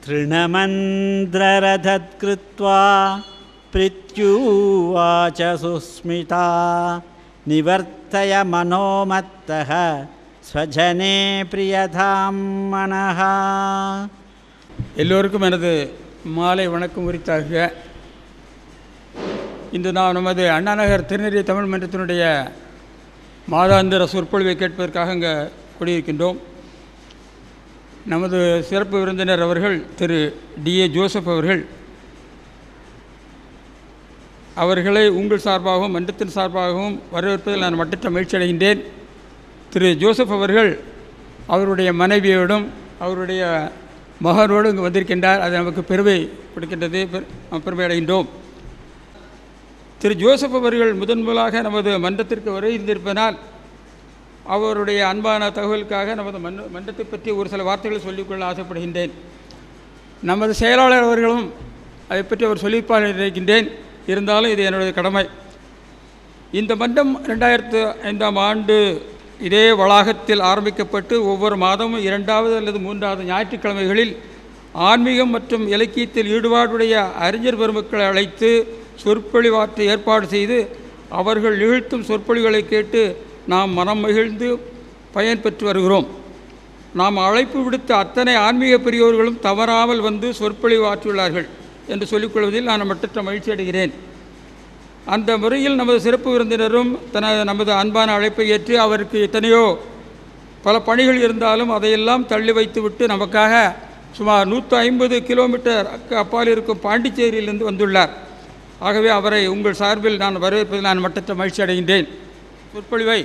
तृणमन्द्ररथत्कृत्वा पृथ्यूवाच सुस्मिता निवर्तय मनोमत्तः स्वजने प्रियतां मनः எல்லோருக்கும் எனது மாலை வணக்கம் உரித்தாக இன்று நான் நமது அண்ணாநகர் திருநெறி தமிழ் மன்றத்தினுடைய மாதாந்திர சொற்பொழிவை கேட்பதற்காக இங்கே கூடியிருக்கின்றோம் நமது சிறப்பு விருந்தினர் அவர்கள் திரு டிஏ ஜோசப் அவர்கள் அவர்களை உங்கள் சார்பாகவும் மன்றத்தின் சார்பாகவும் வரவேற்பதில் நான் மட்டற்ற மகிழ்ச்சி அடைகின்றேன் திரு ஜோசப் அவர்கள் அவருடைய மனைவியோடும் அவருடைய மகனோடு இங்கு வந்திருக்கின்றார் அது நமக்கு பெருமை கொடுக்கின்றது பெரு- நாம் பெருமை அடைகின்றோம் திரு ஜோசப் அவர்கள் முதன் முதலாக நமது மன்றத்திற்கு வருகின்றிருப்பதனால் அவருடைய அன்பான தகவலுக்காக நமது மன்ற மன்றத்தை பற்றி ஒரு சில வார்த்தைகளை சொல்லிக்கொள்ள ஆசைப்படுகின்றேன் நமது செயலாளர் அவர்களும் அதை பற்றி அவர் சொல்லியிருப்பார் என்று நினைக்கின்றேன் இருந்தாலும் இது என்னுடைய கடமை இந்த மன்றம் ரெண்டாயிரத்து ஐந்தாம் ஆண்டு இதே வளாகத்தில் ஆரம்பிக்கப்பட்டு ஒவ்வொரு மாதமும் இரண்டாவது அல்லது மூன்றாவது ஞாயிற்றுக்கிழமைகளில் ஆன்மீகம் மற்றும் இலக்கியத்தில் ஈடுபாடுடைய அறிஞர் பெருமக்களை அழைத்து சொற்பொழிவாற்ற ஏற்பாடு செய்து அவர்கள் நிகழ்த்தும் சொற்பொழிவுகளை கேட்டு நாம் மனம் மகிழ்ந்து பயன் பெற்று வருகிறோம் நாம் அழைப்பு விடுத்த அத்தனை ஆன்மீக பெரியோர்களும் தவறாமல் வந்து சொற்பொழிவாற்றியுள்ளார்கள் என்று சொல்லிக்கொள்வதில் நான் மட்டற்ற மகிழ்ச்சி அடைகிறேன் அந்த முறையில் நமது சிறப்பு விருந்தினரும் தனது நமது அன்பான அழைப்பை ஏற்று அவருக்கு எத்தனையோ பல பணிகள் இருந்தாலும் அதையெல்லாம் தள்ளி வைத்துவிட்டு நமக்காக சுமார் நூற்றி ஐம்பது கிலோமீட்டர் அக்க- அப்பால் இருக்கும் பாண்டிச்சேரியிலிருந்து வந்துள்ளார் ஆகவே அவரை உங்கள் சார்பில் நான் வரவேற்பதில் நான் மட்டற்ற மகிழ்ச்சி அடைகின்றேன் சொற்பொழிவை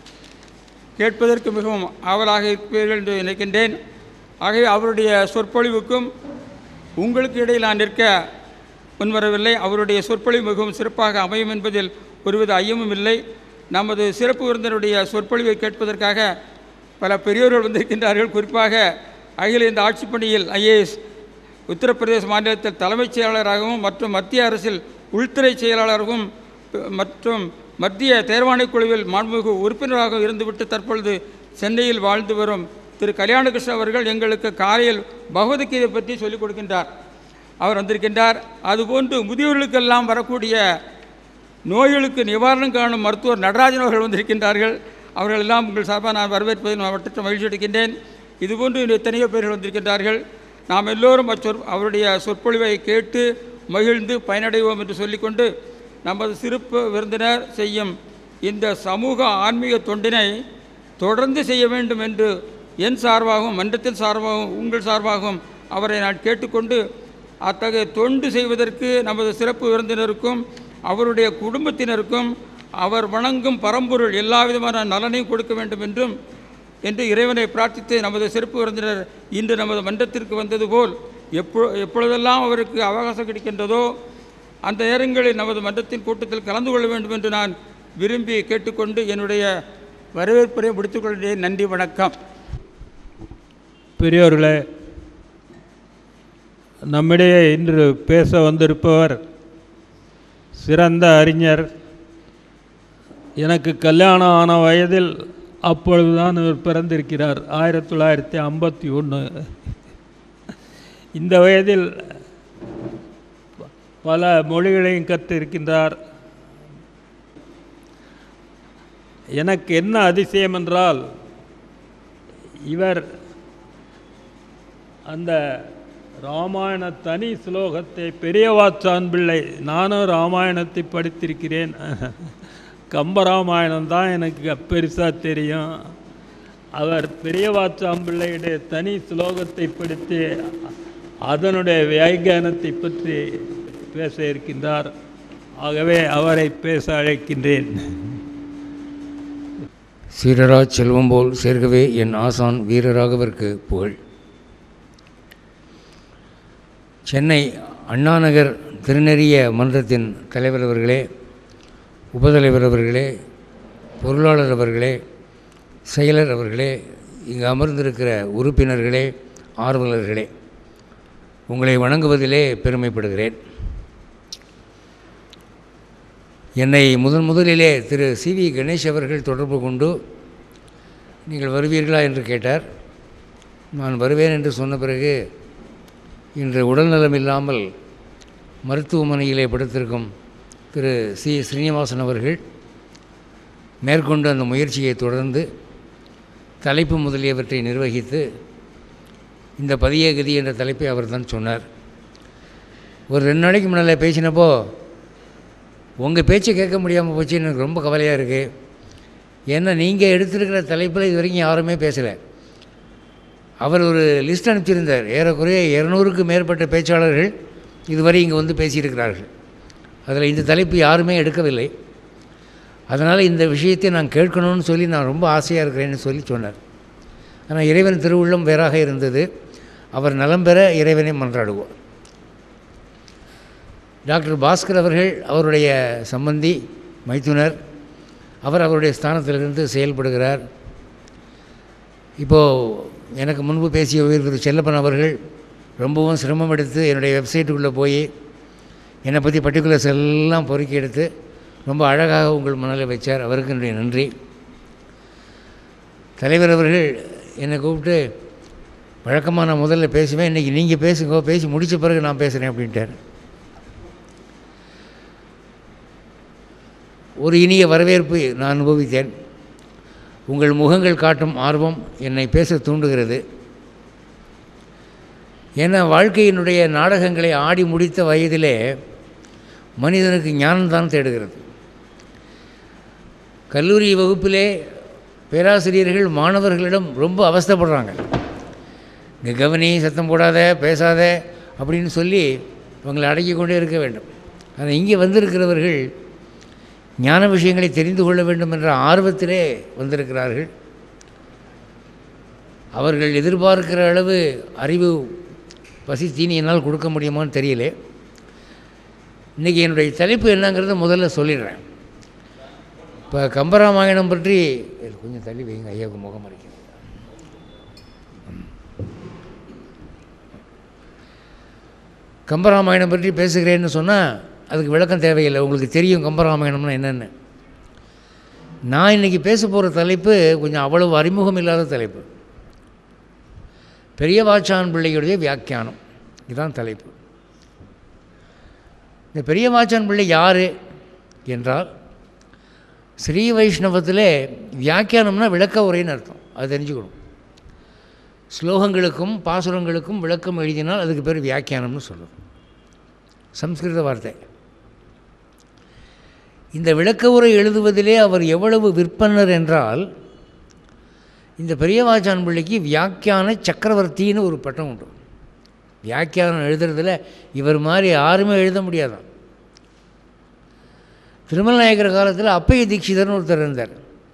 கேட்பதற்கு மிகவும் ஆவலாக இருப்பீர்கள் என்று நினைக்கின்றேன் ஆகவே அவருடைய சொற்பொழிவுக்கும் உங்களுக்கு இடையில் நான் நிற்க முன்வரவில்லை அவருடைய சொற்பொழிவு மிகவும் சிறப்பாக அமையும் என்பதில் ஒருவித ஐயமும் இல்லை நமது சிறப்பு விருந்தினருடைய சொற்பொழிவை கேட்பதற்காக பல பெரியோர்கள் வந்திருக்கின்றார்கள் குறிப்பாக அகில இந்த ஆட்சிப் பணியில் ஐஏஎஸ் உத்தரப்பிரதேச மாநிலத்தில் தலைமைச் செயலாளராகவும் மற்றும் மத்திய அரசில் உள்துறை செயலாளராகவும் ப- மற்றும் மத்திய தேர்வாணைக் குழுவில் மாண்புமிகு உறுப்பினராக இருந்துவிட்டு தற்பொழுது சென்னையில் வாழ்ந்து வரும் திரு கல்யாணகிருஷ்ணன் அவர்கள் எங்களுக்கு காலையில் பகவத்கீதை பற்றி சொல்லிக் கொடுக்கின்றார் அவர் வந்திருக்கின்றார் அதுபோன்று முதியோர்களுக்கெல்லாம் வரக்கூடிய நோய்களுக்கு நிவாரணம் காணும் மருத்துவர் நடராஜன் அவர்கள் வந்திருக்கின்றார்கள் அவர்கள் எல்லாம் உங்கள் சார்பாக நான் வரவேற்பதில் நான் வட்டற்ற மகிழ்ச்சி அடைகின்றேன் இதுபோன்று இன்னும் எத்தனையோ பேர்கள் வந்திருக்கின்றார்கள் நாம் எல்லோரும் அச்சொற் அவருடைய சொற்பொழிவை கேட்டு மகிழ்ந்து பயனடைவோம் என்று சொல்லிக்கொண்டு நமது சிறப்பு விருந்தினர் செய்யும் இந்த சமூக ஆன்மீக தொண்டினை தொடர்ந்து செய்ய வேண்டும் என்று என் சார்பாகவும் மன்றத்தின் சார்பாகவும் உங்கள் சார்பாகவும் அவரை நான் கேட்டுக்கொண்டு அத்தகைய தொண்டு செய்வதற்கு நமது சிறப்பு விருந்தினருக்கும் அவருடைய குடும்பத்தினருக்கும் அவர் வணங்கும் பரம்பொருள் எல்லா விதமான நலனையும் கொடுக்க வேண்டும் என்றும் என்று இறைவனை பிரார்த்தித்து நமது சிறப்பு விருந்தினர் இன்று நமது மன்றத்திற்கு வந்தது போல் எப்பொ எப்பொழுதெல்லாம் அவருக்கு அவகாசம் கிடைக்கின்றதோ அந்த நேரங்களில் நமது மன்றத்தின் கூட்டத்தில் கலந்து கொள்ள வேண்டும் என்று நான் விரும்பி கேட்டுக்கொண்டு என்னுடைய வரவேற்புரை முடித்துக்கொள்கிறேன் நன்றி வணக்கம் பெரியோர்களே நம்மிடையே இன்று பேச வந்திருப்பவர் சிறந்த அறிஞர் எனக்கு கல்யாணம் ஆன வயதில் அப்பொழுதுதான் இவர் பிறந்திருக்கிறார் ஆயிரத்தி தொள்ளாயிரத்தி ஐம்பத்தி ஒன்று இந்த வயதில் பல மொழிகளையும் கற்றிருக்கின்றார் எனக்கு என்ன அதிசயம் என்றால் இவர் அந்த ராமாயண தனி ஸ்லோகத்தை பெரியவாச்சான் பிள்ளை நானும் ராமாயணத்தை படித்திருக்கிறேன் கம்பராமாயணம் தான் எனக்கு பெருசாக தெரியும் அவர் பெரியவாச்சான் பிள்ளையுடைய தனி ஸ்லோகத்தை படித்து அதனுடைய வியாக்கியானத்தை பற்றி பேச இருக்கின்றார் ஆகவே அவரை பேச அழைக்கின்றேன் சீரராஜ் செல்வம் போல் சேர்க்கவே என் ஆசான் வீரராகவிற்கு புகழ் சென்னை அண்ணாநகர் திருநெறிய மன்றத்தின் தலைவர் அவர்களே உபதலைவர் அவர்களே பொருளாளர் அவர்களே செயலர் அவர்களே இங்கு அமர்ந்திருக்கிற உறுப்பினர்களே ஆர்வலர்களே உங்களை வணங்குவதிலே பெருமைப்படுகிறேன் என்னை முதன் முதலிலே திரு சி வி கணேஷ் அவர்கள் தொடர்பு கொண்டு நீங்கள் வருவீர்களா என்று கேட்டார் நான் வருவேன் என்று சொன்ன பிறகு இன்று உடல்நலம் இல்லாமல் மருத்துவமனையிலே படுத்திருக்கும் திரு சி ஸ்ரீனிவாசன் அவர்கள் மேற்கொண்டு அந்த முயற்சியை தொடர்ந்து தலைப்பு முதலியவற்றை நிர்வகித்து இந்த பதிய கதி என்ற தலைப்பை அவர் தான் சொன்னார் ஒரு ரெண்டு நாளைக்கு முன்னால் பேசினப்போ உங்கள் பேச்சை கேட்க முடியாமல் போச்சு எனக்கு ரொம்ப கவலையாக இருக்குது ஏன்னா நீங்கள் எடுத்திருக்கிற தலைப்பில் இது வரைக்கும் யாருமே பேசலை அவர் ஒரு லிஸ்ட் அனுப்பிச்சிருந்தார் ஏறக்குறைய இரநூறுக்கு மேற்பட்ட பேச்சாளர்கள் இதுவரை இங்கே வந்து பேசியிருக்கிறார்கள் அதில் இந்த தலைப்பு யாருமே எடுக்கவில்லை அதனால் இந்த விஷயத்தை நான் கேட்கணும்னு சொல்லி நான் ரொம்ப ஆசையாக இருக்கிறேன்னு சொல்லி சொன்னார் ஆனால் இறைவன் திருவுள்ளம் வேறாக இருந்தது அவர் நலம் பெற இறைவனை மன்றாடுவோம் டாக்டர் பாஸ்கர் அவர்கள் அவருடைய சம்பந்தி மைத்துனர் அவர் அவருடைய ஸ்தானத்திலிருந்து செயல்படுகிறார் இப்போது எனக்கு முன்பு பேசிய உயிர் திரு செல்லப்பன் அவர்கள் ரொம்பவும் சிரமம் எடுத்து என்னுடைய வெப்சைட்டுக்குள்ளே போய் என்னை பற்றி பர்டிகுலர்ஸ் எல்லாம் பொறுக்கி எடுத்து ரொம்ப அழகாக உங்கள் முன்னால் வச்சார் அவருக்கு என்னுடைய நன்றி தலைவர் அவர்கள் என்னை கூப்பிட்டு வழக்கமாக நான் முதல்ல பேசுவேன் இன்றைக்கி நீங்கள் பேசுங்க பேசி முடித்த பிறகு நான் பேசுகிறேன் அப்படின்ட்டார் ஒரு இனிய வரவேற்பு நான் அனுபவித்தேன் உங்கள் முகங்கள் காட்டும் ஆர்வம் என்னை பேச தூண்டுகிறது ஏன்னா வாழ்க்கையினுடைய நாடகங்களை ஆடி முடித்த வயதிலே மனிதனுக்கு ஞானம்தான் தேடுகிறது கல்லூரி வகுப்பிலே பேராசிரியர்கள் மாணவர்களிடம் ரொம்ப அவஸ்தைப்படுறாங்க இங்கே கவனி சத்தம் போடாத பேசாத அப்படின்னு சொல்லி அவங்களை அடக்கி கொண்டே இருக்க வேண்டும் ஆனால் இங்கே வந்திருக்கிறவர்கள் ஞான விஷயங்களை தெரிந்து கொள்ள வேண்டும் என்ற ஆர்வத்திலே வந்திருக்கிறார்கள் அவர்கள் எதிர்பார்க்கிற அளவு அறிவு பசி தீனி என்னால் கொடுக்க முடியுமான்னு தெரியல இன்றைக்கி என்னுடைய தலைப்பு என்னங்கிறத முதல்ல சொல்லிடுறேன் இப்போ கம்பராமாயணம் பற்றி கொஞ்சம் தள்ளி வைங்க ஐயாவுக்கு முகம் அடிக்கிறது கம்பராமாயணம் பற்றி பேசுகிறேன்னு சொன்னால் அதுக்கு விளக்கம் தேவையில்லை உங்களுக்கு தெரியும் கம்பராமாயணம்னா என்னென்னு நான் இன்றைக்கி பேச போகிற தலைப்பு கொஞ்சம் அவ்வளவு அறிமுகம் இல்லாத தலைப்பு பெரிய வாச்சான் பிள்ளையுடைய வியாக்கியானம் இதுதான் தலைப்பு இந்த பெரிய வாச்சான் பிள்ளை யார் என்றால் ஸ்ரீ வைஷ்ணவத்தில் வியாக்கியானம்னா விளக்க உரைன்னு அர்த்தம் அது தெரிஞ்சுக்கணும் ஸ்லோகங்களுக்கும் பாசுரங்களுக்கும் விளக்கம் எழுதினால் அதுக்கு பேர் வியாக்கியானம்னு சொல்லும் சம்ஸ்கிருத வார்த்தை இந்த விளக்க உரை எழுதுவதிலே அவர் எவ்வளவு விற்பனர் என்றால் இந்த பெரியவாச்சான் பிள்ளைக்கு வியாக்கியான சக்கரவர்த்தின்னு ஒரு பட்டம் உண்டு வியாக்கியானம் எழுதுறதுல இவர் மாதிரி யாருமே எழுத முடியாதான் திருமல் நாயக்கர் காலத்தில் அப்பைய தீட்சிதர்னு ஒருத்தர் இருந்தார்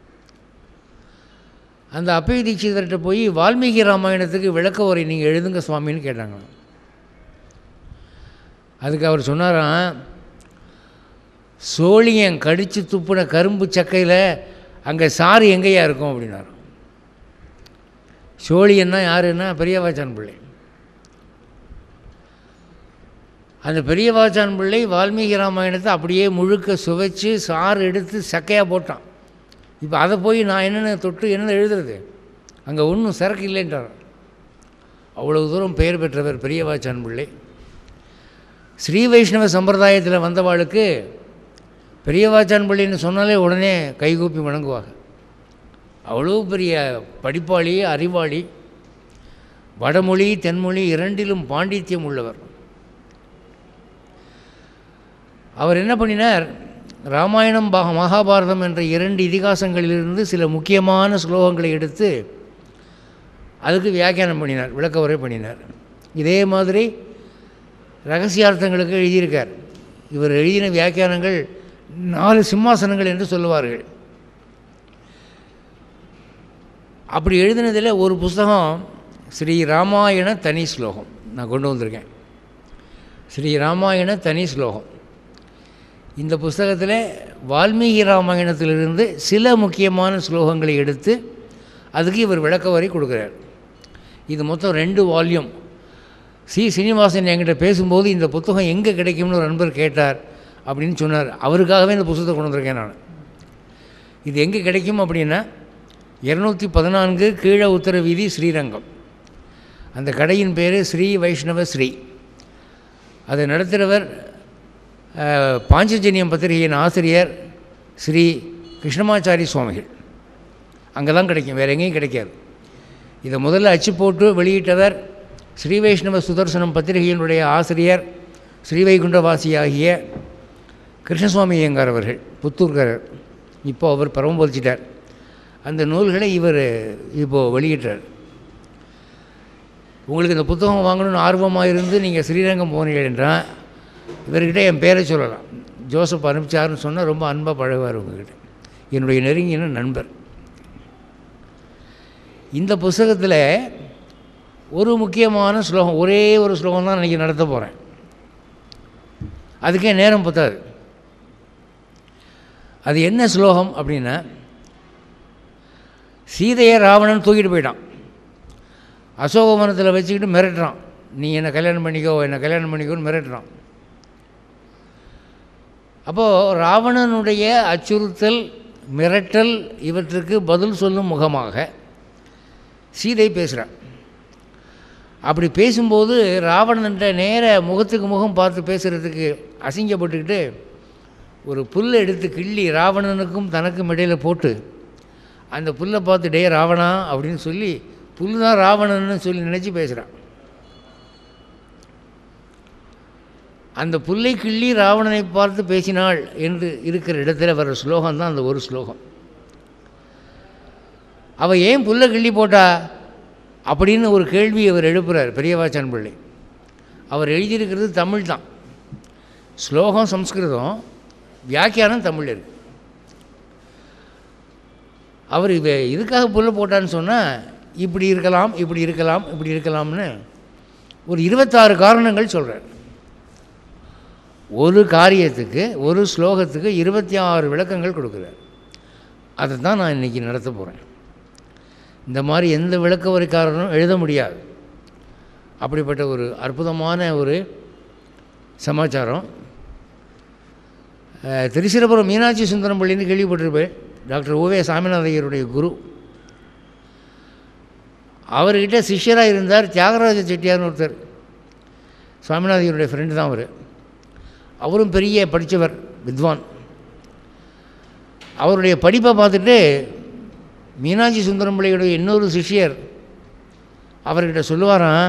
அந்த அப்பைய தீட்சிதர்கிட்ட போய் வால்மீகி ராமாயணத்துக்கு விளக்க உரை நீங்கள் எழுதுங்க சுவாமின்னு கேட்டாங்களாம் அதுக்கு அவர் சொன்னாராம் சோழியன் கடித்து துப்புன கரும்பு சக்கையில் அங்கே சாறு எங்கேயா இருக்கும் அப்படின்னாரு சோழியன்னா யாருன்னா பெரியவாச்சான் பிள்ளை அந்த பெரியவாச்சான் பிள்ளை வால்மீகி ராமாயணத்தை அப்படியே முழுக்க சுவைச்சு சாறு எடுத்து சக்கையாக போட்டான் இப்போ அதை போய் நான் என்னென்ன தொட்டு என்னென்ன எழுதுறது அங்கே ஒன்றும் சரக்கு இல்லைன்றார் அவ்வளவு தூரம் பெயர் பெற்றவர் பெரியவாச்சான் பிள்ளை ஸ்ரீ வைஷ்ணவ சம்பிரதாயத்தில் வந்தவாளுக்கு பெரியவாச்சான் பிள்ளைன்னு சொன்னாலே உடனே கைகூப்பி வணங்குவாங்க அவ்வளோ பெரிய படிப்பாளி அறிவாளி வடமொழி தென்மொழி இரண்டிலும் பாண்டித்யம் உள்ளவர் அவர் என்ன பண்ணினார் ராமாயணம் பா மகாபாரதம் என்ற இரண்டு இதிகாசங்களிலிருந்து சில முக்கியமான ஸ்லோகங்களை எடுத்து அதுக்கு வியாக்கியானம் பண்ணினார் விளக்க உரை பண்ணினார் இதே மாதிரி ரகசியார்த்தங்களுக்கு எழுதியிருக்கார் இவர் எழுதின வியாக்கியானங்கள் நாலு சிம்மாசனங்கள் என்று சொல்லுவார்கள் அப்படி எழுதினதில் ஒரு புஸ்தகம் ஸ்ரீ ராமாயண தனி ஸ்லோகம் நான் கொண்டு வந்திருக்கேன் ஸ்ரீ ராமாயண தனி ஸ்லோகம் இந்த புஸ்தகத்தில் வால்மீகி ராமாயணத்திலிருந்து சில முக்கியமான ஸ்லோகங்களை எடுத்து அதுக்கு இவர் விளக்க வரி கொடுக்குறார் இது மொத்தம் ரெண்டு வால்யூம் சி சீனிவாசன் என்கிட்ட பேசும்போது இந்த புத்தகம் எங்கே கிடைக்கும்னு ஒரு நண்பர் கேட்டார் அப்படின்னு சொன்னார் அவருக்காகவே இந்த புத்தகத்தை கொண்டு வந்திருக்கேன் நான் இது எங்கே கிடைக்கும் அப்படின்னா இரநூத்தி பதினான்கு கீழே உத்தர வீதி ஸ்ரீரங்கம் அந்த கடையின் பேர் ஸ்ரீ வைஷ்ணவ ஸ்ரீ அதை நடத்துகிறவர் அஹ், பாஞ்சஜன்யம் பத்திரிகையின் ஆசிரியர் ஸ்ரீ கிருஷ்ணமாச்சாரி சுவாமிகள் அங்கே தான் கிடைக்கும் வேறு எங்கேயும் கிடைக்காது இதை முதல்ல அச்சு போட்டு வெளியிட்டவர் ஸ்ரீ வைஷ்ணவ சுதர்சனம் பத்திரிகையினுடைய ஆசிரியர் ஸ்ரீவைகுண்டவாசியாகிய கிருஷ்ணசுவாமி ஐயங்கார் அவர்கள் புத்தூர்காரர் இப்போ அவர் பரமபதிச்சிட்டார் அந்த நூல்களை இவர் இப்போது வெளியிட்டார் உங்களுக்கு இந்த புத்தகம் வாங்கணும்னு ஆர்வமாக இருந்து நீங்கள் ஸ்ரீரங்கம் போனீர்கள் என்றால் இவர்கிட்ட என் பேரை சொல்லலாம் ஜோசப் அனுப்பிச்சாருன்னு சொன்னால் ரொம்ப அன்பாக பழகுவார் உங்ககிட்ட என்னுடைய நெருங்கின நண்பர் இந்த புஸ்தகத்தில் ஒரு முக்கியமான ஸ்லோகம் ஒரே ஒரு ஸ்லோகம் தான் இன்றைக்கி நடத்த போகிறேன் அதுக்கே நேரம் பத்தாது அது என்ன ஸ்லோகம் அப்படின்னா சீதையை ராவணன் தூக்கிட்டு போயிட்டான் அசோகவனத்தில் வச்சுக்கிட்டு மிரட்டுறான் நீ என்னை கல்யாணம் பண்ணிக்கோ என்னை கல்யாணம் பண்ணிக்கோன்னு மிரட்டுறான் அப்போது ராவணனுடைய அச்சுறுத்தல் மிரட்டல் இவற்றுக்கு பதில் சொல்லும் முகமாக சீதை பேசுகிறான் அப்படி பேசும்போது ராவணன்ட்ட நேர முகத்துக்கு முகம் பார்த்து பேசுகிறதுக்கு அசிங்கப்பட்டுக்கிட்டு ஒரு புல்லை எடுத்து கிள்ளி ராவணனுக்கும் தனக்கும் இடையில் போட்டு அந்த புல்லை பார்த்து டே ராவணா அப்படின்னு சொல்லி புல் தான் ராவணன்னு சொல்லி நினச்சி பேசுகிறான் அந்த புல்லை கிள்ளி ராவணனை பார்த்து பேசினாள் என்று இருக்கிற இடத்துல வர ஸ்லோகம் தான் அந்த ஒரு ஸ்லோகம் அவள் ஏன் புல்லை கிள்ளி போட்டா அப்படின்னு ஒரு கேள்வி அவர் எழுப்புறார் பெரியவாச்சான் பிள்ளை அவர் எழுதியிருக்கிறது தமிழ் தான் ஸ்லோகம் சம்ஸ்கிருதம் வியாக்கியானம் தமிழ் இருக்கு அவர் இவ இதுக்காக புல்லை போட்டான்னு சொன்னால் இப்படி இருக்கலாம் இப்படி இருக்கலாம் இப்படி இருக்கலாம்னு ஒரு இருபத்தாறு காரணங்கள் சொல்கிறார் ஒரு காரியத்துக்கு ஒரு ஸ்லோகத்துக்கு இருபத்தி ஆறு விளக்கங்கள் கொடுக்குறார் அதை தான் நான் இன்றைக்கி நடத்த போகிறேன் இந்த மாதிரி எந்த விளக்க வரைக்காரனும் எழுத முடியாது அப்படிப்பட்ட ஒரு அற்புதமான ஒரு சமாச்சாரம் அஹ், திருச்சிரபுரம் மீனாட்சி சுந்தரம் பள்ளின்னு கேள்விப்பட்டிருப்பேன் டாக்டர் ஓவே சாமிநாத ஐயருடைய குரு அவர்கிட்ட சிஷ்யராக இருந்தார் தியாகராஜ செட்டியார்னு ஒருத்தர் சுவாமிநாத ஐயருடைய ஃப்ரெண்டு தான் அவர் அவரும் பெரிய படித்தவர் வித்வான் அவருடைய படிப்பை பார்த்துட்டு மீனாட்சி சுந்தரம் பிள்ளையுடைய இன்னொரு சிஷ்யர் அவர்கிட்ட சொல்லுவாராம்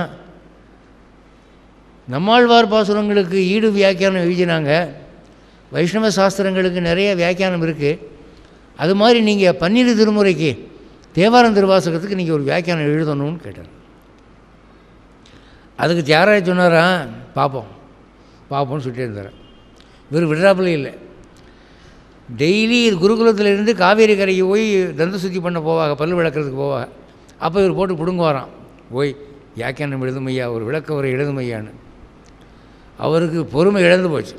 நம்மாழ்வார் பாசுரங்களுக்கு ஈடு வியாக்கியானம் எழுதினாங்க வைஷ்ணவ சாஸ்திரங்களுக்கு நிறைய வியாக்கியானம் இருக்குது அது மாதிரி நீங்கள் பன்னிரு திருமுறைக்கு தேவாரம் திருவாசகத்துக்கு நீங்கள் ஒரு வியாக்கியானம் எழுதணும்னு கேட்டார் அதுக்கு தியாகராஜ சொன்னாராம் பார்ப்போம் பார்ப்போம்னு சொல்லிட்டே இருந்தார் இவர் விடுறாப்புல இல்லை டெய்லி குருகுலத்தில் இருந்து காவேரி கரைக்கு போய் தந்த சுத்தி பண்ண போவாங்க பல் விளக்குறதுக்கு போவாங்க அப்போ இவர் போட்டு பிடுங்குவாராம் போய் வியாக்கியானம் எழுதுமையா ஒரு விளக்க உரை எழுதுமையான்னு அவருக்கு பொறுமை இழந்து போச்சு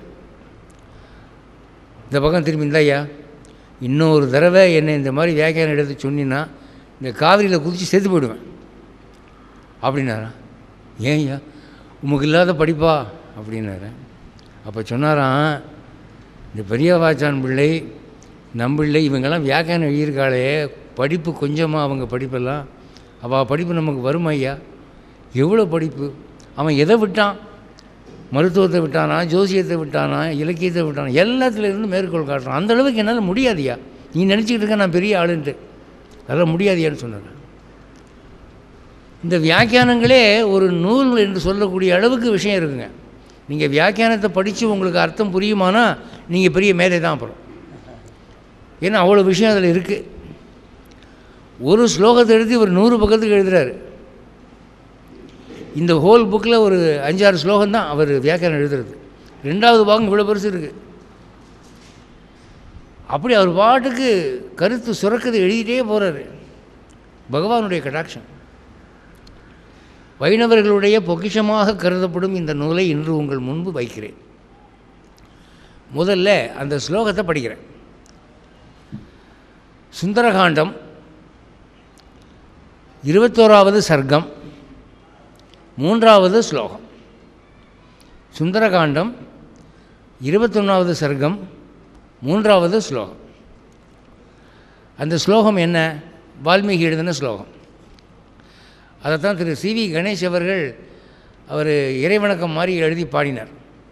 இந்த பக்கம் திரும்பி இந்தாய்யா இன்னொரு தடவை என்னை இந்த மாதிரி வியாக்கியானம் எடுத்து சொன்னீன்னா இந்த காவிரியில் குதித்து செத்து போயிடுவேன் அப்படின்னாரா ஏன்யா உமக்கு இல்லாத படிப்பா அப்படின்னாரு அப்போ சொன்னாராம் இந்த பெரியவாச்சான் பிள்ளை நம்பிள்ளை இவங்கெல்லாம் வியாக்கியானம் எழுதியிருக்காளே படிப்பு கொஞ்சமாக அவங்க படிப்பெல்லாம் அவள் படிப்பு நமக்கு வருமா ஐயா எவ்வளோ படிப்பு அவன் எதை விட்டான் மருத்துவத்தை விட்டானா ஜோசியத்தை விட்டானா இலக்கியத்தை விட்டானா எல்லாத்துல இருந்து மேற்கோள் காட்டுறான் அந்த அளவுக்கு என்னால் முடியாதுயா நீ நினச்சிக்கிட்டு இருக்க நான் பெரிய ஆளுன்ட்டு அதெல்லாம் முடியாதியான்னு சொன்னார் இந்த வியாக்கியானங்களே ஒரு நூல் என்று சொல்லக்கூடிய அளவுக்கு விஷயம் இருக்குங்க நீங்கள் வியாக்கியானத்தை படித்து உங்களுக்கு அர்த்தம் புரியுமானா நீங்கள் பெரிய மேதை தான் அப்புறம் ஏன்னா அவ்வளோ விஷயம் அதில் இருக்குது ஒரு ஸ்லோகத்தை எடுத்து இவர் நூறு பக்கத்துக்கு எழுதுறாரு இந்த ஹோல் புக்கில் ஒரு அஞ்சாறு ஸ்லோகம் தான் அவர் வியாக்கியானம் எழுதுறது ரெண்டாவது பாகம் இவ்வளோ பெருசு இருக்குது அப்படி அவர் பாட்டுக்கு கருத்து சுரக்குது எழுதிட்டே போகிறாரு பகவானுடைய கடாட்சம் வைணவர்களுடைய பொக்கிஷமாக கருதப்படும் இந்த நூலை இன்று உங்கள் முன்பு வைக்கிறேன் முதல்ல அந்த ஸ்லோகத்தை படிக்கிறேன் சுந்தரகாண்டம் இருபத்தோராவது சர்க்கம் மூன்றாவது ஸ்லோகம் சுந்தரகாண்டம் இருபத்தொன்னாவது சர்க்கம் மூன்றாவது ஸ்லோகம் அந்த ஸ்லோகம் என்ன வால்மீகி எழுதின ஸ்லோகம் அதைத்தான் திரு சி வி கணேஷ் அவர்கள் அவர் இறைவணக்கம் மாதிரி எழுதி பாடினார்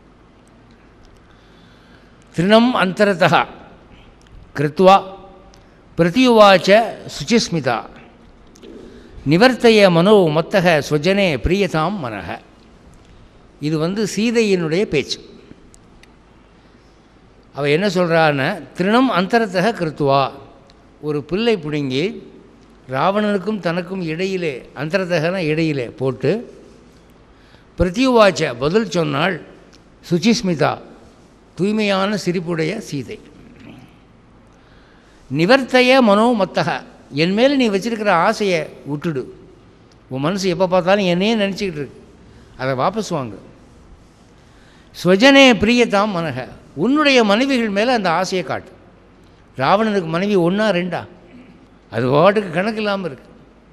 திருணம் அந்தரத்தா கிருத்வா பிரதியுவாச்ச சுச்சிஸ்மிதா நிவர்த்தைய மனோ மத்தக ஸ்வஜனே பிரியதாம் மனக இது வந்து சீதையினுடைய பேச்சு அவள் என்ன சொல்கிறான்னு திருணம் அந்தரத்தக கிருத்துவா ஒரு பிள்ளை பிடுங்கி ராவணனுக்கும் தனக்கும் இடையிலே அந்தரத்தகன இடையிலே போட்டு பிரதியுவாச்ச பதில் சொன்னாள் சுச்சிஸ்மிதா தூய்மையான சிரிப்புடைய சீதை நிவர்த்தைய மனோ மத்தக என் மேலே நீ வச்சிருக்கிற ஆசையை விட்டுடு உன் மனசு எப்போ பார்த்தாலும் என்னையே நினச்சிக்கிட்டு இருக்கு அதை வாபஸ் வாங்கு ஸ்வஜனே பிரியதாம் மனக உன்னுடைய மனைவிகள் மேலே அந்த ஆசையை காட்டு ராவணனுக்கு மனைவி ஒன்றா ரெண்டா அது பாட்டுக்கு கணக்கு இல்லாமல் இருக்கு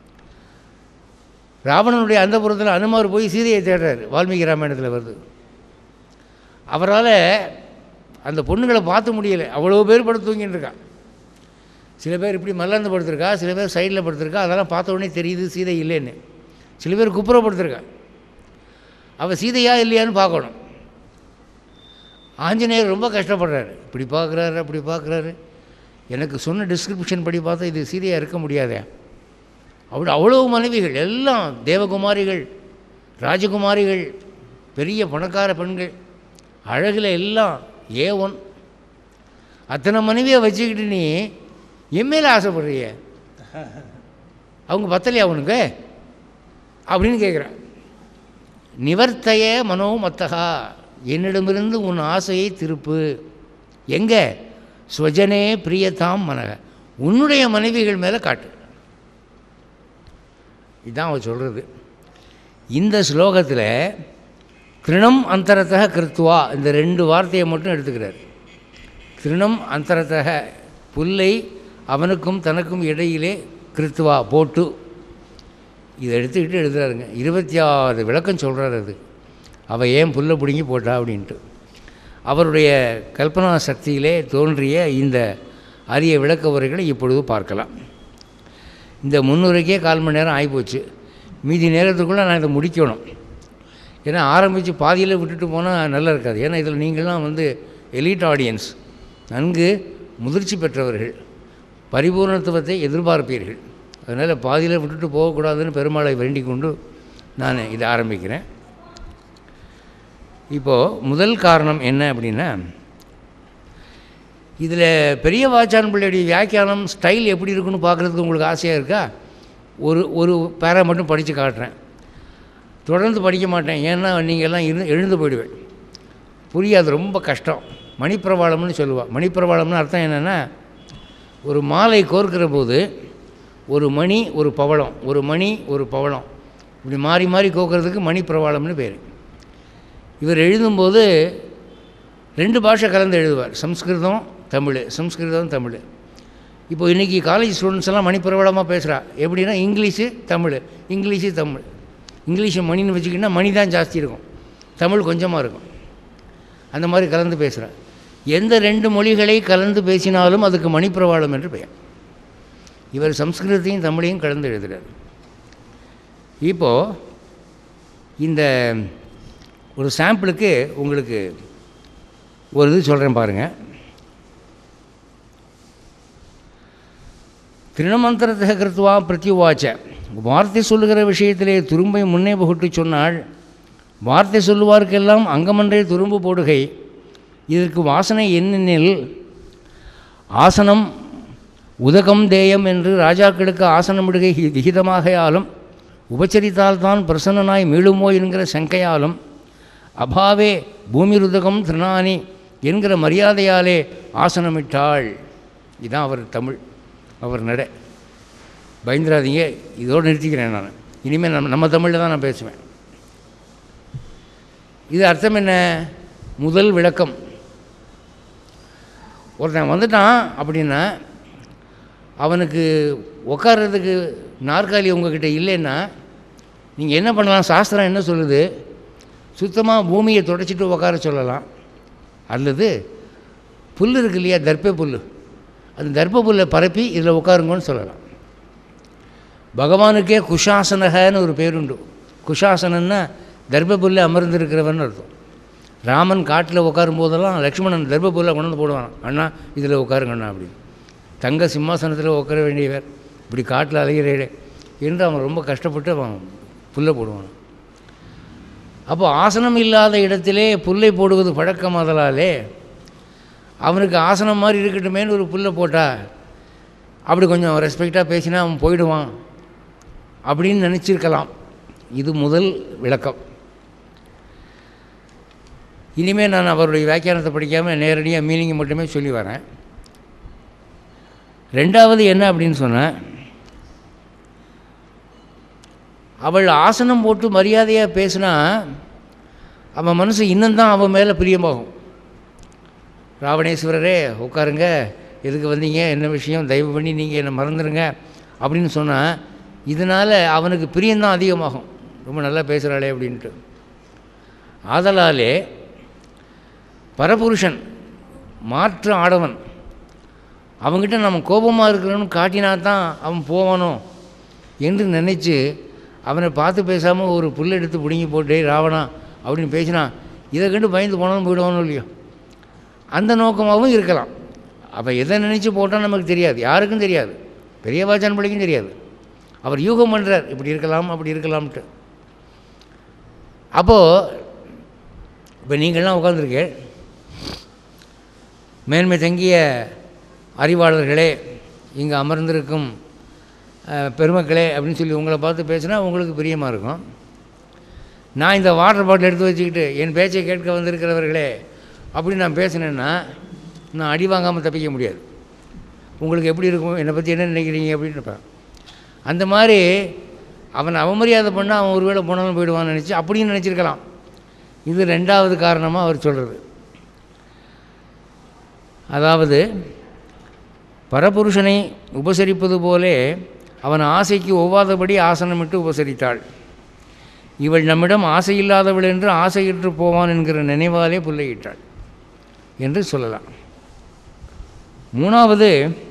ராவணனுடைய அந்த புறத்தில் அனுமார் போய் சீதையை தேடுறாரு வால்மீகி ராமாயணத்தில் வருது அவரால் அந்த பொண்ணுங்களை பார்த்து முடியலை அவ்வளோ பேர் படுத்து தூங்கிட்டு இருக்கா சில பேர் இப்படி மல்லாந்து படுத்திருக்கா சில பேர் சைடில் படுத்திருக்கா அதெல்லாம் பார்த்த உடனே தெரியுது சீதை இல்லைன்னு சில பேர் குப்புற படுத்திருக்கா அவள் சீதையா இல்லையான்னு பார்க்கணும் ஆஞ்சநேயர் ரொம்ப கஷ்டப்படுறாரு இப்படி பார்க்குறாரு அப்படி பார்க்குறாரு எனக்கு சொன்ன டிஸ்கிரிப்ஷன் படி பார்த்தா இது சீதையாக இருக்க முடியாதே அவ்வளோ அவ்வளோ மனைவிகள் எல்லாம் தேவகுமாரிகள் ராஜகுமாரிகள் பெரிய பணக்கார பெண்கள் அழகில் எல்லாம் ஏ ஒன் அத்தனை மனைவியை வச்சுக்கிட்டு நீ என் மேலே ஆசைப்படுறிய அவங்க பத்தலையா அவனுக்கு அப்படின்னு கேட்குறான் நிவர்த்தைய மனோ மத்தகா என்னிடமிருந்து உன் ஆசையை திருப்பு எங்கே ஸ்வஜனே பிரியதாம் மனக உன்னுடைய மனைவிகள் மேலே காட்டு இதுதான் அவ சொல்கிறது இந்த ஸ்லோகத்தில் திருணம் அந்தரத்தக கிருத்துவா இந்த ரெண்டு வார்த்தையை மட்டும் எடுத்துக்கிறார் திருணம் அந்தரத்தக புல்லை அவனுக்கும் தனக்கும் இடையிலே கிருத்துவா போட்டு இதை எடுத்துக்கிட்டு எழுதுறாருங்க இருபத்தி ஆறு விளக்கம் சொல்கிறார் அது அவள் ஏன் புல்லை பிடுங்கி போட்டா அப்படின்ட்டு அவருடைய கல்பனா சக்தியிலே தோன்றிய இந்த அரிய விளக்க உரைகளை இப்பொழுது பார்க்கலாம் இந்த முன்னுரைக்கே கால் மணி நேரம் ஆகிப்போச்சு மீதி நேரத்துக்குள்ளே நான் இதை முடிக்கணும் ஏன்னா ஆரம்பித்து பாதியில் விட்டுட்டு போனால் நல்லா இருக்காது ஏன்னா இதில் நீங்களாம் வந்து எலீட் ஆடியன்ஸ் நன்கு முதிர்ச்சி பெற்றவர்கள் பரிபூர்ணத்துவத்தை எதிர்பார்ப்பீர்கள் அதனால் பாதியில் விட்டுட்டு போகக்கூடாதுன்னு பெருமாளை வேண்டிக் கொண்டு நான் இதை ஆரம்பிக்கிறேன் இப்போது முதல் காரணம் என்ன அப்படின்னா இதில் பெரிய வாச்சான் பிள்ளையுடைய வியாக்கியானம் ஸ்டைல் எப்படி இருக்குன்னு பார்க்குறதுக்கு உங்களுக்கு ஆசையாக இருக்கா ஒரு ஒரு பேரா மட்டும் படித்து காட்டுறேன் தொடர்ந்து படிக்க மாட்டேன் ஏன்னா நீங்கள் எல்லாம் இரு எழுந்து போயிடுவேன் புரியாது ரொம்ப கஷ்டம் மணிப்பிரவாளம்னு சொல்லுவாள் மணிப்பிரவாளம்னு அர்த்தம் என்னென்னா ஒரு மாலை கோர்க்கிற போது ஒரு மணி ஒரு பவளம் ஒரு மணி ஒரு பவளம் இப்படி மாறி மாறி கோக்கிறதுக்கு மணிப்பிரவாளம்னு பேர் இவர் எழுதும்போது ரெண்டு பாஷை கலந்து எழுதுவார் சம்ஸ்கிருதம் தமிழ் சம்ஸ்கிருதம் தமிழ் இப்போ இன்றைக்கி காலேஜ் ஸ்டூடெண்ட்ஸ் எல்லாம் மணிப்பிரபலமாக பேசுகிறா எப்படின்னா English Tamil English Tamil English மணின்னு வச்சுக்கிட்டா மணி தான் ஜாஸ்தி இருக்கும் தமிழ் கொஞ்சமாக இருக்கும் அந்த மாதிரி கலந்து பேசுகிறா எந்த ரெண்டு மொழிகளை கலந்து பேசினாலும் அதுக்கு மணிப்பிரவாளம் என்று பெயர் இவர் சம்ஸ்கிருதத்தையும் தமிழையும் கலந்து எழுதுகிறார் இப்போது இந்த ஒரு சாம்பிளுக்கு உங்களுக்கு ஒரு இது சொல்கிறேன் பாருங்கள் திருணமந்திரத்தை கிருத்துவா பிரத்யுவாச்ச வார்த்தை சொல்லுகிற விஷயத்திலே துரும்பை முன்னே புகுட்டு சொன்னாள் வார்த்தை சொல்லுவார்க்கெல்லாம் அங்கமன்றே துரும்பு போடுகை இதற்கு வாசனை என்னெனில் ஆசனம் உதகம் தேயம் என்று ராஜாக்களுக்கு ஆசனமிடுகை ஹி- விகிதமாகையாலும் உபச்சரித்தால்தான் பிரசன்னனாய் மீளுமோ என்கிற சங்கையாலும் அபாவே பூமிருதகம் திருநானி என்கிற மரியாதையாலே ஆசனமிட்டாள் இதான் அவர் தமிழ் அவர் நட பயந்துராதீங்க இதோடு நிறுத்திக்கிறேன் நான் இனிமேல் நம்ம நம்ம தமிழில் தான் நான் பேசுவேன் இது அர்த்தம் என்ன முதல் விளக்கம் ஒருத்தன் வந்துட்டான் அப்படின்னா அவனுக்கு உட்கார்றதுக்கு நாற்காலி உங்ககிட்ட இல்லைன்னா நீங்கள் என்ன பண்ணலாம் சாஸ்திரம் என்ன சொல்லுது சுத்தமாக பூமியை தொடச்சிட்டு உட்கார சொல்லலாம் அல்லது புல் இருக்கு இல்லையா தர்ப்ப புல் அந்த தர்ப்ப புல்லை பரப்பி இதில் உட்காருங்கன்னு சொல்லலாம் பகவானுக்கே குஷாசனகன்னு ஒரு பேருண்டு குஷாசனன்னா தர்பபுல்ல அமர்ந்திருக்கிறவன் அர்த்தம் ராமன் காட்டில் உட்காரும் போதெல்லாம் லக்ஷ்மணன் தர்பபுல்ல கொண்டு வந்து போடுவான் அண்ணா இதில் உட்காருங்க அண்ணா அப்படின்னு தங்க சிம்மாசனத்தில் உட்கார வேண்டியவர் இப்படி காட்டில் அலைகிறே என்று அவன் ரொம்ப கஷ்டப்பட்டு அவன் புல்லை போடுவான் அப்போ ஆசனம் இல்லாத இடத்திலே புல்லை போடுவது பழக்கமாதலாலே அவனுக்கு ஆசனம் மாதிரி இருக்கட்டுமேன்னு ஒரு புல்லை போட்டா அப்படி கொஞ்சம் ரெஸ்பெக்டாக பேசினா அவன் போயிடுவான் அப்படின்னு நினச்சிருக்கலாம் இது முதல் விளக்கம் இனிமேல் நான் அவருடைய வியாக்கியானத்தை படிக்காமல் நேரடியாக மீனிங்கை மட்டுமே சொல்லி வரேன் ரெண்டாவது என்ன அப்படின்னு சொன்னேன் அவள் ஆசனம் போட்டு மரியாதையாக பேசினா அவன் மனசு இன்னும் தான் அவன் மேலே பிரியமாகும் ராவணேஸ்வரரே உட்காருங்க எதுக்கு வந்தீங்க என்ன விஷயம் தயவு பண்ணி நீங்கள் என்னை மறந்துடுங்க அப்படின்னு சொன்னால் இதனால் அவனுக்கு பிரியம்தான் அதிகமாகும் ரொம்ப நல்லா பேசுகிறாளே அப்படின்ட்டு ஆதலாலே பரபுருஷன் மாற்று ஆடவன் அவங்ககிட்ட நம்ம கோபமாக இருக்கிறோன்னு காட்டினா தான் அவன் போவானோ என்று நினச்சி அவனை பார்த்து பேசாமல் ஒரு புல் எடுத்து பிடுங்கி போட்டு ராவணா அப்படின்னு பேசினா இதை கண்டு பயந்து போனாலும் போயிடுவானோ இல்லையோ அந்த நோக்கமாகவும் இருக்கலாம் அப்போ எதை நினச்சி போட்டால் நமக்கு தெரியாது யாருக்கும் தெரியாது பெரிய வாச்சான் பிள்ளைக்கும் தெரியாது அவர் யூகம் பண்ணுறார் இப்படி இருக்கலாம் அப்படி இருக்கலாம்ட்டு அப்போது இப்போ நீங்கள்லாம் உட்காந்துருக்கேன் மேன்மை தங்கிய அறிவாளர்களே இங்கே அமர்ந்திருக்கும் அஹ், பெருமக்களே அப்படின்னு சொல்லி உங்களை பார்த்து பேசினா உங்களுக்கு பிரியமாக இருக்கும் நான் இந்த வாட்டர் பாட்டில் எடுத்து வச்சுக்கிட்டு என் பேச்சை கேட்க வந்திருக்கிறவர்களே அப்படி நான் பேசினேன்னா நான் அடி வாங்காமல் தப்பிக்க முடியாது உங்களுக்கு எப்படி இருக்கும் என்னை பற்றி என்ன நினைக்கிறீங்க அப்படின்னு இருப்பேன் அந்த மாதிரி அவனை அவமரியாதை பண்ணால் அவன் ஒருவேளை போனாலும் போயிடுவான்னு நினச்சி அப்படின்னு நினச்சிருக்கலாம் இது ரெண்டாவது காரணமாக அவர் சொல்கிறது அதாவது பரபுருஷனை உபசரிப்பது போலே அவன் ஆசைக்கு ஒவ்வாதபடி ஆசனமிட்டு உபசரித்தாள் இவள் நம்மிடம் ஆசையில்லாதவள் என்று ஆசையிற்று போவான் என்கிற நினைவாலே புள்ளையிட்டாள் என்று சொல்லலாம் மூணாவது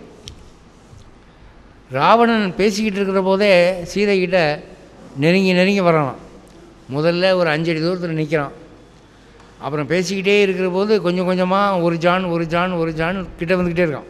ராவணன் பேசிக்கிட்டு இருக்கிற போதே சீதைக்கிட்ட நெருங்கி நெருங்கி வரானான் முதல்ல ஒரு அஞ்சடி தூரத்தில் நிற்கிறான் அப்புறம் பேசிக்கிட்டே இருக்கிற போது கொஞ்சம் கொஞ்சமாக ஒரு ஜான் ஒரு ஜான் ஒரு ஜான் கிட்ட வந்துக்கிட்டே இருக்கான்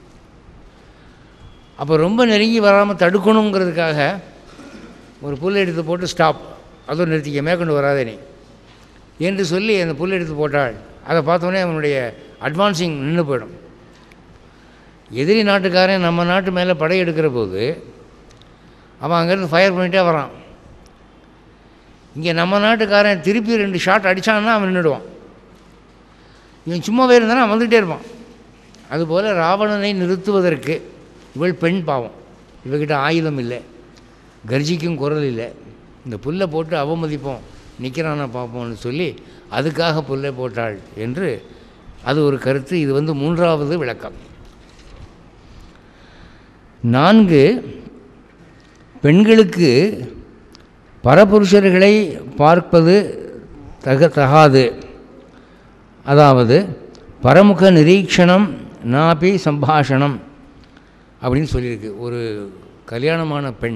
அப்போ ரொம்ப நெருங்கி வராமல் தடுக்கணுங்கிறதுக்காக ஒரு புல் எடுத்து போட்டு ஸ்டாப் அதுவும் நிறுத்திக்க மேற்கொண்டு வராதே நீ என்று சொல்லி அந்த புல் எடுத்து போட்டாள் அதை பார்த்தோன்னே அவனுடைய அட்வான்சிங் நின்று போயிடும் எதிரி நாட்டுக்காரன் நம்ம நாட்டு மேலே படையெடுக்கிற போது அவன் அங்கேருந்து ஃபயர் பண்ணிகிட்டே வரான் இங்கே நம்ம நாட்டுக்காரன் திருப்பி ரெண்டு ஷாட் அடித்தான்னா அவன் நின்றுடுவான் இவன் சும்மாவே இருந்தானா அவன் வந்துக்கிட்டே இருப்பான் அதுபோல் ராவணனை நிறுத்துவதற்கு இவள் பெண் பாவம் இவகிட்ட ஆயுதம் இல்லை கர்ஜிக்கும் குரல் இல்லை இந்த புல்லை போட்டு அவமதிப்போம் நிற்கிறானா பார்ப்போம்னு சொல்லி அதுக்காக புல்லை போட்டாள் என்று அது ஒரு கருத்து இது வந்து மூன்றாவது விளக்கம் நான்கு பெண்களுக்கு பரபுருஷர்களை பார்ப்பது தக தகாது அதாவது பரமுக நிரீக்ஷணம் நாபி சம்பாஷணம் அப்படின்னு சொல்லியிருக்கு ஒரு கல்யாணமான பெண்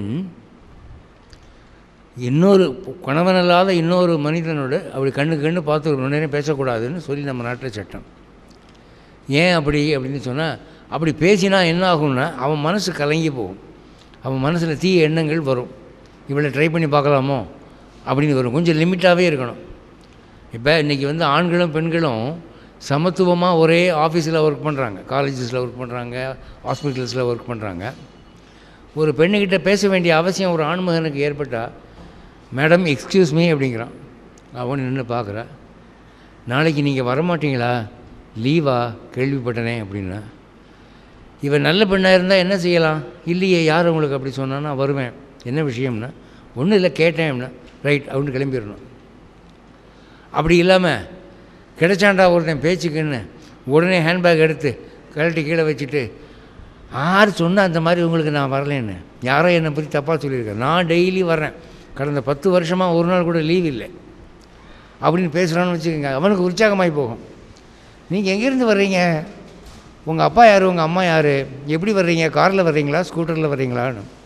இன்னொரு கணவனில்லாத இன்னொரு மனிதனோட அப்படி கண்ணு கண்ணு பார்த்து ஒரு நேரம் பேசக்கூடாதுன்னு சொல்லி நம்ம நாட்டில் சட்டம் ஏன் அப்படி அப்படின்னு சொன்னால் அப்படி பேசினா என்ன ஆகும்னா அவன் மனசு கலங்கி போகும் அவன் மனசில் தீய எண்ணங்கள் வரும் இவளை ட்ரை பண்ணி பார்க்கலாமோ அப்படின்னு வரும் கொஞ்சம் லிமிட்டாகவே இருக்கணும் இப்போ இன்றைக்கி வந்து ஆண்களும் பெண்களும் சமத்துவமாக ஒரே ஆஃபீஸில் ஒர்க் பண்ணுறாங்க காலேஜஸில் ஒர்க் பண்ணுறாங்க ஹாஸ்பிட்டல்ஸில் ஒர்க் பண்ணுறாங்க ஒரு பெண்ணுக்கிட்ட பேச வேண்டிய அவசியம் ஒரு ஆண்மகனுக்கு ஏற்பட்டால் மேடம் எக்ஸ்கியூஸ் மீ அப்படிங்கிறான் அவன் நின்று பார்க்குறா நாளைக்கு நீங்கள் வரமாட்டீங்களா லீவா கேள்விப்பட்டனே அப்படின்னா இவன் நல்ல பெண்ணாக இருந்தால் என்ன செய்யலாம் இல்லையே யார் உங்களுக்கு அப்படி சொன்னான்னா வருவேன் என்ன விஷயம்னா ஒன்றும் இல்லை கேட்டேன்னா ரைட் அப்படின்னு கிளம்பிடணும் அப்படி இல்லாமல் கிடைச்சாண்டா ஒருத்தன் பேச்சுக்குன்னு உடனே ஹேண்ட்பேக் எடுத்து கழட்டி கீழே வச்சுட்டு யார் சொன்னால் அந்த மாதிரி உங்களுக்கு நான் வரலேன்னு யாரோ என்னை பற்றி தப்பாக சொல்லியிருக்கேன் நான் டெய்லி வர்றேன் கடந்த பத்து வருஷமாக ஒரு நாள் கூட லீவ் இல்லை அப்படின்னு பேசுகிறான்னு வச்சுக்கோங்க அவனுக்கு உற்சாகமாகி போகும் நீங்கள் எங்கேருந்து வர்றீங்க உங்கள் அப்பா யார் உங்கள் அம்மா யார் எப்படி வர்றீங்க காரில் வர்றீங்களா ஸ்கூட்டரில் வர்றீங்களான்னு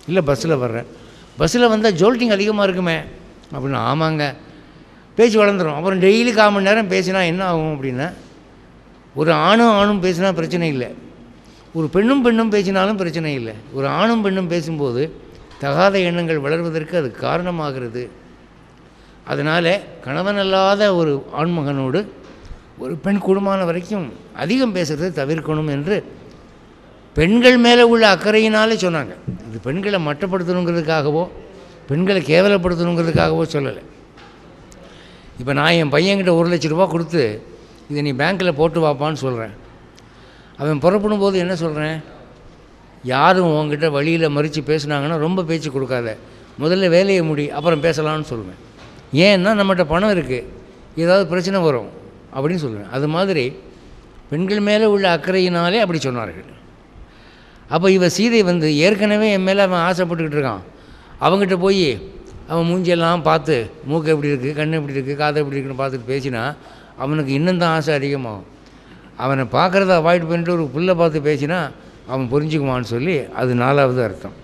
இல்லை பஸ்ஸில் வர்றேன் பஸ்ஸில் வந்தால் ஜோல்ட்டிங் அதிகமாக இருக்குமே அப்படின்னு ஆமாங்க பேச்சு வளர்ந்துடும் அப்புறம் டெய்லி கால் மணி நேரம் பேசினா என்ன ஆகும் அப்படின்னா ஒரு ஆணும் ஆணும் பேசினா பிரச்சனை இல்லை ஒரு பெண்ணும் பெண்ணும் பேசினாலும் பிரச்சனை இல்லை ஒரு ஆணும் பெண்ணும் பேசும்போது தகாத எண்ணங்கள் வளர்வதற்கு அது காரணமாகிறது அதனால் கணவன் அல்லாத ஒரு ஆண்மகனோடு ஒரு பெண் குடும்பமான வரைக்கும் அதிகம் பேசுகிறதை தவிர்க்கணும் என்று பெண்கள் மேலே உள்ள அக்கறையினாலே சொன்னாங்க இது பெண்களை மட்டப்படுத்தணுங்கிறதுக்காகவோ பெண்களை கேவலப்படுத்தணுங்கிறதுக்காகவோ சொல்லலை இப்போ நான் என் பையன்கிட்ட ஒரு லட்ச ரூபா கொடுத்து இதை நீ பேங்க்கில் போட்டு வாப்பான்னு சொல்கிறேன் அவன் புறப்படும் போது என்ன சொல்கிறேன் யாரும் உங்ககிட்ட வழியில் மறித்து பேசுனாங்கன்னா ரொம்ப பேச்சு கொடுக்காத முதல்ல வேலையை முடி அப்புறம் பேசலாம்னு சொல்லுவேன் ஏன்னா நம்மகிட்ட பணம் இருக்குது ஏதாவது பிரச்சனை வரும் அப்படின்னு சொல்லுவேன் அது மாதிரி பெண்கள் மேலே உள்ள அக்கறையினாலே அப்படி சொன்னார்கள் அப்போ இவ சீதை வந்து ஏற்கனவே என் மேலே அவன் ஆசைப்பட்டுக்கிட்டு இருக்கான் அவங்ககிட்ட போய் அவன் மூஞ்சியெல்லாம் பார்த்து மூக்கு எப்படி இருக்குது கண் எப்படி இருக்குது காது எப்படி இருக்குன்னு பார்த்துட்டு பேசினா அவனுக்கு இன்னும் தான் ஆசை அதிகமாகும் அவனை பார்க்குறத அவாய்ட் பண்ணிட்டு ஒரு புல்லை பார்த்து பேசினா அவன் புரிஞ்சுக்குவான்னு சொல்லி அது நாலாவது அர்த்தம்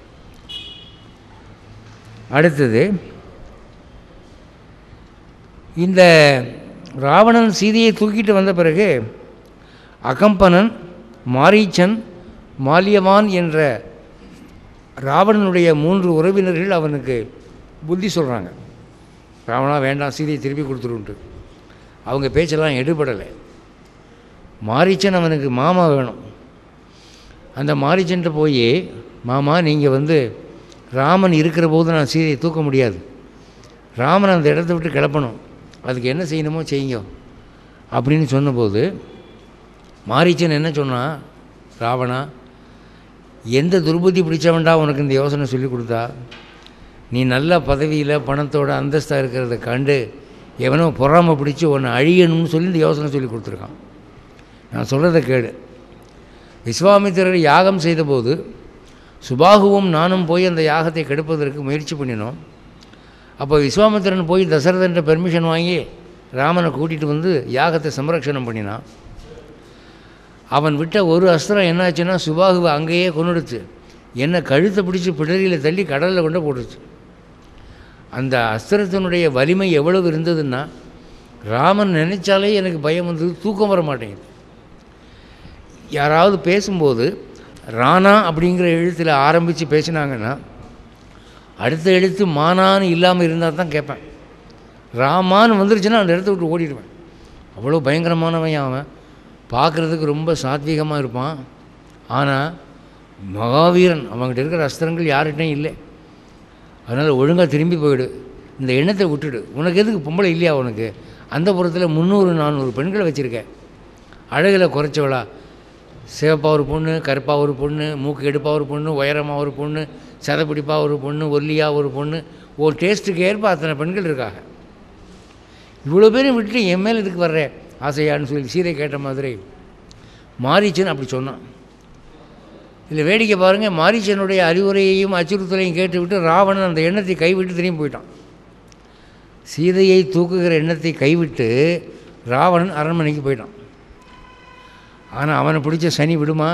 அடுத்தது இந்த ராவணன் சீதையை தூக்கிட்டு வந்த பிறகு அகம்பனன் மாரீச்சன் மாலியவான் என்ற ராவணனுடைய மூன்று உறவினர்கள் அவனுக்கு புத்தி சொல்கிறாங்க ராவணா வேண்டாம் சீதையை திருப்பி கொடுத்துருன்ட்டு அவங்க பேச்செல்லாம் எடுபடலை மாரீச்சன் அவனுக்கு மாமா வேணும் அந்த மாரீச்சன்ட்ட போய் மாமா நீங்கள் வந்து ராமன் இருக்கிற போது நான் சீதையை தூக்க முடியாது ராமன் அந்த இடத்த விட்டு கிளப்பணும் அதுக்கு என்ன செய்யணுமோ செய்யுங்க அப்படின்னு சொன்னபோது மாரீச்சன் என்ன சொன்னான் ராவணா எந்த துர்புத்தி பிடிச்சவன்டா உனக்கு இந்த யோசனை சொல்லி கொடுத்தா நீ நல்ல பதவியில் பணத்தோட அந்தஸ்தாக இருக்கிறத கண்டு எவனோ பொறாமை பிடிச்சி உன்னை அழியணும்னு சொல்லி இந்த யோசனை சொல்லி கொடுத்துருக்கான் நான் சொல்கிறத கேடு விஸ்வாமித்திரர் யாகம் செய்தபோது சுபாகுவும் நானும் போய் அந்த யாகத்தை கெடுப்பதற்கு முயற்சி பண்ணினோம் அப்போ விஸ்வாமித்திரன் போய் தசரதன்ட்ட பெர்மிஷன் வாங்கி ராமனை கூட்டிகிட்டு வந்து யாகத்தை சம்ரக்ஷணம் பண்ணினான் அவன் விட்ட ஒரு அஸ்திரம் என்னாச்சுன்னா சுபாகுவை அங்கேயே கொண்டுடுச்சு என்னை கழுத்தை பிடிச்சி பிடரியில் தள்ளி கடலில் கொண்டு போட்டுச்சு அந்த அஸ்திரத்தினுடைய வலிமை எவ்வளவு இருந்ததுன்னா ராமன் நினைச்சாலே எனக்கு பயம் வந்தது தூக்கம் வர மாட்டேங்குது யாராவது பேசும்போது ராணா அப்படிங்கிற எழுத்தில் ஆரம்பித்து பேசினாங்கன்னா அடுத்த எழுத்து மானான்னு இல்லாமல் இருந்தால் தான் கேட்பேன் ராமான்னு வந்துருச்சுன்னா அந்த இடத்த விட்டு ஓடிடுவேன் அவ்வளோ பயங்கரமானவன் அவன் பார்க்குறதுக்கு ரொம்ப சாத்வீகமாக இருப்பான் ஆனால் மகாவீரன் அவங்ககிட்ட இருக்கிற அஸ்திரங்கள் யார்கிட்டையும் இல்லை அதனால் ஒழுங்காக திரும்பி போயிடு இந்த எண்ணத்தை விட்டுடு உனக்கு எதுக்கு பொம்பளை இல்லையா உனக்கு அந்த புறத்தில் முந்நூறு நானூறு பெண்களை வச்சுருக்கேன் அழகில் குறைச்சவளா சிவப்பா ஒரு பொண்ணு கருப்பா ஒரு பொண்ணு மூக்கு எடுப்பா ஒரு பொண்ணு உயரமாக ஒரு பொண்ணு சதப்பிடிப்பா ஒரு பொண்ணு ஒல்லியாக ஒரு பொண்ணு ஒரு டேஸ்ட்டுக்கு ஏற்ப அத்தனை பெண்கள் இருக்காங்க இவ்வளோ பேரும் விட்டுட்டு என் மேலே இதுக்கு வர்ற ஆசையான்னு சொல்லி சீதை கேட்ட மாதிரி மாரீச்சன் அப்படி சொன்னான் இதில் வேடிக்கை பாருங்கள் மாரீச்சனுடைய அறிவுரையையும் அச்சுறுத்தலையும் கேட்டுவிட்டு ராவணன் அந்த எண்ணத்தை கைவிட்டு திரும்பி போயிட்டான் சீதையை தூக்குகிற எண்ணத்தை கைவிட்டு ராவணன் அரண்மனைக்கு போயிட்டான் ஆனால் அவனை பிடிச்ச சனி விடுமா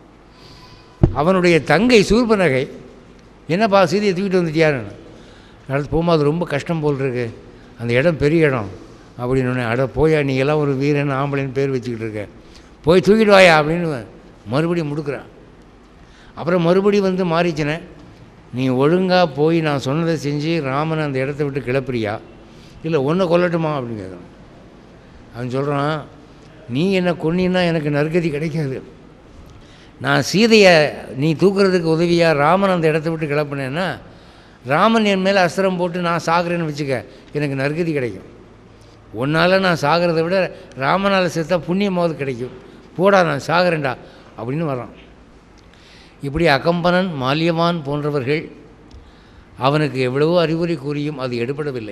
அவனுடைய தங்கை சூர்பனகை என்னப்பா சீதையை தூக்கிட்டு வந்துட்டியாருன்னு அடுத்து போகும்போது ரொம்ப கஷ்டம் போல் இருக்கு அந்த இடம் பெரிய இடம் அப்படின்னு உடனே, அட போயா நீ எல்லாம் ஒரு வீரன் ஆம்பளைன்னு பேர் வச்சுக்கிட்டு இருக்க போய் தூக்கிட்டு வாயா அப்படின்னு மறுபடியும் முடுக்குறான் அப்புறம் மறுபடியும் வந்து மாறிச்சினே நீ ஒழுங்காக போய் நான் சொன்னதை செஞ்சு ராமனை அந்த இடத்த விட்டு கிளப்புறியா இல்லை ஒன்றை கொல்லட்டுமா அப்படின்னு கேட்குறான் அவன் சொல்கிறான் நீ என்னை கொன்னீன்னா எனக்கு நற்கதி கிடைக்காது நான் சீதையை நீ தூக்குறதுக்கு உதவியாக ராமன் அந்த இடத்த விட்டு கிளப்புனேன்னா ராமன் என் மேலே அஸ்திரம் போட்டு நான் சாகுறேன்னு வச்சுக்க எனக்கு நற்கதி கிடைக்கும் உன்னால் நான் சாகிறத விட ராமனால் செத்தா புண்ணியமாவது கிடைக்கும் போடா நான் சாகிறேன்டா அப்படின்னு வரான் இப்படி அகம்பனன் மால்யவான் போன்றவர்கள் அவனுக்கு எவ்வளவோ அறிவுரை கூறியும் அது எடுபடவில்லை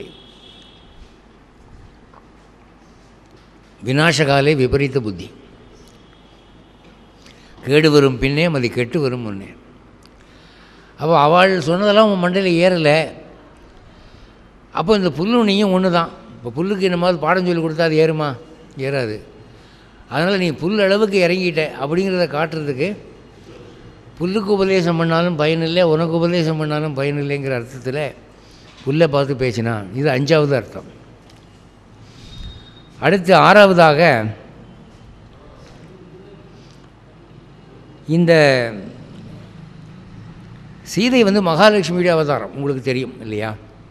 விநாசகாலே விபரீத புத்தி கேடு வரும் பின்னே மதி கெட்டு வரும் முன்னே அப்போ அவள் சொன்னதெல்லாம் உன் மண்டையில் ஏறலை அப்போ இந்த புல்லுண்ணியும் ஒன்று தான் இப்போ புல்லுக்கு என்னமாவது பாடம் சொல்லி கொடுத்தா அது ஏறுமா ஏறாது அதனால் நீ புல் அளவுக்கு இறங்கிட்ட அப்படிங்கிறத காட்டுறதுக்கு புல்லுக்கு உபதேசம் பண்ணாலும் பயனில்லை உனக்கு உபதேசம் பண்ணாலும் பயனில்லைங்கிற அர்த்தத்தில் புல்லை பார்த்து பேசினான் இது அஞ்சாவது அர்த்தம் அடுத்து ஆறாவதாக இந்த சீதை வந்து மகாலட்சுமியுடைய அவதாரம் உங்களுக்கு தெரியும் இல்லையா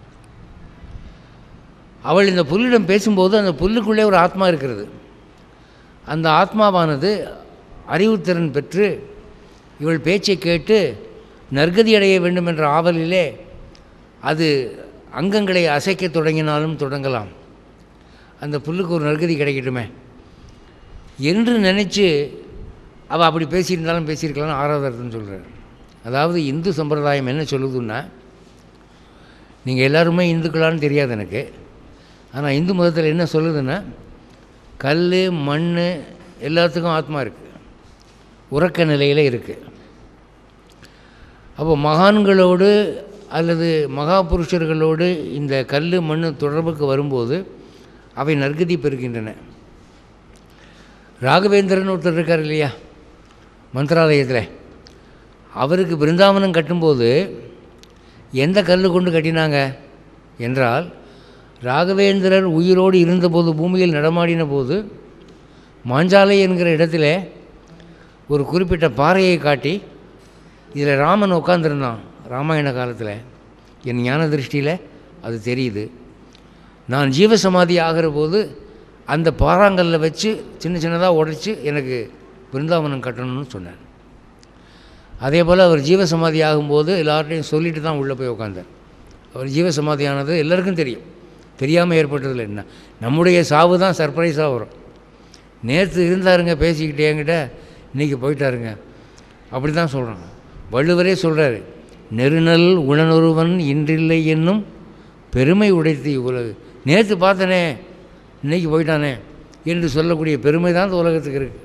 அவள் இந்த புல்லிடம் பேசும்போது அந்த புல்லுக்குள்ளே ஒரு ஆத்மா இருக்கிறது அந்த ஆத்மாவானது அறிவுத்திறன் பெற்று இவள் பேச்சை கேட்டு நற்கதி அடைய வேண்டும் என்ற ஆவலிலே அது அங்கங்களை அசைக்க தொடங்கினாலும் தொடங்கலாம் அந்த புல்லுக்கு ஒரு நற்கதி கிடைக்கட்டுமே என்று நினச்சி அவள் அப்படி பேசியிருந்தாலும் பேசியிருக்கலாம் ஆறாவது அர்த்தம் சொல்கிறார் அதாவது இந்து சம்பிரதாயம் என்ன சொல்லுதுன்னா நீங்கள் எல்லாருமே இந்துக்களான்னு தெரியாது எனக்கு ஆனால் இந்து மதத்தில் என்ன சொல்லுதுன்னா கல் மண் எல்லாத்துக்கும் ஆத்மா இருக்குது உறக்க நிலையில் இருக்குது அப்போ மகான்களோடு அல்லது மகா புருஷர்களோடு இந்த கல் மண் தொடர்புக்கு வரும்போது அவை நற்கதி பெறுகின்றன ராகவேந்திரன் ஒருத்தர் இருக்கார் இல்லையா மந்திராலயத்தில் அவருக்கு பிருந்தாவனம் கட்டும்போது எந்த கல் கொண்டு கட்டினாங்க என்றால் ராகவேந்திரர் உயிரோடு இருந்தபோது பூமியில் நடமாடின போது மாஞ்சாலை என்கிற இடத்துல ஒரு குறிப்பிட்ட பாறையை காட்டி இதில் ராமன் உட்காந்துருந்தான் ராமாயண காலத்தில் என் ஞான திருஷ்டியில் அது தெரியுது நான் ஜீவசமாதி ஆகிற போது அந்த பாறாங்கல்ல வச்சு சின்ன சின்னதாக உடைச்சி எனக்கு பிருந்தாவனம் கட்டணும்னு சொன்னார் அதே போல் அவர் ஜீவசமாதி ஆகும்போது எல்லார்ட்டையும் சொல்லிட்டு தான் உள்ளே போய் உட்காந்தார் அவர் ஜீவசமாதியானது எல்லாருக்கும் தெரியும் தெரியாமல் ஏற்பட்டதில் என்ன நம்முடைய சாவு தான் சர்ப்ரைஸாக வரும் நேற்று இருந்தாருங்க பேசிக்கிட்டே என்கிட்ட இன்றைக்கி போயிட்டாருங்க அப்படி தான் சொல்கிறாங்க வள்ளுவரே சொல்கிறாரு நெருநல் உணனொருவன் இன்றில்லை என்னும் பெருமை உடைத்து உலகு நேற்று பார்த்தனே இன்னைக்கு போயிட்டானே என்று சொல்லக்கூடிய பெருமை தான் இந்த உலகத்துக்கு இருக்குது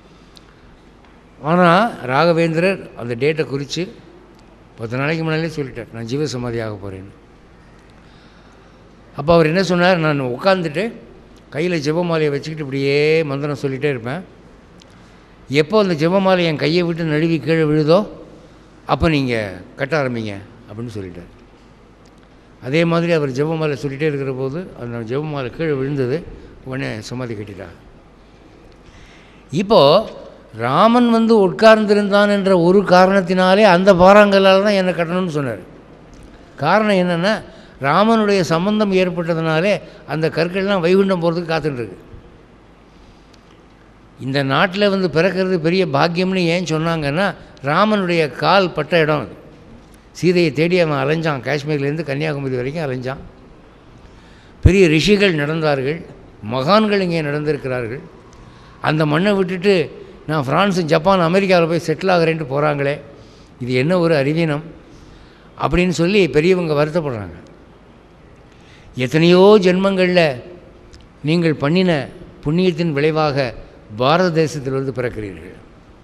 ஆனால் ராகவேந்திரர் அந்த டேட்டை குறித்து பத்து நாளைக்கு முன்னாலே சொல்லிட்டார் நான் ஜீவசமாதி ஆக போகிறேன்னு அப்போ அவர் என்ன சொன்னார் நான் உட்காந்துட்டு கையில் ஜெபமாலையை வச்சுக்கிட்டு இப்படியே மந்திரம் சொல்லிகிட்டே இருப்பேன் எப்போ அந்த ஜெபமாலை என் கையை விட்டு நழுவி கீழே விழுதோ அப்போ நீங்கள் கட்ட ஆரம்பிங்க அப்படின்னு சொல்லிட்டார் அதே மாதிரி அவர் ஜெபமாலை சொல்லிகிட்டே இருக்கிற போது அந்த ஜெபமாலை கீழே விழுந்தது உடனே சமாதி கட்டிட்டார் இப்போது ராமன் வந்து உட்கார்ந்திருந்தான் என்ற ஒரு காரணத்தினாலே அந்த பாறாங்கல்லால் தான் என்னை கட்டணும்னு சொன்னார் காரணம் என்னென்னா ராமனுடைய சம்பந்தம் ஏற்பட்டதுனாலே அந்த கற்கள்லாம் வைகுண்டம் போகிறதுக்கு காத்துட்டுருக்கு இந்த நாட்டில் வந்து பிறக்கிறது பெரிய பாக்கியம்னு ஏன் சொன்னாங்கன்னா ராமனுடைய கால் பட்ட இடம் அது சீதையை தேடி அவன் அலைஞ்சான் காஷ்மீர்லேருந்து கன்னியாகுமரி வரைக்கும் அலைஞ்சான் பெரிய ரிஷிகள் நடந்தார்கள் மகான்கள் இங்கே நடந்திருக்கிறார்கள் அந்த மண்ணை விட்டுட்டு நான் ஃப்ரான்ஸு ஜப்பான் அமெரிக்காவில் போய் செட்டில் ஆகிறேன்ட்டு போகிறாங்களே இது என்ன ஒரு அறிவீனம் அப்படின்னு சொல்லி பெரியவங்க வருத்தப்படுறாங்க எத்தனையோ ஜென்மங்களில் நீங்கள் பண்ணின புண்ணியத்தின் விளைவாக பாரத தேசத்தில் வந்து பிறக்கிறீர்கள்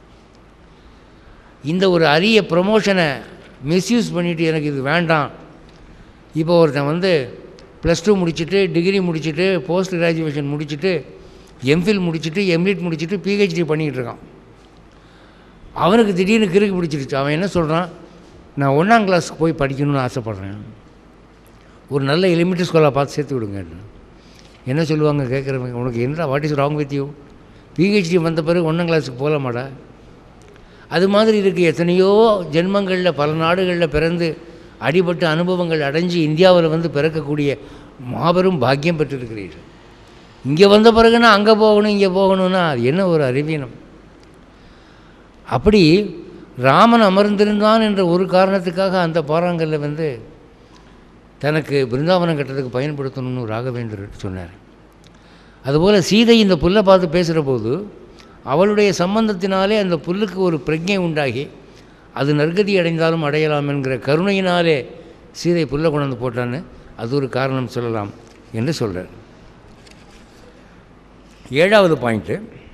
இந்த ஒரு அரிய ப்ரொமோஷனை மிஸ்யூஸ் பண்ணிவிட்டு எனக்கு இது வேண்டாம் இப்போ ஒருத்தன் வந்து ப்ளஸ் டூ முடிச்சுட்டு டிகிரி முடிச்சுட்டு போஸ்ட் கிராஜுவேஷன் முடிச்சுட்டு எம்ஃபில் முடிச்சுட்டு எம்லிட் முடிச்சுட்டு பிஹெச்டி பண்ணிக்கிட்டு இருக்கான் அவனுக்கு திடீர்னு கிறுக்கு பிடிச்சிருச்சு அவன் என்ன சொல்கிறான் நான் ஒன்றாம் கிளாஸுக்கு போய் படிக்கணும்னு ஆசைப்பட்றேன் ஒரு நல்ல எலிமெண்ட்ரி ஸ்கூலாக பார்த்து சேர்த்து விடுங்க என்ன சொல்லுவாங்க கேட்குறவங்க உனக்கு என்னடா what is wrong with you PhD வந்த பிறகு ஒன்றாம் கிளாஸுக்கு போகலாமாடா அது மாதிரி இருக்குது எத்தனையோ ஜென்மங்களில் பல நாடுகளில் பிறந்து அடிபட்டு அனுபவங்கள் அடைஞ்சு இந்தியாவில் வந்து பிறக்கக்கூடிய மாபெரும் பாக்கியம் பெற்றிருக்கிறீர்கள் இங்கே வந்த பிறகுனா அங்கே போகணும் இங்கே போகணும்னா அது என்ன ஒரு அறிவீனம் அப்படி ராமன் அமர்ந்திருந்தான் என்ற ஒரு காரணத்துக்காக அந்த பாறாங்கல்ல வந்து தனக்கு பிருந்தாவனம் கட்டுறதுக்கு பயன்படுத்தணும்னு ராகவேந்தர் சொன்னார் அதுபோல் சீதை இந்த புல்லை பார்த்து பேசுகிற போது அவளுடைய சம்பந்தத்தினாலே அந்த புல்லுக்கு ஒரு பிரஜை உண்டாகி அது நற்கதி அடைந்தாலும் அடையலாம் என்கிற கருணையினாலே சீதை புல்லை கொண்டாந்து போட்டான்னு அது ஒரு காரணம் சொல்லலாம் என்று சொல்கிறார் ஏழாவது பாயிண்ட்டு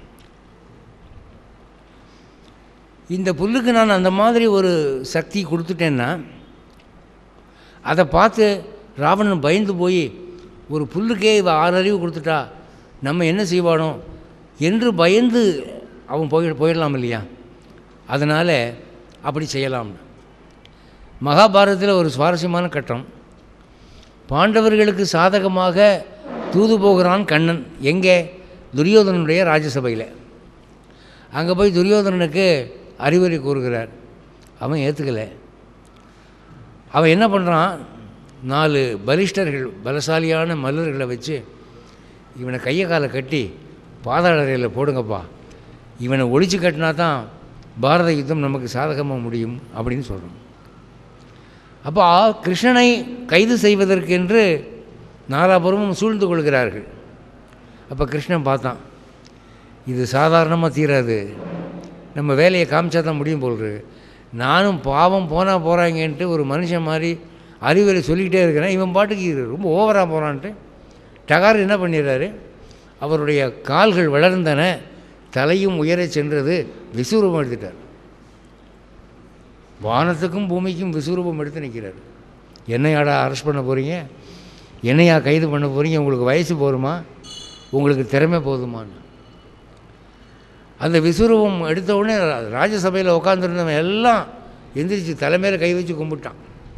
இந்த புல்லுக்கு நான் அந்த மாதிரி ஒரு சக்தி கொடுத்துட்டேன்னா அதை பார்த்து ராவணன் பயந்து போய் ஒரு புல்லுக்கே இவ ஆறு அறிவு கொடுத்துட்டா நம்ம என்ன செய்வானோ என்று பயந்து அவன் போய் போயிடலாம் இல்லையா அதனால் அப்படி செய்யலாம்னு மகாபாரதத்தில் ஒரு சுவாரஸ்யமான கட்டம் பாண்டவர்களுக்கு சாதகமாக தூது போகிறான் கண்ணன் எங்கே துரியோதனனுடைய ராஜசபையில் அங்கே போய் துரியோதனனுக்கு அறிவுரை கூறுகிறார் அவன் ஏற்றுக்கலை அவன் என்ன பண்ணுறான் நாலு பலிஷ்டர்கள் பலசாலியான மல்லர்களை வச்சு இவனை கையை காலை கட்டி பாதாள அறையில் போடுங்கப்பா இவனை ஒழிச்சு கட்டினா தான் பாரத யுத்தம் நமக்கு சாதகமாக முடியும் அப்படின்னு சொல்கிறான் அப்போ கிருஷ்ணனை கைது செய்வதற்கென்று நாலாபுரமும் சூழ்ந்து கொள்கிறார்கள் அப்போ கிருஷ்ணன் பார்த்தான் இது சாதாரணமாக தீராது நம்ம வேலையை காமிச்சா தான் முடியும் போல் இருக்கு. நானும் பாவம் போனால் போகிறாங்கன்ட்டு ஒரு மனுஷன் மாதிரி அறிவுரை சொல்லிக்கிட்டே இருக்கிறேன் இவன் பாட்டுக்கு இது ரொம்ப ஓவராக போகிறான்ட்டு டகார் என்ன பண்ணிடுறாரு அவருடைய கால்கள் வளர்ந்தன தலையும் உயரச் சென்றது விசுரூபம் எடுத்துட்டார் வானத்துக்கும் பூமிக்கும் விசுரூபம் எடுத்து நிற்கிறார் என்னையாடா அரெஸ்ட் பண்ண போகிறீங்க என்னையா கைது பண்ண போகிறீங்க உங்களுக்கு வயசு போதுமா உங்களுக்கு திறமை போதுமான்னு அந்த விசுரூபம் எடுத்த உடனே ரா- ராஜசபையில் உட்காந்துருந்தவன் எல்லாம் எந்திரிச்சு தலைமையில் கை வச்சு கும்பிட்டான்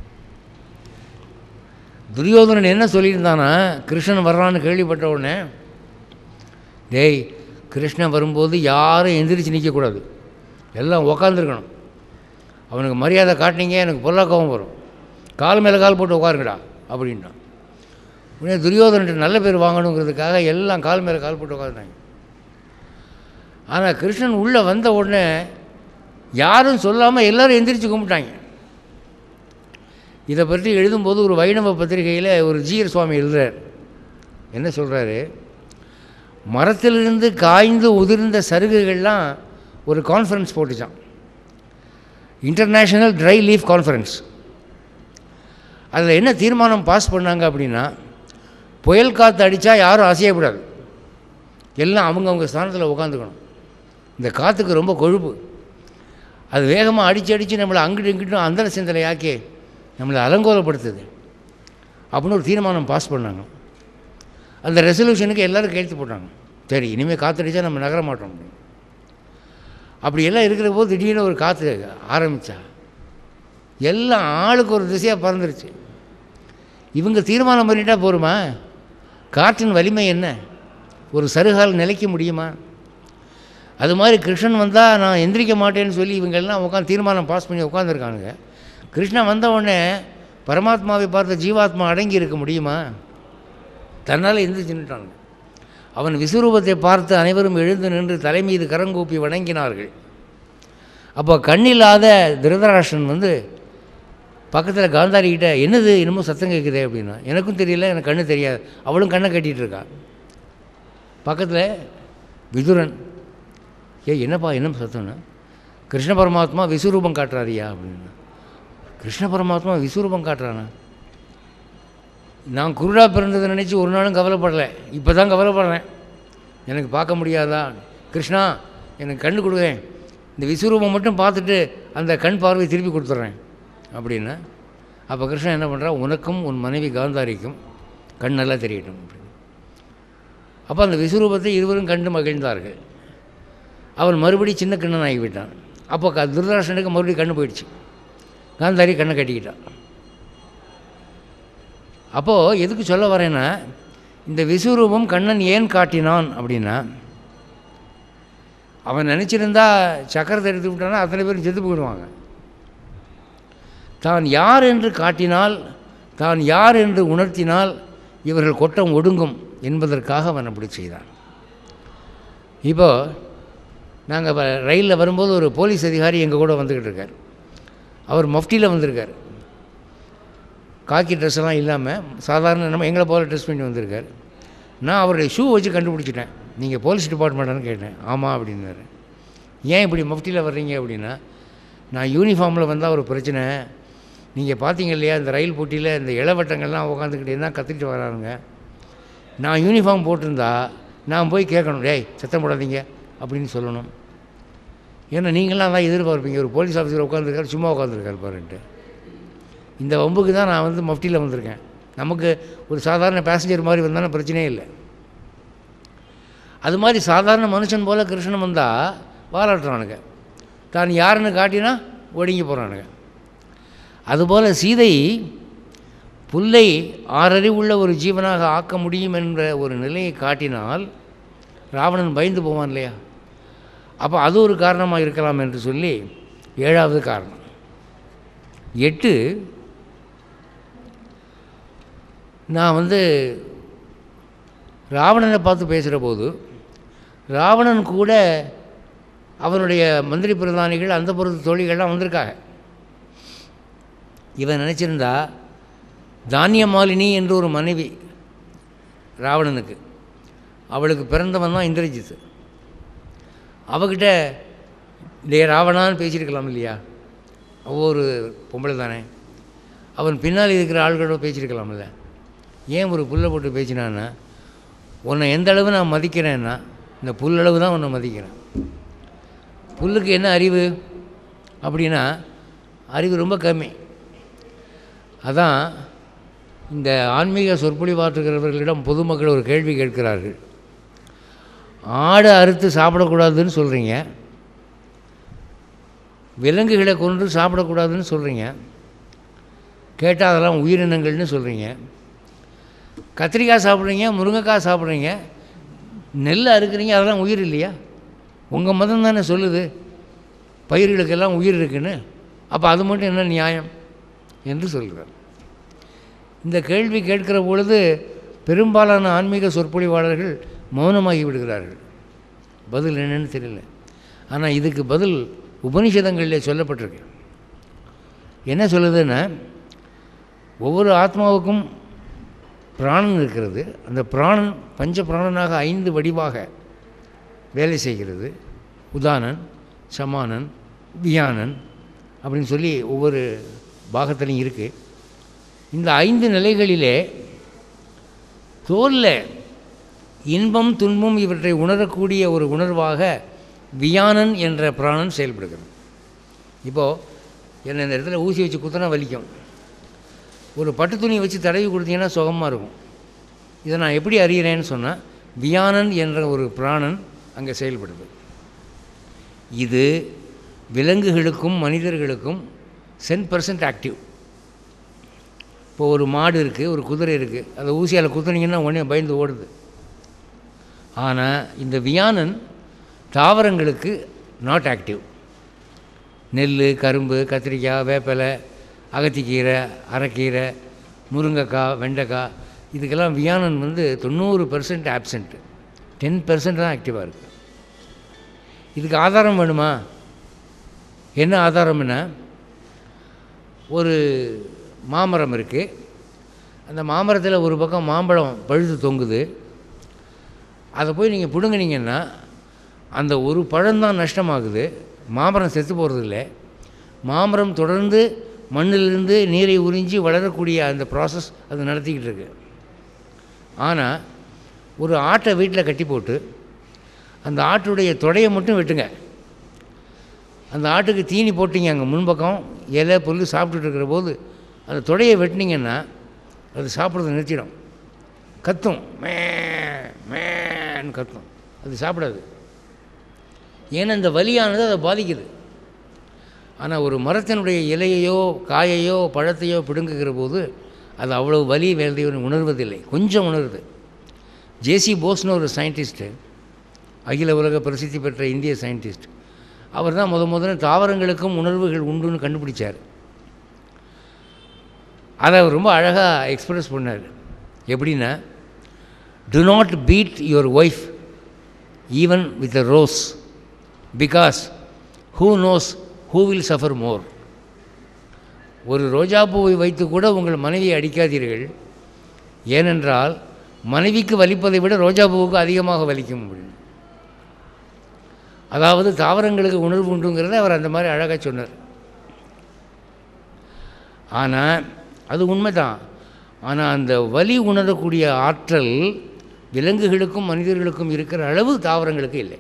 துரியோதனன் என்ன சொல்லியிருந்தானா கிருஷ்ணன் வர்றான்னு கேள்விப்பட்ட உடனே டேய் கிருஷ்ணன் வரும்போது யாரும் எந்திரிச்சு நிற்கக்கூடாது எல்லாம் உக்காந்துருக்கணும் அவனுக்கு மரியாதை காட்டினீங்க எனக்கு பொல்லா கோபம் வரும் கால் மேலே கால் போட்டு உட்காருங்கடா அப்படின்ட்டான் உடனே துரியோதனன் நல்ல பேர் வாங்கணுங்கிறதுக்காக எல்லாம் கால் மேலே கால் போட்டு உட்காந்துட்டாங்க ஆனால் கிருஷ்ணன் உள்ளே வந்த உடனே யாரும் சொல்லாமல் எல்லாரும் எந்திரிச்சு கும்பிட்டாங்க இதை பற்றி எழுதும்போது ஒரு வைணவ பத்திரிகையில் ஒரு ஜீர் சுவாமி எழுதுறார் என்ன சொல்கிறாரு மரத்திலிருந்து காய்ந்து உதிர்ந்த சருகுகள்லாம் ஒரு கான்ஃபரன்ஸ் போட்டுச்சான் இன்டர்நேஷ்னல் ட்ரை லீஃப் கான்ஃபரன்ஸ் அதில் என்ன தீர்மானம் பாஸ் பண்ணாங்க அப்படின்னா புயல் காற்று அடித்தா யாரும் அசையக்கூடாது எல்லாம் அவங்கவுங்க ஸ்தானத்தில் உட்காந்துக்கணும் இந்த காற்றுக்கு ரொம்ப கொழுப்பு அது வேகமாக அடித்து அடித்து நம்மளை அங்கிட்டு இங்கிட்டும் அந்தர சிந்தனையாக்கி நம்மளை அலங்கோலப்படுத்துது அப்படின்னு ஒரு தீர்மானம் பாஸ் பண்ணாங்க அந்த ரெசல்யூஷனுக்கு எல்லோரும் கையெழுத்து போட்டாங்க சரி இனிமேல் காற்றடிச்சா நம்ம நகர மாட்டோம் அப்படின்னு. அப்படி எல்லாம் இருக்கிற போது திடீர்னு ஒரு காற்று ஆரம்பித்தா எல்லாம் ஆளுக்கு ஒரு திசையாக பறந்துருச்சு இவங்க தீர்மானம் பண்ணிட்டா போருமா காற்றின் வலிமை என்ன ஒரு சருகால் நிலைக்க முடியுமா அது மாதிரி கிருஷ்ணன் வந்தால் நான் எந்திரிக்க மாட்டேன்னு சொல்லி இவங்க எல்லாம் உட்காந்து தீர்மானம் பாஸ் பண்ணி உட்காந்துருக்கானுங்க கிருஷ்ணன் வந்த உடனே பரமாத்மாவை பார்த்த ஜீவாத்மா அடங்கி இருக்க முடியுமா தன்னால் எந்திரிச்சு நின்றானுங்க அவன் விஸ்வரூபத்தை பார்த்து அனைவரும் எழுந்து நின்று தலை மீது கரங்கூப்பி வணங்கினார்கள் அப்போ கண்ணில்லாத திருதராஷ்டிரன் வந்து பக்கத்தில் காந்தாரி கிட்ட என்னது என்னமோ சத்தம் கேட்குதே அப்படின்னா எனக்கும் தெரியல எனக்கு கண்ணு தெரியாது அவளும் கண்ணை கட்டிகிட்டு இருக்கா பக்கத்தில் விதுரன் ஏ என்னப்பா என்ன சத்தம்னா கிருஷ்ண பரமாத்மா விஸ்வரூபம் காட்டுறாரியா அப்படின்னா கிருஷ்ண பரமாத்மா விஸ்வரூபம் காட்டுறானா நான் குருடா பிறந்ததை நினச்சி ஒரு நாளும் கவலைப்படலை இப்போ தான் கவலைப்படுறேன் எனக்கு பார்க்க முடியாதா கிருஷ்ணா எனக்கு கண்ணு கொடுவேன் இந்த விஸ்வரூபம் மட்டும் பார்த்துட்டு அந்த கண் பார்வை திருப்பி கொடுத்துட்றேன் அப்படின்னா அப்போ கிருஷ்ணன் என்ன பண்ணுறா உனக்கும் உன் மனைவி காந்தாரிக்கும் கண் நல்லா தெரியட்டும் அப்படின்னு அப்போ அந்த விஸ்வரூபத்தை இருவரும் கண்டு மகிழ்ந்தார்கள் அவன் மறுபடி சின்ன கண்ணன் ஆகிவிட்டான் அப்போ க துர்தர்ஷனுக்கு மறுபடியும் கண்ணு போயிடுச்சு காந்தாரி கண்ணை கட்டிக்கிட்டான் அப்போது எதுக்கு சொல்ல வரேன்னா இந்த விஸ்வரூபம் கண்ணன் ஏன் காட்டினான் அப்படின்னா அவன் நினச்சிருந்தா சக்கரத்தை எடுத்து விட்டானா அத்தனை பேரும் செத்து போயிடுவாங்க தான் யார் என்று காட்டினால் தான் யார் என்று உணர்த்தினால் இவர்கள் கொட்டம் ஒடுங்கும் என்பதற்காக அவன் அப்படி செய்தான் இப்போ நாங்கள் ரயிலில் வரும்போது ஒரு போலீஸ் அதிகாரி எங்கள் கூட வந்துக்கிட்டு இருக்கார் அவர் மஃப்டியில் வந்திருக்கார் காக்கி ட்ரெஸ் எல்லாம் இல்லாமல் சாதாரண நம்ம எங்களை போல ட்ரெஸ் பண்ணி வந்திருக்கார் நான் அவருடைய ஷூ வச்சு கண்டுபிடிச்சிட்டேன் நீங்கள் போலீஸ் டிபார்ட்மெண்ட்டானு கேட்டேன் ஆமாம் அப்படின்னாரு ஏன் இப்படி மஃப்டியில் வர்றீங்க அப்படின்னா நான் யூனிஃபார்மில் வந்தால் ஒரு பிரச்சனை நீங்கள் பார்த்தீங்க இல்லையா இந்த ரயில் போட்டியில் இந்த இளவட்டங்கள்லாம் உட்காந்துக்கிட்டே தான் கற்றுக்கிட்டு வரானுங்க நான் யூனிஃபார்ம் போட்டிருந்தா நான் போய் கேட்கணும் டேய் சத்தம் போடாதீங்க அப்படின்னு சொல்லணும் ஏன்னா நீங்களாம் தான் எதிர்பார்ப்பீங்க ஒரு போலீஸ் ஆஃபீஸர் உட்காந்துருக்காரு சும்மா உட்காந்துருக்காரு பாருன்ட்டு இந்த வம்புக்கு தான் நான் வந்து மஃப்டியில் வந்திருக்கேன் நமக்கு ஒரு சாதாரண பேசஞ்சர் மாதிரி வந்தாலும் பிரச்சனையே இல்லை அது மாதிரி சாதாரண மனுஷன் போல் கிருஷ்ணன் வந்தால் பாராட்டுறானுங்க தான் யாருன்னு காட்டினா ஒடுங்கி போகிறானுங்க அதுபோல் சீதை புல்லை ஆறறிவுள்ள ஒரு ஜீவனாக ஆக்க முடியும் என்ற ஒரு நிலையை காட்டினால் ராவணன் பயந்து போவான் இல்லையா அப்போ அது ஒரு காரணமாக இருக்கலாம் என்று சொல்லி ஏழாவது காரணம் எட்டு நான் வந்து ராவணனை பார்த்து பேசுகிற போது ராவணன் கூட அவனுடைய மந்திரி பிரதானிகள் அந்த பொறுத்து தோழிகள்லாம் வந்திருக்காங்க இவன் நினச்சிருந்தா தானிய மாலினி என்று ஒரு மனைவி ராவணனுக்கு அவளுக்கு பிறந்தவன் தான் இந்திரஜித் அவகிட்ட டே ராவணான்னு பேசியிருக்கலாம் இல்லையா அவ ஒரு பொம்பளை தானே அவன் பின்னால் இருக்கிற ஆள்களோட பேசியிருக்கலாம்ல ஏன் ஒரு புல்லை போட்டு பேசினான்னா உன்னை எந்த அளவு நான் மதிக்கிறேன்னா இந்த புல்லளவு தான் உன்னை மதிக்கிறேன் புல்லுக்கு என்ன அறிவு அப்படின்னா அறிவு ரொம்ப கம்மி அதான் இந்த ஆன்மீக சொற்பொழிவாற்றுகிறவர்களிடம் பொதுமக்கள் ஒரு கேள்வி கேட்கிறார்கள் ஆடை அறுத்து சாப்பிடக்கூடாதுன்னு சொல்கிறீங்க விலங்குகளை கொன்று சாப்பிடக்கூடாதுன்னு சொல்கிறீங்க கேட்டால் அதெல்லாம் உயிரினங்கள்னு சொல்கிறீங்க கத்திரிக்காய் சாப்பிட்றீங்க முருங்கைக்காய் சாப்பிட்றீங்க நெல் அறுக்கிறீங்க அதெல்லாம் உயிர் இல்லையா உங்கள் மதம் தானே சொல்லுது பயிர்களுக்கெல்லாம் உயிர் இருக்குன்னு அப்போ அது மட்டும் என்ன நியாயம் என்று சொல்கிறார் இந்த கேள்வி கேட்கிற பொழுது பெரும்பாலான ஆன்மீக சொற்பொழிவாளர்கள் மௌனமாகி விடுகிறார்கள் பதில் என்னன்னு தெரியல ஆனால் இதுக்கு பதில் உபனிஷதங்களில் சொல்லப்பட்டிருக்கு என்ன சொல்லுதுன்னா ஒவ்வொரு ஆத்மாவுக்கும் பிராணன் இருக்கிறது அந்த பிராணன் பஞ்ச பிராணனாக ஐந்து வடிவாக வேலை செய்கிறது உதானன் சமானன் வியானன் அப்படின்னு சொல்லி ஒவ்வொரு பாகத்திலையும் இருக்குது இந்த ஐந்து நிலைகளிலே தோலில் இன்பம் துன்பம் இவற்றை உணரக்கூடிய ஒரு உணர்வாக வியானன் என்ற பிராணன் செயல்படுகிறது இப்போது என்ன இந்த இடத்துல ஊசி வச்சு குத்தினா வலிக்கும் ஒரு பட்டு துணியை வச்சு தடவி கொடுத்தீங்கன்னா சுகமாக இருக்கும் இதை நான் எப்படி அறிகிறேன்னு சொன்னால் வியானன் என்ற ஒரு பிராணன் அங்கே செயல்படுது இது விலங்குகளுக்கும் மனிதர்களுக்கும் சென் பர்சன்ட் ஆக்டிவ் இப்போ ஒரு மாடு இருக்குது ஒரு குதிரை இருக்குது அதை ஊசியால் குத்துனீங்கன்னா உடனே பயந்து ஓடுது ஆனால் இந்த வியானன் தாவரங்களுக்கு நாட் ஆக்டிவ் நெல் கரும்பு கத்திரிக்காய் வேப்பிலை அகத்திக்கீரை அரைக்கீரை முருங்கைக்காய் வெண்டைக்காய் இதுக்கெல்லாம் வியானன் வந்து தொண்ணூறு பெர்சன்ட் ஆப்சண்ட்டு டென் பெர்சன்ட் தான் ஆக்டிவாக இருக்குது இதுக்கு ஆதாரம் வேணுமா என்ன ஆதாரம்னா ஒரு மாமரம் இருக்குது அந்த மாமரத்தில் ஒரு பக்கம் மாம்பழம் பழுத்து தொங்குது அதை போய் நீங்கள் பிடுங்குனீங்கன்னா அந்த ஒரு பழம்தான் நஷ்டமாகுது மாமரம் செத்து போகிறதில்ல மாமரம் தொடர்ந்து மண்ணிலிருந்து நீரை உறிஞ்சி வளரக்கூடிய அந்த ப்ராசஸ் அது நடத்திக்கிட்டு இருக்கு ஆனால் ஒரு ஆட்டை வீட்டில் கட்டி போட்டு அந்த ஆட்டுடைய தொடையை மட்டும் வெட்டுங்க அந்த ஆட்டுக்கு தீனி போட்டிங்க அங்கே முன்பக்கம் இலை புல் சாப்பிட்டுட்டு இருக்கிற போது அந்த தொடையை வெட்டினீங்கன்னா அது சாப்பிட்றத நிறுத்திடும் கத்தும் மே மேன்னு கத்தும் அது சாப்பிடாது ஏன்னா இந்த வலியானது அதை பாதிக்குது ஆனால் ஒரு மரத்தினுடைய இலையையோ காயையோ பழத்தையோ பிடுங்குகிற போது அது அவ்வளோ வலி வேலையை உணர்வதில்லை கொஞ்சம் உணருது ஜேசி போஸ்னு ஒரு சயின்டிஸ்ட்டு அகில உலக பிரசித்தி பெற்ற இந்திய சயின்டிஸ்ட் அவர் தான் முத முதல்ல தாவரங்களுக்கும் உணர்வுகள் உண்டுன்னு கண்டுபிடிச்சார் அதை அவர் ரொம்ப அழகாக எக்ஸ்பிரஸ் பண்ணார் எப்படின்னா do not beat your wife even with a rose because who knows who will suffer more ஒரு ரோஜாப்பூவை வைத்து கூட உங்கள் மனைவியை அடிக்காதீர்கள் ஏனென்றால் மனைவிக்கு வலிப்பதை விட ரோஜாப்பூவுக்கு அதிகமாக வலிக்கும் அப்படின்னு அதாவது தாவரங்களுக்கு உணர்வு உண்டுங்கிறத அவர் அந்த மாதிரி அழகாக சொன்னார் ஆனால் அது உண்மைதான் ஆனால் அந்த வலி உணரக்கூடிய ஆற்றல் விலங்குகளுக்கும் மனிதர்களுக்கும் இருக்கிற அளவு தாவரங்களுக்கு இல்லை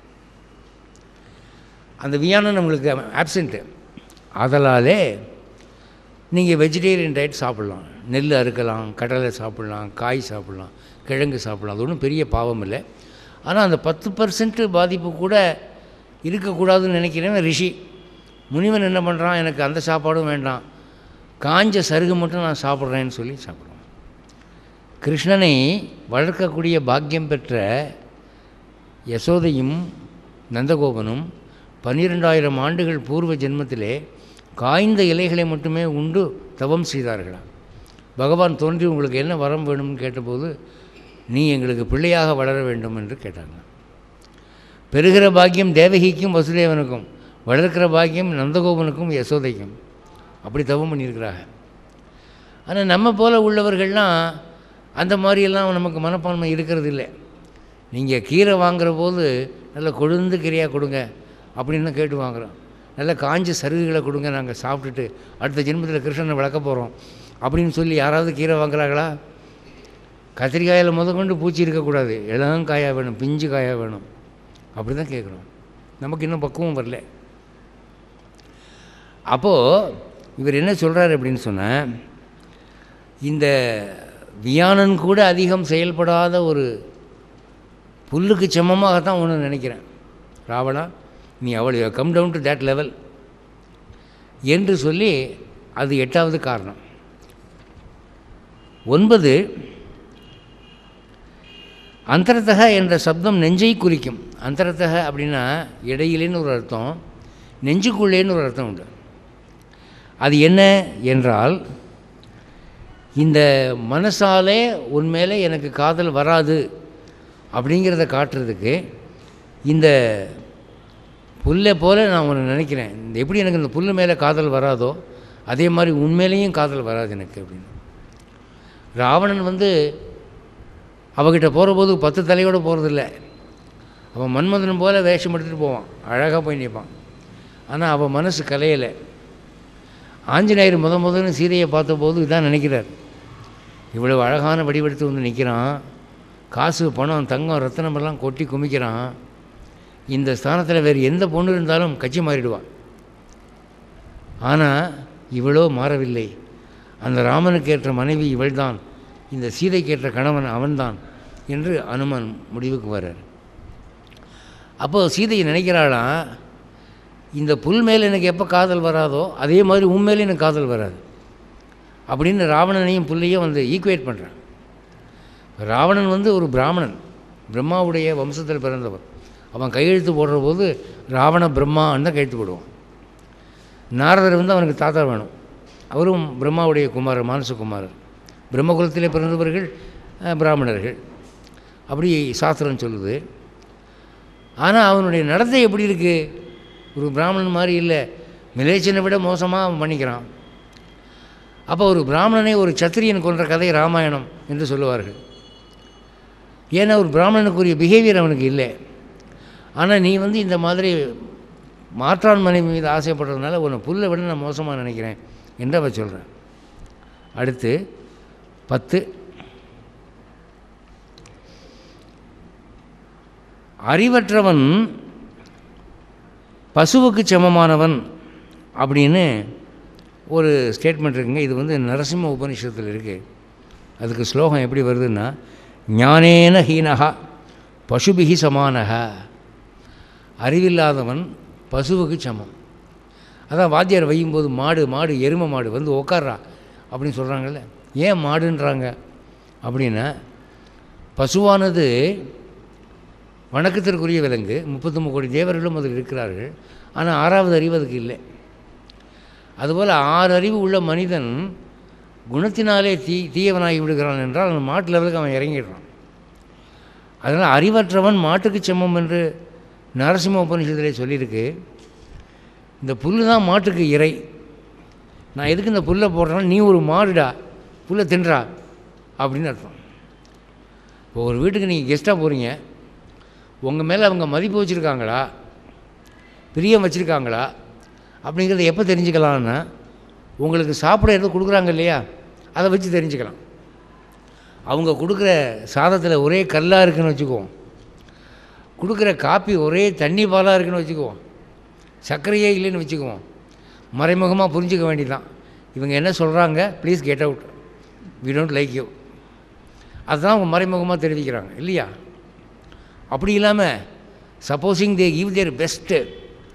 அந்த வியானம் நம்மளுக்கு ஆப்சண்ட்டு அதனாலே நீங்கள் வெஜிடேரியன் டயட் சாப்பிட்லாம் நெல் அறுக்கலாம் கடலை சாப்பிட்லாம் காய் சாப்பிட்லாம் கிழங்கு சாப்பிட்லாம் அது ஒன்றும் பெரிய பாவம் இல்லை ஆனால் அந்த பத்து பர்சன்ட் பாதிப்பு கூட இருக்கக்கூடாதுன்னு நினைக்கிறேன் ரிஷி முனிவன் என்ன பண்ணுறான் எனக்கு அந்த சாப்பாடும் வேண்டாம் காஞ்ச சருகு மட்டும் நான் சாப்பிட்றேன்னு சொல்லி சாப்பிடுவான் கிருஷ்ணனை வளர்க்கக்கூடிய பாக்கியம் பெற்ற யசோதையும் நந்தகோபனும் பன்னிரெண்டாயிரம் ஆண்டுகள் பூர்வ ஜென்மத்திலே காய்ந்த இலைகளை மட்டுமே உண்டு தவம் செய்தார்களாம் பகவான் தோன்றி உங்களுக்கு என்ன வரம் வேணும்னு கேட்டபோது நீ எங்களுக்கு பிள்ளையாக வளர வேண்டும் என்று கேட்டாங்க பெறுகிற பாக்கியம் தேவகிக்கும் வசுதேவனுக்கும் வளர்க்கிற பாக்கியம் நந்தகோபனுக்கும் யசோதைக்கும் அப்படி தவம் பண்ணியிருக்கிறாங்க ஆனால் நம்ம போல் உள்ளவர்கள்லாம் அந்த மாதிரியெல்லாம் நமக்கு மனப்பான்மை இருக்கிறது இல்லை நீங்கள் கீரை வாங்குற போது நல்ல கொழுந்து கீரையாக கொடுங்க அப்படின்னு தான் கேட்டு வாங்குறோம் நல்ல காஞ்ச சருகுகளை கொடுங்க நாங்கள் சாப்பிட்டுட்டு அடுத்த ஜென்மத்தில் கிருஷ்ணனை வளர்க்க போகிறோம் அப்படின்னு சொல்லி யாராவது கீரை வாங்குறாங்களா கத்திரிக்காயில் முத கொண்டு பூச்சி இருக்கக்கூடாது இளம் காயாக வேணும் பிஞ்சு காயாக வேணும் அப்படி தான் கேட்குறோம் நமக்கு இன்னும் பக்குவம் வரல அப்போது இவர் என்ன சொல்கிறார் அப்படின்னு சொன்னால் இந்த வியானன் கூட அதிகம் செயல்படாத ஒரு புல்லுக்கு சமமாகத்தான் ஒன்று நினைக்கிறேன் ராவணா நீ அவள் come down to that level என்று சொல்லி அது எட்டாவது காரணம் ஒன்பது அந்தரத்தக என்ற சப்தம் நெஞ்சை குறிக்கும் அந்தரத்தக அப்படின்னா இடையிலேன்னு ஒரு அர்த்தம் நெஞ்சுக்குள்ளேன்னு ஒரு அர்த்தம் உண்டு அது என்ன என்றால் இந்த மனசாலே உன்மேலே எனக்கு காதல் வராது அப்படிங்கிறத காட்டுறதுக்கு இந்த புல்லை போல நான் உன்னை நினைக்கிறேன் இந்த எப்படி எனக்கு இந்த புல்லு மேலே காதல் வராதோ அதே மாதிரி உண்மையிலேயும் காதல் வராது எனக்கு அப்படின்னு ராவணன் வந்து அவகிட்ட போகிற போது பத்து தலையோடு போகிறதில்ல அவன் மன்மதன் போல வேஷம் எடுத்துகிட்டு போவான் அழகாக போய் நிற்பான் ஆனால் அவன் மனசு கலையலை ஆஞ்சநேயர் முத முதல்னு சீதையை பார்த்தபோது இதான் நினைக்கிறார் இவ்வளவு அழகான வடிவெடுத்து வந்து நிற்கிறான் காசு பணம் தங்கம் ரத்தனமெல்லாம் கொட்டி குமிக்கிறான் இந்த ஸ்தானத்தில் வேறு எந்த பொண்ணு இருந்தாலும் கட்சி மாறிடுவான் ஆனால் இவளோ மாறவில்லை அந்த ராமனுக்கு ஏற்ற மனைவி இவள்தான் இந்த சீதைக்கு ஏற்ற கணவன் அவன்தான் என்று அனுமன் முடிவுக்கு வர்றார் அப்போது சீதையை நினைக்கிறாளாம் இந்த புல் மேலே எனக்கு எப்போ காதல் வராதோ அதே மாதிரி உன் மேலே எனக்கு காதல் வராது அப்படின்னு ராவணனையும் புல்லையும் வந்து ஈக்குவேட் பண்ணுறான் ராவணன் வந்து ஒரு பிராமணன் பிரம்மாவுடைய வம்சத்தில் பிறந்தவர் அவன் கையெழுத்து போடுற போது ராவண பிரம்மான்னு தான் கையெழுத்து போடுவான் நாரதர் வந்து அவனுக்கு தாத்தா வேணும் அவரும் பிரம்மாவுடைய குமாரர் மானசகுமாரர் பிரம்மகுலத்திலே பிறந்தவர்கள் அஹ், பிராமணர்கள் அப்படி சாஸ்திரம் சொல்லுது ஆனால் அவனுடைய நடத்தை எப்படி இருக்குது ஒரு பிராமணன் மாதிரி இல்லை மிலேச்சனை விட மோசமாக அவன் பண்ணிக்கிறான் அப்போ ஒரு பிராமணனை ஒரு சத்திரியன் கொன்ற கதை ராமாயணம் என்று சொல்லுவார்கள் ஏன்னா ஒரு பிராமணனுக்குரிய பிஹேவியர் அவனுக்கு இல்லை ஆனால் நீ வந்து இந்த மாதிரி மாற்றான் மனைவி மீது ஆசைப்படுறதுனால உன்னை புல்லை விட நான் மோசமாக நினைக்கிறேன் என்று அவ சொல்கிறேன் அடுத்து பத்து அறிவற்றவன் பசுவுக்கு சமமானவன் அப்படின்னு ஒரு ஸ்டேட்மெண்ட் இருக்குங்க இது வந்து நரசிம்ம உபனிஷத்தில் இருக்குது அதுக்கு ஸ்லோகம் எப்படி வருதுன்னா ஞானேன ஹீனகா பசுபிகி சமானக அறிவில்லாதவன் பசுவுக்கு சமம் அதான் வாத்தியார் வையும்போது மாடு மாடு எருமை மாடு வந்து உக்கார்றா அப்படின்னு சொல்கிறாங்கல்ல ஏன் மாடுன்றாங்க அப்படின்னா பசுவானது வணக்கத்திற்குரிய விலங்கு முப்பத்தொம்பது கோடி தேவர்களும் அதில் இருக்கிறார்கள் ஆனால் ஆறாவது அறிவு அதுக்கு இல்லை அதுபோல் ஆறு அறிவு உள்ள மனிதன் குணத்தினாலே தீ தீயவனாகி விடுகிறான் என்றால் அந்த மாட்டு லெவலுக்கு அவன் இறங்கிடுறான் அதனால் அறிவற்றவன் மாட்டுக்கு செம்மம் என்று நரசிம்ம உபனிஷத்திலே சொல்லியிருக்கு இந்த புல் தான் மாட்டுக்கு இறை நான் எதுக்கு இந்த புல்லை போடுறேன்னா நீ ஒரு மாடுடா புல்லை தின்றா அப்படின்னு அர்த்தம் இப்போ ஒரு வீட்டுக்கு நீங்கள் கெஸ்ட்டாக போகிறீங்க உங்கள் மேலே அவங்க மதிப்பு வச்சுருக்காங்களா பிரியம் வச்சுருக்காங்களா அப்படிங்கிறத எப்போ தெரிஞ்சுக்கலாம்னா உங்களுக்கு சாப்பிட எதுவும் கொடுக்குறாங்க இல்லையா அதை வச்சு தெரிஞ்சுக்கலாம் அவங்க கொடுக்குற சாதத்தில் ஒரே கல்லாக இருக்குன்னு வச்சுக்குவோம் கொடுக்குற காப்பி ஒரே தண்ணி பாலாக இருக்குன்னு வச்சுக்குவோம் சர்க்கரையே இல்லைன்னு வச்சுக்குவோம் மறைமுகமாக புரிஞ்சுக்க வேண்டியதான் இவங்க என்ன சொல்கிறாங்க please get out we don't like you அதுதான் அவங்க மறைமுகமாக தெரிவிக்கிறாங்க இல்லையா அப்படி இல்லாமல் supposing they give their best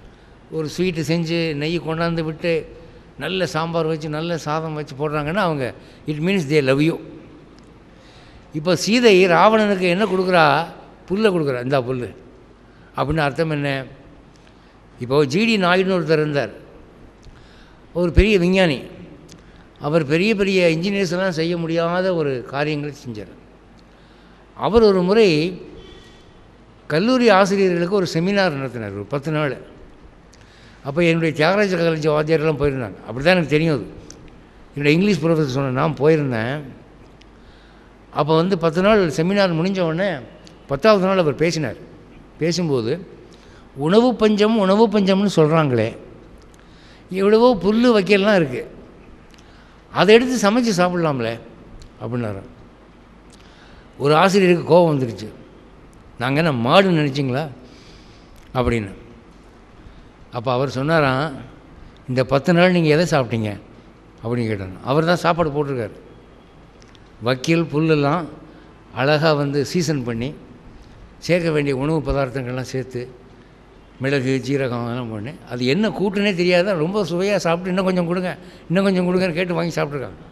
ஒரு ஸ்வீட்டு செஞ்சு நெய் கொண்டாந்து விட்டு நல்ல சாம்பார் வச்சு நல்ல சாதம் வச்சு போடுறாங்கன்னா அவங்க it means they love you இப்போ சீதை ராவணனுக்கு என்ன கொடுக்குறா புல்லை கொடுக்குறா இந்தா புல் அப்படின்னு அர்த்தம் என்ன இப்போ ஜிடி நாயுடுன்னு ஒருத்தர் இருந்தார் ஒரு பெரிய விஞ்ஞானி அவர் பெரிய பெரிய இன்ஜினியர்ஸ் எல்லாம் செய்ய முடியாத ஒரு காரியங்களை செஞ்சார் அவர் ஒரு முறை கல்லூரி ஆசிரியர்களுக்கு ஒரு செமினார் நடத்தினார் ஒரு பத்து நாள் அப்போ என்னுடைய தியாகராஜ காலேஜ் வாத்தியாரெல்லாம் போயிருந்தாங்க அப்படி தான் எனக்கு தெரியும் அது என்னுடைய இங்கிலீஷ் ப்ரொஃபஸர் சொன்ன நான் போயிருந்தேன் அப்போ வந்து பத்து நாள் செமினார் முடிஞ்ச உடனே பத்தாவது நாள் அவர் பேசினார் பேசும்போது உணவு பஞ்சம் உணவு பஞ்சம்னு சொல்கிறாங்களே எவ்வளவோ புல் வைக்கலாம் இருக்குது அதை எடுத்து சமைச்சு சாப்பிட்லாம்ல அப்படின்னாரு ஒரு ஆசிரியருக்கு கோபம் வந்துடுச்சு நாங்கள் என்ன மாடு நினச்சிங்களா அப்படின்னு அப்போ அவர் சொன்னாராம் இந்த பத்து நாள் நீங்கள் எதை சாப்பிட்டீங்க அப்படின்னு கேட்டாங்க அவர் தான் சாப்பாடு போட்டிருக்காரு வக்கீல் புல்லெல்லாம் அழகாக வந்து சீசன் பண்ணி சேர்க்க வேண்டிய உணவு பதார்த்தங்கள்லாம் சேர்த்து மிளகு ஜீரகம் எல்லாம் பண்ணி அது என்ன கூட்டுனே தெரியாத ரொம்ப சுவையாக சாப்பிட்டு இன்னும் கொஞ்சம் கொடுங்க இன்னும் கொஞ்சம் கொடுங்கன்னு கேட்டு வாங்கி சாப்பிட்ருக்காங்க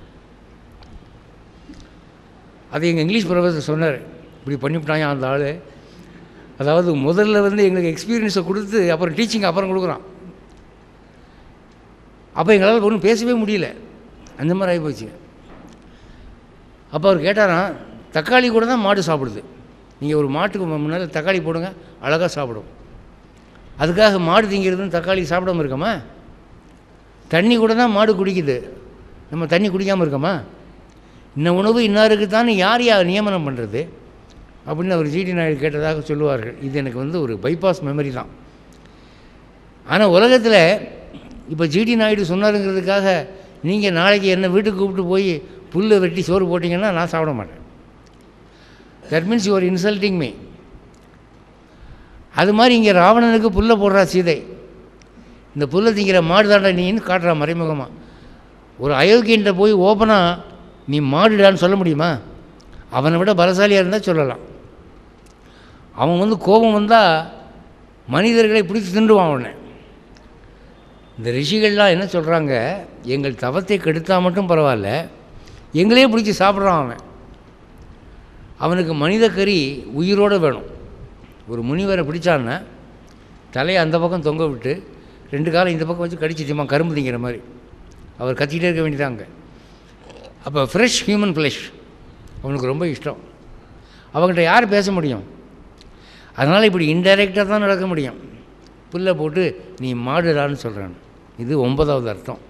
அது எங்கள் இங்கிலீஷ் ப்ரொஃபஸர் சொன்னார் இப்படி பண்ணிவிட்டாங்க அந்த ஆள் அதாவது முதல்ல வந்து எங்களுக்கு எக்ஸ்பீரியன்ஸை கொடுத்து அப்புறம் டீச்சிங் அப்புறம் கொடுக்குறான் அப்போ எங்களால் ஒன்றும் பேசவே முடியல அந்த மாதிரி ஆகிப்போச்சு அப்போ அவர் கேட்டாராம் தக்காளி கூட தான் மாடு சாப்பிடுது நீங்கள் ஒரு மாட்டுக்கு முன்னால் தக்காளி போடுங்க அழகாக சாப்பிடும் அதுக்காக மாடு திங்கிறதுன்னு தக்காளி சாப்பிடாம இருக்கோமா தண்ணி கூட தான் மாடு குடிக்குது நம்ம தண்ணி குடிக்காமல் இருக்கோமா இன்ன உணவு இன்னாருக்கு தான் யார் யார் நியமனம் பண்ணுறது அப்படின்னு அவர் ஜிடி நாயுடு கேட்டதாக சொல்லுவார்கள் இது எனக்கு வந்து ஒரு பைபாஸ் மெமரி தான் ஆனால் உலகத்தில் இப்போ ஜிடி நாயுடு சொன்னாருங்கிறதுக்காக நீங்கள் நாளைக்கு என்ன வீட்டுக்கு கூப்பிட்டு போய் புல்லை வெட்டி சோறு போட்டிங்கன்னா நான் சாப்பிட மாட்டேன் that means your insulting me அது மாதிரி இங்கே ராவணனுக்கு புல்லை போடுறா சீதை இந்த புல்லை திங்கிற மாடு தாண்டா நீன்னு காட்டுறா மறைமுகமாக ஒரு அயோக்கியன்ட்ட போய் ஓப்பனாக நீ மாடுடான்னு சொல்ல முடியுமா அவனை விட பலசாலியாக இருந்தால் சொல்லலாம் அவன் வந்து கோபம் வந்தால் மனிதர்களை பிடிச்சி திண்டுவான் அவனை இந்த ரிஷிகள்லாம் என்ன சொல்கிறாங்க எங்கள் தவத்தை கெடுத்தால் மட்டும் பரவாயில்ல எங்களே பிடிச்சி சாப்பிட்றான் அவன் அவனுக்கு மனித கறி உயிரோடு வேணும் ஒரு முனிவரை பிடிச்சான்னா தலையை அந்த பக்கம் தொங்க விட்டு ரெண்டு காலம் இந்த பக்கம் வச்சு கடிச்சிட்டுமா கரும்பு திங்கிற மாதிரி அவர் கத்திக்கிட்டே இருக்க வேண்டியதாங்க அப்போ ஃப்ரெஷ் ஹியூமன் ஃப்ளெஷ் அவனுக்கு ரொம்ப இஷ்டம் அவங்ககிட்ட யார் பேச முடியும் அதனால் இப்படி இன்டைரக்டாக தான் நடக்க முடியும் புல்லை போட்டு நீ மாடுடான்னு சொல்கிறான் இது ஒன்பதாவது அர்த்தம்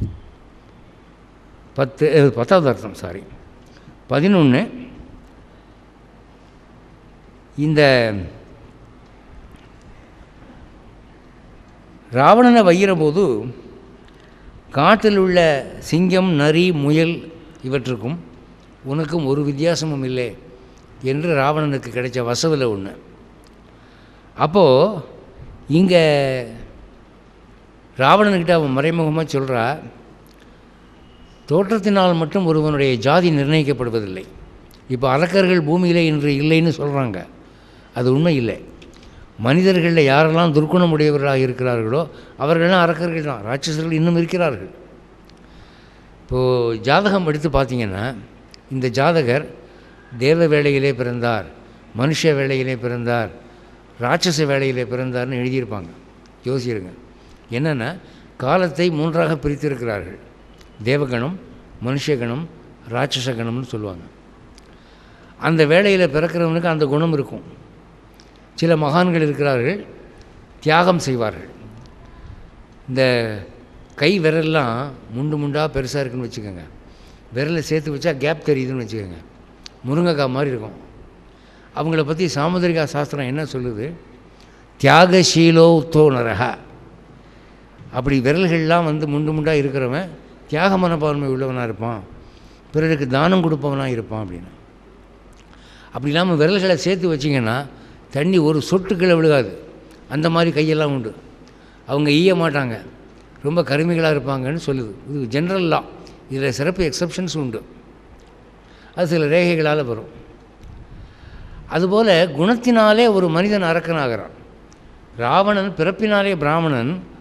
பத்து அஹ், பத்தாவது அர்த்தம் சாரி பதினொன்று இந்த ராவணனை வைகிற போது காட்டில் உள்ள சிங்கம் நரி முயல் இவற்றுக்கும் உனக்கும் ஒரு வித்தியாசமும் இல்லை என்று ராவணனுக்கு கிடைச்ச வசவில் ஒன்று அப்போது இங்கே ராவணன்கிட்ட அவன் மறைமுகமாக சொல்கிறா தோற்றத்தினால் மட்டும் ஒருவனுடைய ஜாதி நிர்ணயிக்கப்படுவதில்லை இப்போ அரக்கர்கள் பூமியிலே இன்று இல்லைன்னு சொல்கிறாங்க அது உண்மை இல்லை மனிதர்களில் யாரெல்லாம் துர்க்குணமுடையவர்களாக இருக்கிறார்களோ அவர்களெல்லாம் அரக்கர்கள் தான் ராட்சசர்கள் இன்னும் இருக்கிறார்கள் இப்போது ஜாதகம் எடுத்து பார்த்தீங்கன்னா இந்த ஜாதகர் தேவ வேளையிலே பிறந்தார் மனுஷ வேளையிலே பிறந்தார் ராட்சச வேளையிலே பிறந்தார்னு எழுதியிருப்பாங்க யோசிருங்க என்னென்னா காலத்தை மூன்றாக பிரித்திருக்கிறார்கள் தேவகணம் மனுஷகணம் ராட்சச கணம்னு சொல்லுவாங்க அந்த வேளையில் பிறக்கிறவனுக்கு அந்த குணம் இருக்கும் சில மகான்கள் இருக்கிறார்கள் தியாகம் செய்வார்கள் இந்த கை விரல்லாம் முண்டு முண்டாக பெருசாக இருக்குன்னு வச்சுக்கோங்க விரலை சேர்த்து வச்சா கேப் தெரியுதுன்னு வச்சுக்கோங்க முருங்கைக்காய் மாதிரி இருக்கும் அவங்கள பற்றி சாமுதிரிகா சாஸ்திரம் என்ன சொல்லுது தியாகசீலோ உத்தோ நரகா அப்படி விரல்கள்லாம் வந்து முண்டு முண்டாக இருக்கிறவன் தியாக மனப்பான்மை உள்ளவனாக இருப்பான் பிறருக்கு தானம் கொடுப்பவனாக இருப்பான் அப்படின்னு அப்படி இல்லாமல் விரல்களை சேர்த்து வச்சிங்கன்னா தண்ணி ஒரு சொட்டு கீழே விழுகாது அந்த மாதிரி கையெல்லாம் உண்டு அவங்க ஈய மாட்டாங்க ரொம்ப கருமிகளாக இருப்பாங்கன்னு சொல்லுது இது ஜென்ரல் லா இதில் சிறப்பு எக்ஸப்ஷன்ஸ் உண்டு அது சில ரேகைகளால் வரும் அதுபோல் குணத்தினாலே ஒரு மனிதன் அரக்கனாகிறான் ராவணன் பிறப்பினாலே பிராமணன்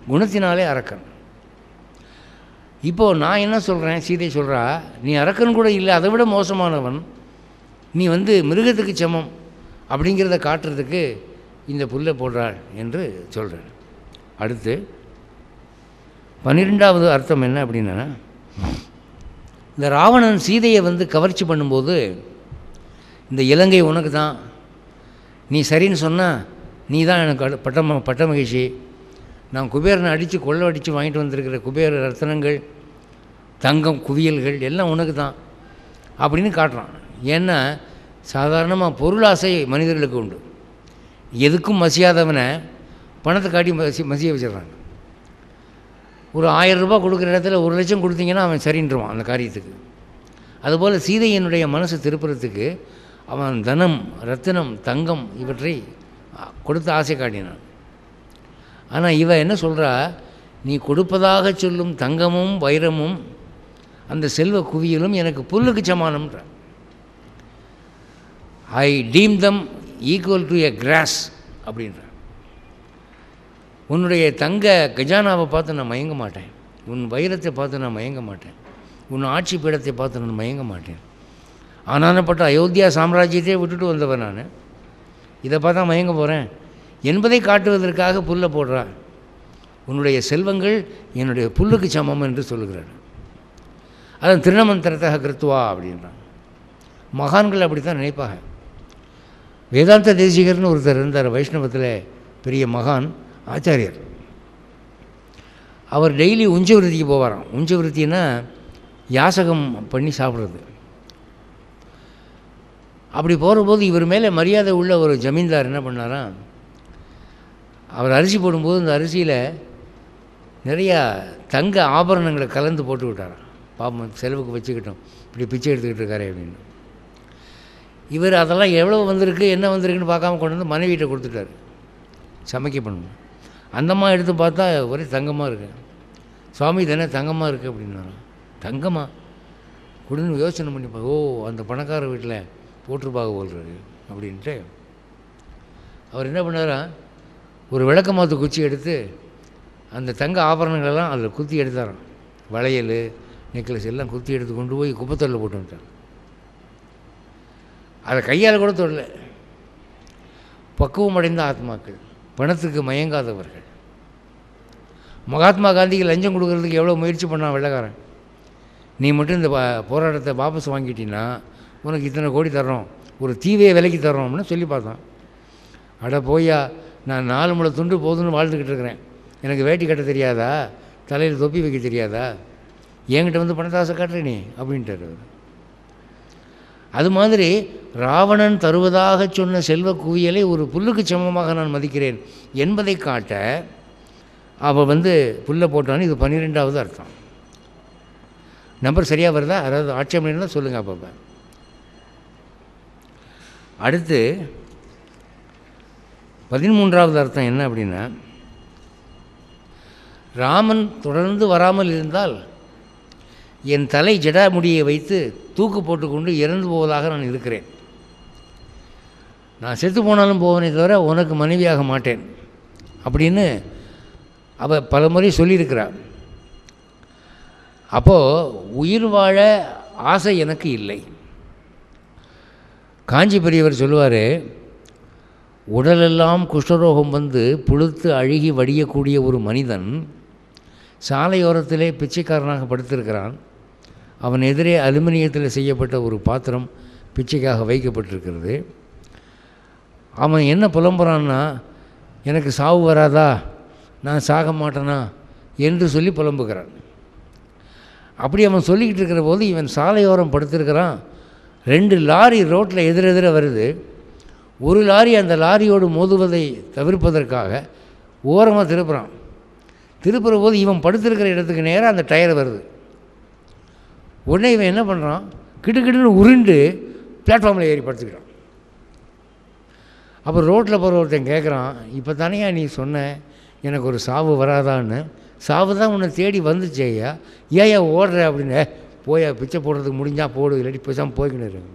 குணத்தினாலே அரக்கன் இப்போது நான் என்ன சொல்கிறேன் சீதை சொல்கிறா நீ அரக்கன் கூட இல்லை அதை விட மோசமானவன் நீ வந்து மிருகத்துக்கு சமம் அப்படிங்கிறத காட்டுறதுக்கு இந்த புல்லை போடுறாள் என்று சொல்கிறார் அடுத்து பன்னிரெண்டாவது அர்த்தம் என்ன அப்படின்னா இந்த ராவணன் சீதையை வந்து கவர்ச்சி பண்ணும்போது இந்த இலங்கை உனக்கு தான் நீ சரின்னு சொன்னால் நீ தான் எனக்கு அடு- பட்ட ம- பட்ட மகிழ்ச்சி நான் குபேரனை அடித்து கொள்ள அடித்து வாங்கிட்டு வந்திருக்கிற குபேர ரத்தனங்கள் தங்கம் குவியல்கள் எல்லாம் உனக்கு தான் அப்படின்னு காட்டுறான் ஏன்னா சாதாரணமாக பொருளாசை மனிதர்களுக்கு உண்டு எதுக்கும் மசியாதவனை பணத்தை காட்டி மசி மசிய வச்சிடுறாங்க ஒரு ஆயிரம் ரூபாய் கொடுக்குற இடத்துல ஒரு லட்சம் கொடுத்தீங்கன்னா அவன் சரின்றுவான் அந்த காரியத்துக்கு அதுபோல் சீதையனுடைய மனசு திருப்புறத்துக்கு அவன் தனம் ரத்தினம் தங்கம் இவற்றை அ, கொடுத்து ஆசை காட்டினான் ஆனால் இவ என்ன சொல்கிறா நீ கொடுப்பதாக சொல்லும் தங்கமும் வைரமும் அந்த செல்வ குவியலும் எனக்கு புல்லுக்கு சமானம்ன்ற I deem them equal to a grass அப்படின்ற உன்னுடைய தங்க கஜானாவை பார்த்து நான் மயங்க மாட்டேன் உன் வைரத்தை பார்த்து நான் மயங்க மாட்டேன் உன் ஆட்சி பீடத்தை பார்த்து நான் மயங்க மாட்டேன் ஆனானப்பட்ட அயோத்தியா சாம்ராஜ்யத்தையே விட்டுட்டு வந்தவன் நான் இதை பார்த்தா மயங்க போகிறேன் என்பதை காட்டுவதற்காக புல்லை போடுறான் உன்னுடைய செல்வங்கள் என்னுடைய புல்லுக்கு சமம் என்று சொல்லுகிறார் அதன் திருணமந்திரத்தக கிருத்துவா அப்படின்றான் மகான்கள் அப்படி தான் நினைப்பாங்க வேதாந்த தேசிகர்னு ஒருத்தர் இருந்தார் வைஷ்ணவத்தில் பெரிய மகான் ஆச்சாரியர் அவர் டெய்லி உஞ்ச விருத்திக்கு போவாராம் உஞ்ச விருத்தின்னா யாசகம் பண்ணி சாப்பிட்றது அப்படி போகிறபோது இவர் மேலே மரியாதை உள்ள ஒரு ஜமீன்தார் என்ன பண்ணாராம் அவர் அரிசி போடும்போது இந்த அரிசியில் நிறையா தங்க ஆபரணங்களை கலந்து போட்டு விட்டாராம் பாப்போம் செலவுக்கு வச்சுக்கிட்டோம் இப்படி பிச்சை எடுத்துக்கிட்டு இருக்காரே அப்படின்னு இவர் அதெல்லாம் எவ்வளோ வந்திருக்கு என்ன வந்திருக்குன்னு பார்க்காம கொண்டு வந்து மனைவிட்ட கொடுத்துட்டாரு சமைக்க பண்ணணும் அந்தம்மா எடுத்து பார்த்தா ஒரே தங்கமாக இருக்கு சுவாமி தானே தங்கமாக இருக்குது அப்படின்னாராம் தங்கமா கொடுன்னு யோசனை பண்ணி பா ஓ அந்த பணக்கார வீட்டில் போட்டிருப்பாக போல்றாரு அப்படின்ட்டு அவர் என்ன பண்ணாரா ஒரு விளக்கமாத்து குச்சி எடுத்து அந்த தங்க ஆபரணங்களெல்லாம் அதில் குத்தி எடுத்தாராம் வளையல் நெக்லஸ் எல்லாம் குத்தி எடுத்து கொண்டு போய் குப்பத்தொல்ல போட்டு வந்துட்டார் அதை கையால் கூட தொடல பக்குவம் அடைந்த ஆத்மாக்கள் பணத்துக்கு மயங்காதவர்கள் மகாத்மா காந்திக்கு லஞ்சம் கொடுக்கறதுக்கு எவ்வளோ முயற்சி பண்ணான் வெள்ளைக்காரன் நீ மட்டும் இந்த பா- போராட்டத்தை வாபஸ் வாங்கிட்டீன்னா உனக்கு இத்தனை கோடி தர்றோம் ஒரு தீவையை விலைக்கு தர்றோம்னு சொல்லி பார்த்தான் அட போயா நான் நாலு முளை துண்டு போதும்னு வாழ்ந்துக்கிட்டு இருக்கிறேன் எனக்கு வேட்டி கட்ட தெரியாதா தலையில் தொப்பி வைக்க தெரியாதா என்கிட்ட வந்து பணத்தாசை காட்டுற நீ அப்படின்ட்டார் அவர் அது மாதிரி ராவணன் தருவதாக சொன்ன செல்வ குவியலை ஒரு புல்லுக்கு சமமாக நான் மதிக்கிறேன் என்பதை காட்ட அவள் வந்து புல்லை போட்டான்னு இது பன்னிரெண்டாவது அர்த்தம் நம்பர் சரியாக வருதா அதாவது ஆட்சேபம் இருந்தால் சொல்லுங்கள் அப்பப்போ அடுத்து பதிமூன்றாவது அர்த்தம் என்ன அப்படின்னா ராமன் தொடர்ந்து வராமல் இருந்தால் என் தலை ஜடாமுடியை வைத்து தூக்கு போட்டுக்கொண்டு இறந்து போவதாக நான் இருக்கிறேன் நான் செத்து போனாலும் போவனே தவிர உனக்கு மனைவியாக மாட்டேன் அப்படின்னு அவ பலமுறை சொல்லியிருக்கிறாள் அப்போது உயிர் வாழ ஆசை எனக்கு இல்லை காஞ்சி பெரியவர் சொல்லுவார் உடலெல்லாம் குஷ்டரோகம் வந்து புழுத்து அழுகி வடியக்கூடிய ஒரு மனிதன் சாலையோரத்திலே பிச்சைக்காரனாக படுத்திருக்கிறான் அவன் எதிரே அலுமினியத்தில் செய்யப்பட்ட ஒரு பாத்திரம் பிச்சைக்காக வைக்கப்பட்டிருக்கிறது அவன் என்ன புலம்புறான்னா எனக்கு சாவு வராதா நான் சாக மாட்டேனா என்று சொல்லி புலம்புகிறான் அப்படி அவன் சொல்லிக்கிட்டு இருக்கிற போது இவன் சாலையோரம் படுத்திருக்கிறான் ரெண்டு லாரி ரோட்டில் எதிரெதிர வருது ஒரு லாரி அந்த லாரியோடு மோதுவதை தவிர்ப்பதற்காக ஓரமாக திருப்புறான் திருப்புற போது இவன் படுத்திருக்கிற இடத்துக்கு நேராக அந்த டயர் வருது உடனே இவன் என்ன பண்ணுறான் கிடுகிடுன்னு உருண்டு பிளாட்ஃபார்மில் ஏறி படுத்துக்கிறான் அப்போ ரோட்டில் போகிற ஒருத்தன் கேட்குறான் இப்போ தானேயா நீ சொன்ன எனக்கு ஒரு சாவு வராதான்னு சாவு தான் உன்னை தேடி வந்துச்சு ஐயா ஏயா ஓடுற அப்படின்னு "ஏ, போயா பிச்சை போடுறதுக்கு முடிஞ்சா போடு இல்லாட்டி பேசாமல் போய்க்கினு இரு."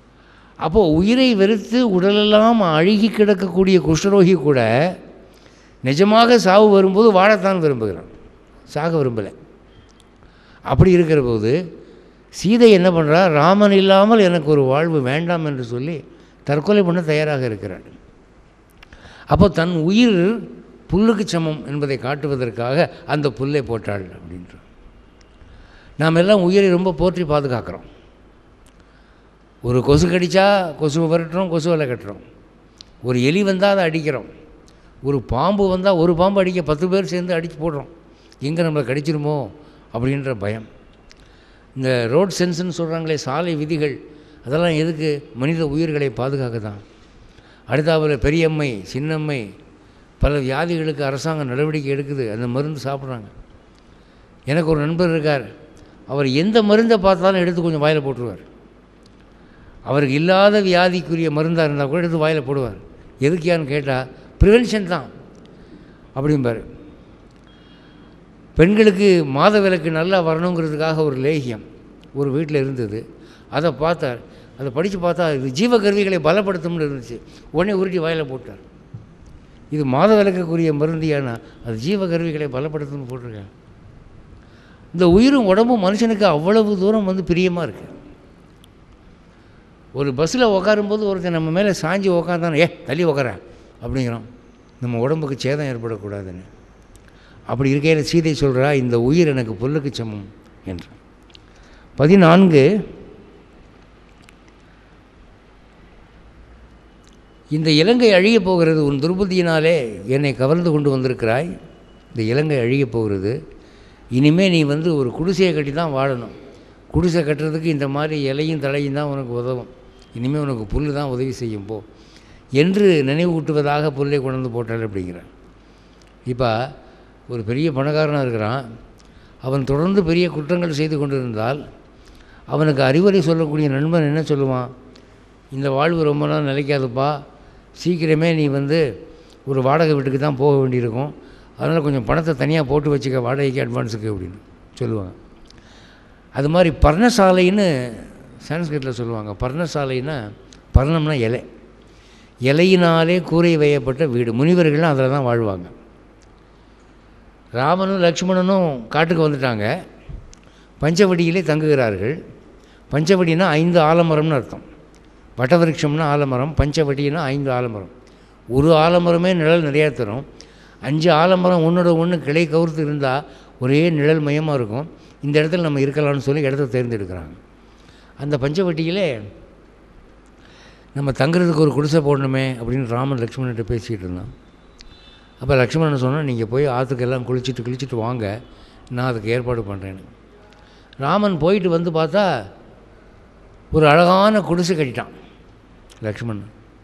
அப்போது உயிரை வெறுத்து உடலெல்லாம் அழுகி கிடக்கக்கூடிய குஷ்டரோகி கூட நிஜமாக சாவு வரும்போது வாழத்தான் விரும்புகிறான் சாக விரும்பலை அப்படி இருக்கிற போது சீதை என்ன பண்ணுறா ராமன் இல்லாமல் எனக்கு ஒரு வாழ்வு வேண்டாம் என்று சொல்லி தற்கொலை பண்ண தயாராக இருக்கிறாள் அப்போ தன் உயிர் புல்லுக்கு சமம் என்பதை காட்டுவதற்காக அந்த புல்லை போட்டாள் அப்படின்ற நாம் எல்லாம் உயிரை ரொம்ப போற்றி பாதுகாக்கிறோம் ஒரு கொசு கடித்தா கொசுவை விரட்டுறோம் கொசுவலை கட்டுறோம் ஒரு எலி வந்தால் அதை அடிக்கிறோம் ஒரு பாம்பு வந்தால் ஒரு பாம்பு அடிக்க பத்து பேர் சேர்ந்து அடித்து போடுறோம் எங்கே நம்மளை கடிச்சிருமோ அப்படின்ற பயம் இந்த ரோட் சென்ஸ்னு சொல்கிறாங்களே சாலை விதிகள் அதெல்லாம் எதுக்கு மனித உயிர்களை பாதுகாக்க தான் அடுத்தாப்புல பெரியம்மை சின்னம்மை பல வியாதிகளுக்கு அரசாங்கம் நடவடிக்கை எடுக்குது அந்த மருந்து சாப்பிட்றாங்க எனக்கு ஒரு நண்பர் இருக்கார் அவர் எந்த மருந்தை பார்த்தாலும் எடுத்து கொஞ்சம் வாயில் போட்டுருவார் அவருக்கு இல்லாத வியாதிக்குரிய மருந்தாக இருந்தால் கூட எடுத்து வாயில் போடுவார் எதுக்கியான்னு கேட்டால் ப்ரிவென்ஷன் தான் அப்படிம்பார் பெண்களுக்கு மாத விலக்கு நல்லா வரணுங்கிறதுக்காக ஒரு லேகியம் ஒரு வீட்டில் இருந்தது அதை பார்த்தார் அதை படித்து பார்த்தா இது ஜீவகருவிகளை பலப்படுத்தும்னு இருந்துச்சு உடனே உருட்டி வாயில் போட்டார் இது மாத விலக்குக்குரிய மருந்தியானா அது ஜீவகருவிகளை பலப்படுத்தும்னு போட்டிருக்கேன் இந்த உயிரும் உடம்பும் மனுஷனுக்கு அவ்வளவு தூரம் வந்து பிரியமாக இருக்கு ஒரு பஸ்ஸில் உட்காரும்போது ஒருத்தன் நம்ம மேலே சாஞ்சி உக்காந்தானே ஏ தள்ளி உக்காரேன் அப்படிங்கிறோம் நம்ம உடம்புக்கு சேதம் ஏற்படக்கூடாதுன்னு அப்படி இருக்கையில் சீதை சொல்கிறா இந்த உயிர் எனக்கு புல்லுக்கு சமம் என்று பதினான்கு இந்த இலங்கை அழியப் போகிறது உன் துர்புத்தியினாலே என்னை கவர்ந்து கொண்டு வந்திருக்கிறாய் இந்த இலங்கை அழியப் போகிறது இனிமே நீ வந்து ஒரு குடிசையை கட்டி தான் வாழணும் குடிசை கட்டுறதுக்கு இந்த மாதிரி இலையும் தலையும் தான் உனக்கு உதவும் இனிமேல் உனக்கு புல் தான் உதவி செய்யும் போ என்று நினைவூட்டுவதாக புல்லை கொண்டு வந்து போட்டாள் அப்படிங்கிறான் இப்போ ஒரு பெரிய பணக்காரனாக இருக்கிறான் அவன் தொடர்ந்து பெரிய குற்றங்கள் செய்து கொண்டிருந்தால் அவனுக்கு அறிவுரை சொல்லக்கூடிய நண்பன் என்ன சொல்லுவான் இந்த வாழ்வு ரொம்ப நாள் நிலைக்காதுப்பா சீக்கிரமே நீ வந்து ஒரு வாடகை வீட்டுக்கு தான் போக வேண்டியிருக்கும் அதனால் கொஞ்சம் பணத்தை தனியாக போட்டு வச்சுக்க வாடகைக்கு அட்வான்ஸுக்கு அப்படின்னு சொல்லுவாங்க அது மாதிரி பர்ணசாலைன்னு சான்ஸ்கிரிட்டில் சொல்லுவாங்க பர்ணசாலைன்னா பர்ணம்னா இலை இலையினாலே கூரை வையப்பட்ட வீடு முனிவர்கள்லாம் அதில் தான் வாழ்வாங்க ராமனும் லக்ஷ்மணனும் காட்டுக்கு வந்துட்டாங்க பஞ்சவடியிலே தங்குகிறார்கள் பஞ்சவடினா ஐந்து ஆலமரம்னு அர்த்தம் வட்டவிருட்சம்னா ஆலமரம் பஞ்சவடினா ஐந்து ஆலமரம் ஒரு ஆலமரமே நிழல் நிறையா தரும் அஞ்சு ஆலமரம் ஒன்றோட ஒன்று கிளை கவுர்த்து இருந்தால் ஒரே நிழல் மயமாக இருக்கும் இந்த இடத்துல நம்ம இருக்கலாம்னு சொல்லி இடத்த தேர்ந்தெடுக்கிறாங்க அந்த பஞ்சவட்டியிலே நம்ம தங்குறதுக்கு ஒரு குடிசை போடணுமே அப்படின்னு ராமன் லக்ஷ்மணன்கிட்ட பேசிக்கிட்டு இருந்தான் அப்போ லக்ஷ்மணன் சொன்னால் நீங்கள் போய் ஆற்றுக்கெல்லாம் குளிச்சுட்டு கிழிச்சிட்டு வாங்க நான் அதுக்கு ஏற்பாடு பண்ணுறேன்னு ராமன் போயிட்டு வந்து பார்த்தா ஒரு அழகான குடிசை கட்டிட்டான் லக்ஷ்மணன்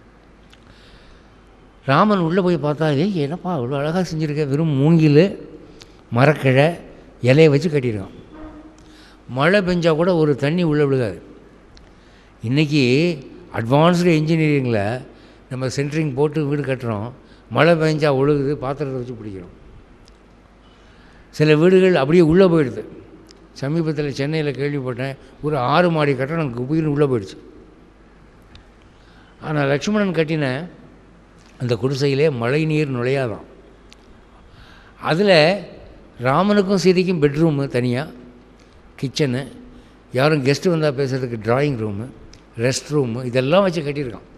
ராமன் உள்ளே போய் பார்த்தா ஏய் என்னப்பா இவ்வளோ அழகாக செஞ்சுருக்க வெறும் மூங்கில் மரக்கிழை இலையை வச்சு கட்டியிருக்கான் மழை பெஞ்சால் கூட ஒரு தண்ணி உள்ளே விழுகாது இன்றைக்கி அட்வான்ஸ்டு இன்ஜினியரிங்கில் நம்ம சென்ட்ரிங் போட்டு வீடு கட்டுறோம் மழை பெஞ்சா ஒழுகுது பாத்திரத்தை வச்சு பிடிக்கிறோம் சில வீடுகள் அப்படியே உள்ளே போயிடுது சமீபத்தில் சென்னையில் கேள்விப்பட்டேன் ஒரு ஆறு மாடி கட்டணம் குபீர்னு உள்ளே போயிடுச்சு ஆனால் லக்ஷ்மணன் கட்டின அந்த குடிசையிலே மழை நீர் நுழையாதான் அதில் ராமனுக்கும் சீதைக்கும் பெட்ரூமு தனியாக கிச்சனு யாரும் கெஸ்ட்டு வந்தால் பேசுகிறதுக்கு ட்ராயிங் ரூமு ரெஸ்ட் ரூமு இதெல்லாம் வச்சு கட்டியிருக்கான்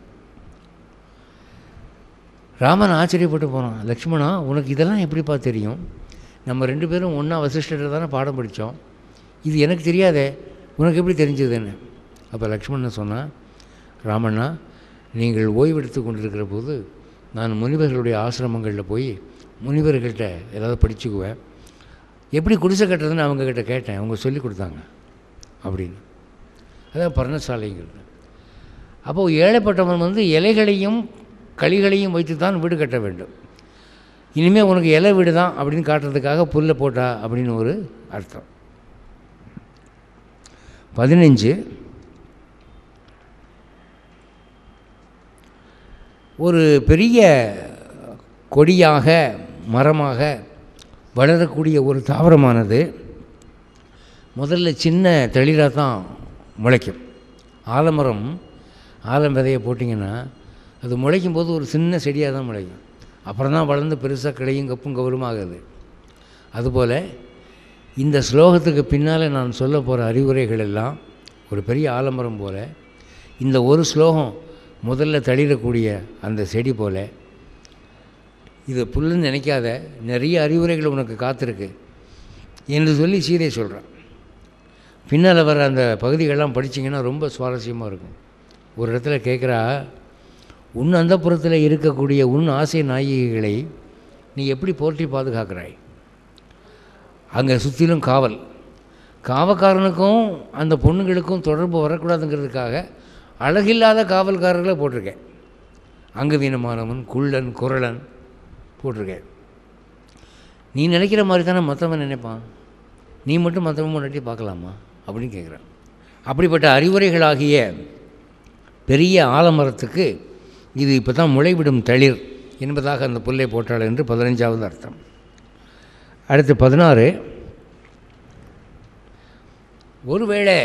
ராமன் ஆச்சரியப்பட்டு போனான் லக்ஷ்மணா உனக்கு இதெல்லாம் எப்படிப்பா தெரியும் நம்ம ரெண்டு பேரும் ஒன்றா வசிஷ்டர் தானே பாடம் படித்தோம் இது எனக்கு தெரியாதே உனக்கு எப்படி தெரிஞ்சதுன்னு அப்போ லக்ஷ்மணன் சொன்னான் ராமண்ணா நீங்கள் ஓய்வெடுத்து கொண்டிருக்கிற போது நான் முனிவர்களுடைய ஆசிரமங்களில் போய் முனிவர்கள்ட்ட ஏதாவது படிச்சுக்குவேன் எப்படி குடிசை கட்டுறதுன்னு அவங்கக்கிட்ட கேட்டேன் அவங்க சொல்லி கொடுத்தாங்க அப்படின்னு அதான் பர்ணசாலைங்கிறது அப்போது ஏழைப்பட்டவன் வந்து இலைகளையும் களிகளையும் வைத்து தான் வீடு கட்ட வேண்டும் இனிமேல் உனக்கு இலை வீடு தான் அப்படின்னு காட்டுறதுக்காக புல்லை போட்டா அப்படின்னு ஒரு அர்த்தம் பதினஞ்சு ஒரு பெரிய கொடியாக மரமாக வளரக்கூடிய ஒரு தாவரமானது முதல்ல சின்ன தெளிராக தான் முளைக்கும் ஆலமரம் ஆலம் விதையை போட்டிங்கன்னா அது முளைக்கும் போது ஒரு சின்ன செடியாக தான் முளைக்கும் அப்புறம் தான் வளர்ந்து பெருசாக கிளையும் கப்பும் கௌரவமாகுது அதுபோல் இந்த ஸ்லோகத்துக்கு பின்னால் நான் சொல்ல போகிற அறிவுரைகள் எல்லாம் ஒரு பெரிய ஆலமரம் போல் இந்த ஒரு ஸ்லோகம் முதல்ல தளிரக்கூடிய அந்த செடி போல் இது புல்லுன்னு நினைக்காத நிறைய அறிவுரைகள் உனக்கு காத்திருக்கு என்று சொல்லி சீதை சொல்கிறான் பின்னால் வர அந்த பகுதிகளெல்லாம் படிச்சிங்கன்னா ரொம்ப சுவாரஸ்யமாக இருக்கும் ஒரு இடத்துல கேட்குறா உன் அந்தப்புறத்தில் இருக்கக்கூடிய உன் ஆசை நாயகிகளை நீ எப்படி போற்றி பாதுகாக்கிறாய் அங்கே சுற்றிலும் காவல் காவக்காரனுக்கும் அந்த பொண்ணுங்களுக்கும் தொடர்பு வரக்கூடாதுங்கிறதுக்காக அழகில்லாத காவல்காரர்களை போட்டிருக்கேன் அங்கவீனமானவன் குள்ளன் குரலன் போட்டிருக்கேன் நீ நினைக்கிற மாதிரி தானே மற்றவன் நினைப்பான் நீ மட்டும் மற்றவன் முன்னாடி பார்க்கலாமா அப்படின்னு கேட்குறான் அப்படிப்பட்ட அறிவுரைகளாகிய பெரிய ஆலமரத்துக்கு இது இப்போ தான் முளைவிடும் தளிர் என்பதாக அந்த புல்லை போட்டாள் என்று பதினஞ்சாவது அர்த்தம் அடுத்து பதினாறு ஒருவேளை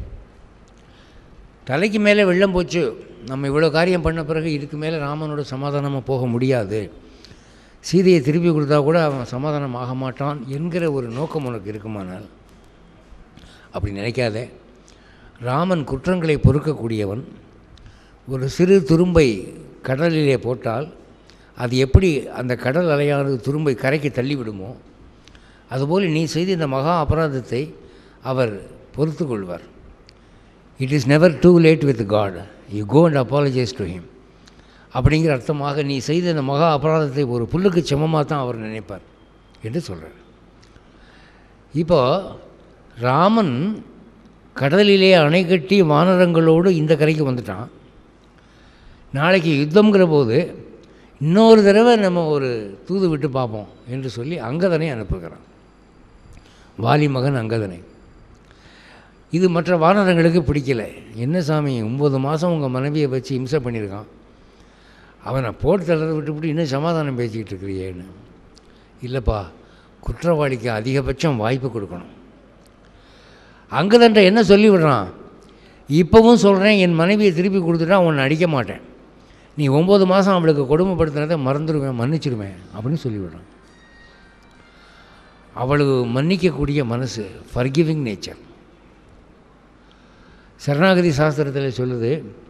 தலைக்கு மேலே வெள்ளம் போச்சு நம்ம இவ்வளோ காரியம் பண்ண பிறகு இதுக்கு மேலே ராமனோட சமாதானமாக போக முடியாது சீதையை திருப்பி கொடுத்தா கூட அவன் சமாதானம் ஆக மாட்டான் என்கிற ஒரு நோக்கம் உனக்கு இருக்குமானால் அப்படி நினைக்காத ராமன் குற்றங்களை பொறுக்கக்கூடியவன் ஒரு சிறு துரும்பை கடலிலே போட்டால் அது எப்படி அந்த கடல் அலையானது துரும்பை கரைக்கு தள்ளிவிடுமோ அதுபோல் நீ செய்த இந்த மகா அபராதத்தை அவர் பொறுத்து கொள்வார் it is never too late with God you go and apologise to him அப்படிங்கிற அர்த்தமாக நீ செய்த இந்த மகா அபராதத்தை ஒரு புல்லுக்கு சமமாக தான் அவர் நினைப்பார் என்று சொல்கிறார் இப்போ ராமன் கடலிலே அணை கட்டி வானரங்களோடு இந்த கரைக்கு வந்துட்டான் நாளைக்கு யுத்தங்கிற போது இன்னொரு தடவை நம்ம ஒரு தூது விட்டு பார்ப்போம் என்று சொல்லி அங்கதனை அனுப்புகிறான் வாலி மகன் அங்கதனை இது மற்ற வானரங்களுக்கு பிடிக்கல என்ன சாமி ஒம்பது மாதம் உங்கள் மனைவியை வச்சு இம்சை பண்ணியிருக்கான் அவனை போட்டு தள்ளதை விட்டுவிட்டு இன்னும் சமாதானம் பேசிக்கிட்டு இருக்கிறியேன்னு இல்லைப்பா குற்றவாளிக்கு அதிகபட்சம் வாய்ப்பு கொடுக்கணும் அங்கதன்ட்ட என்ன சொல்லி விடுறான் இப்போவும் சொல்கிறேன் என் மனைவியை திருப்பி கொடுத்துட்டா உன்னை அடிக்க மாட்டேன் நீ ஒம்பது மாதம் அவளுக்கு கொடுமைப்படுத்தினதை மறந்துடுவேன் மன்னிச்சிடுவேன் அப்படின்னு சொல்லிவிடுறான் அவளுக்கு மன்னிக்கக்கூடிய மனசு ஃபர்கிவிங் நேச்சர் சரணாகதி சாஸ்திரத்தில் சொல்லுது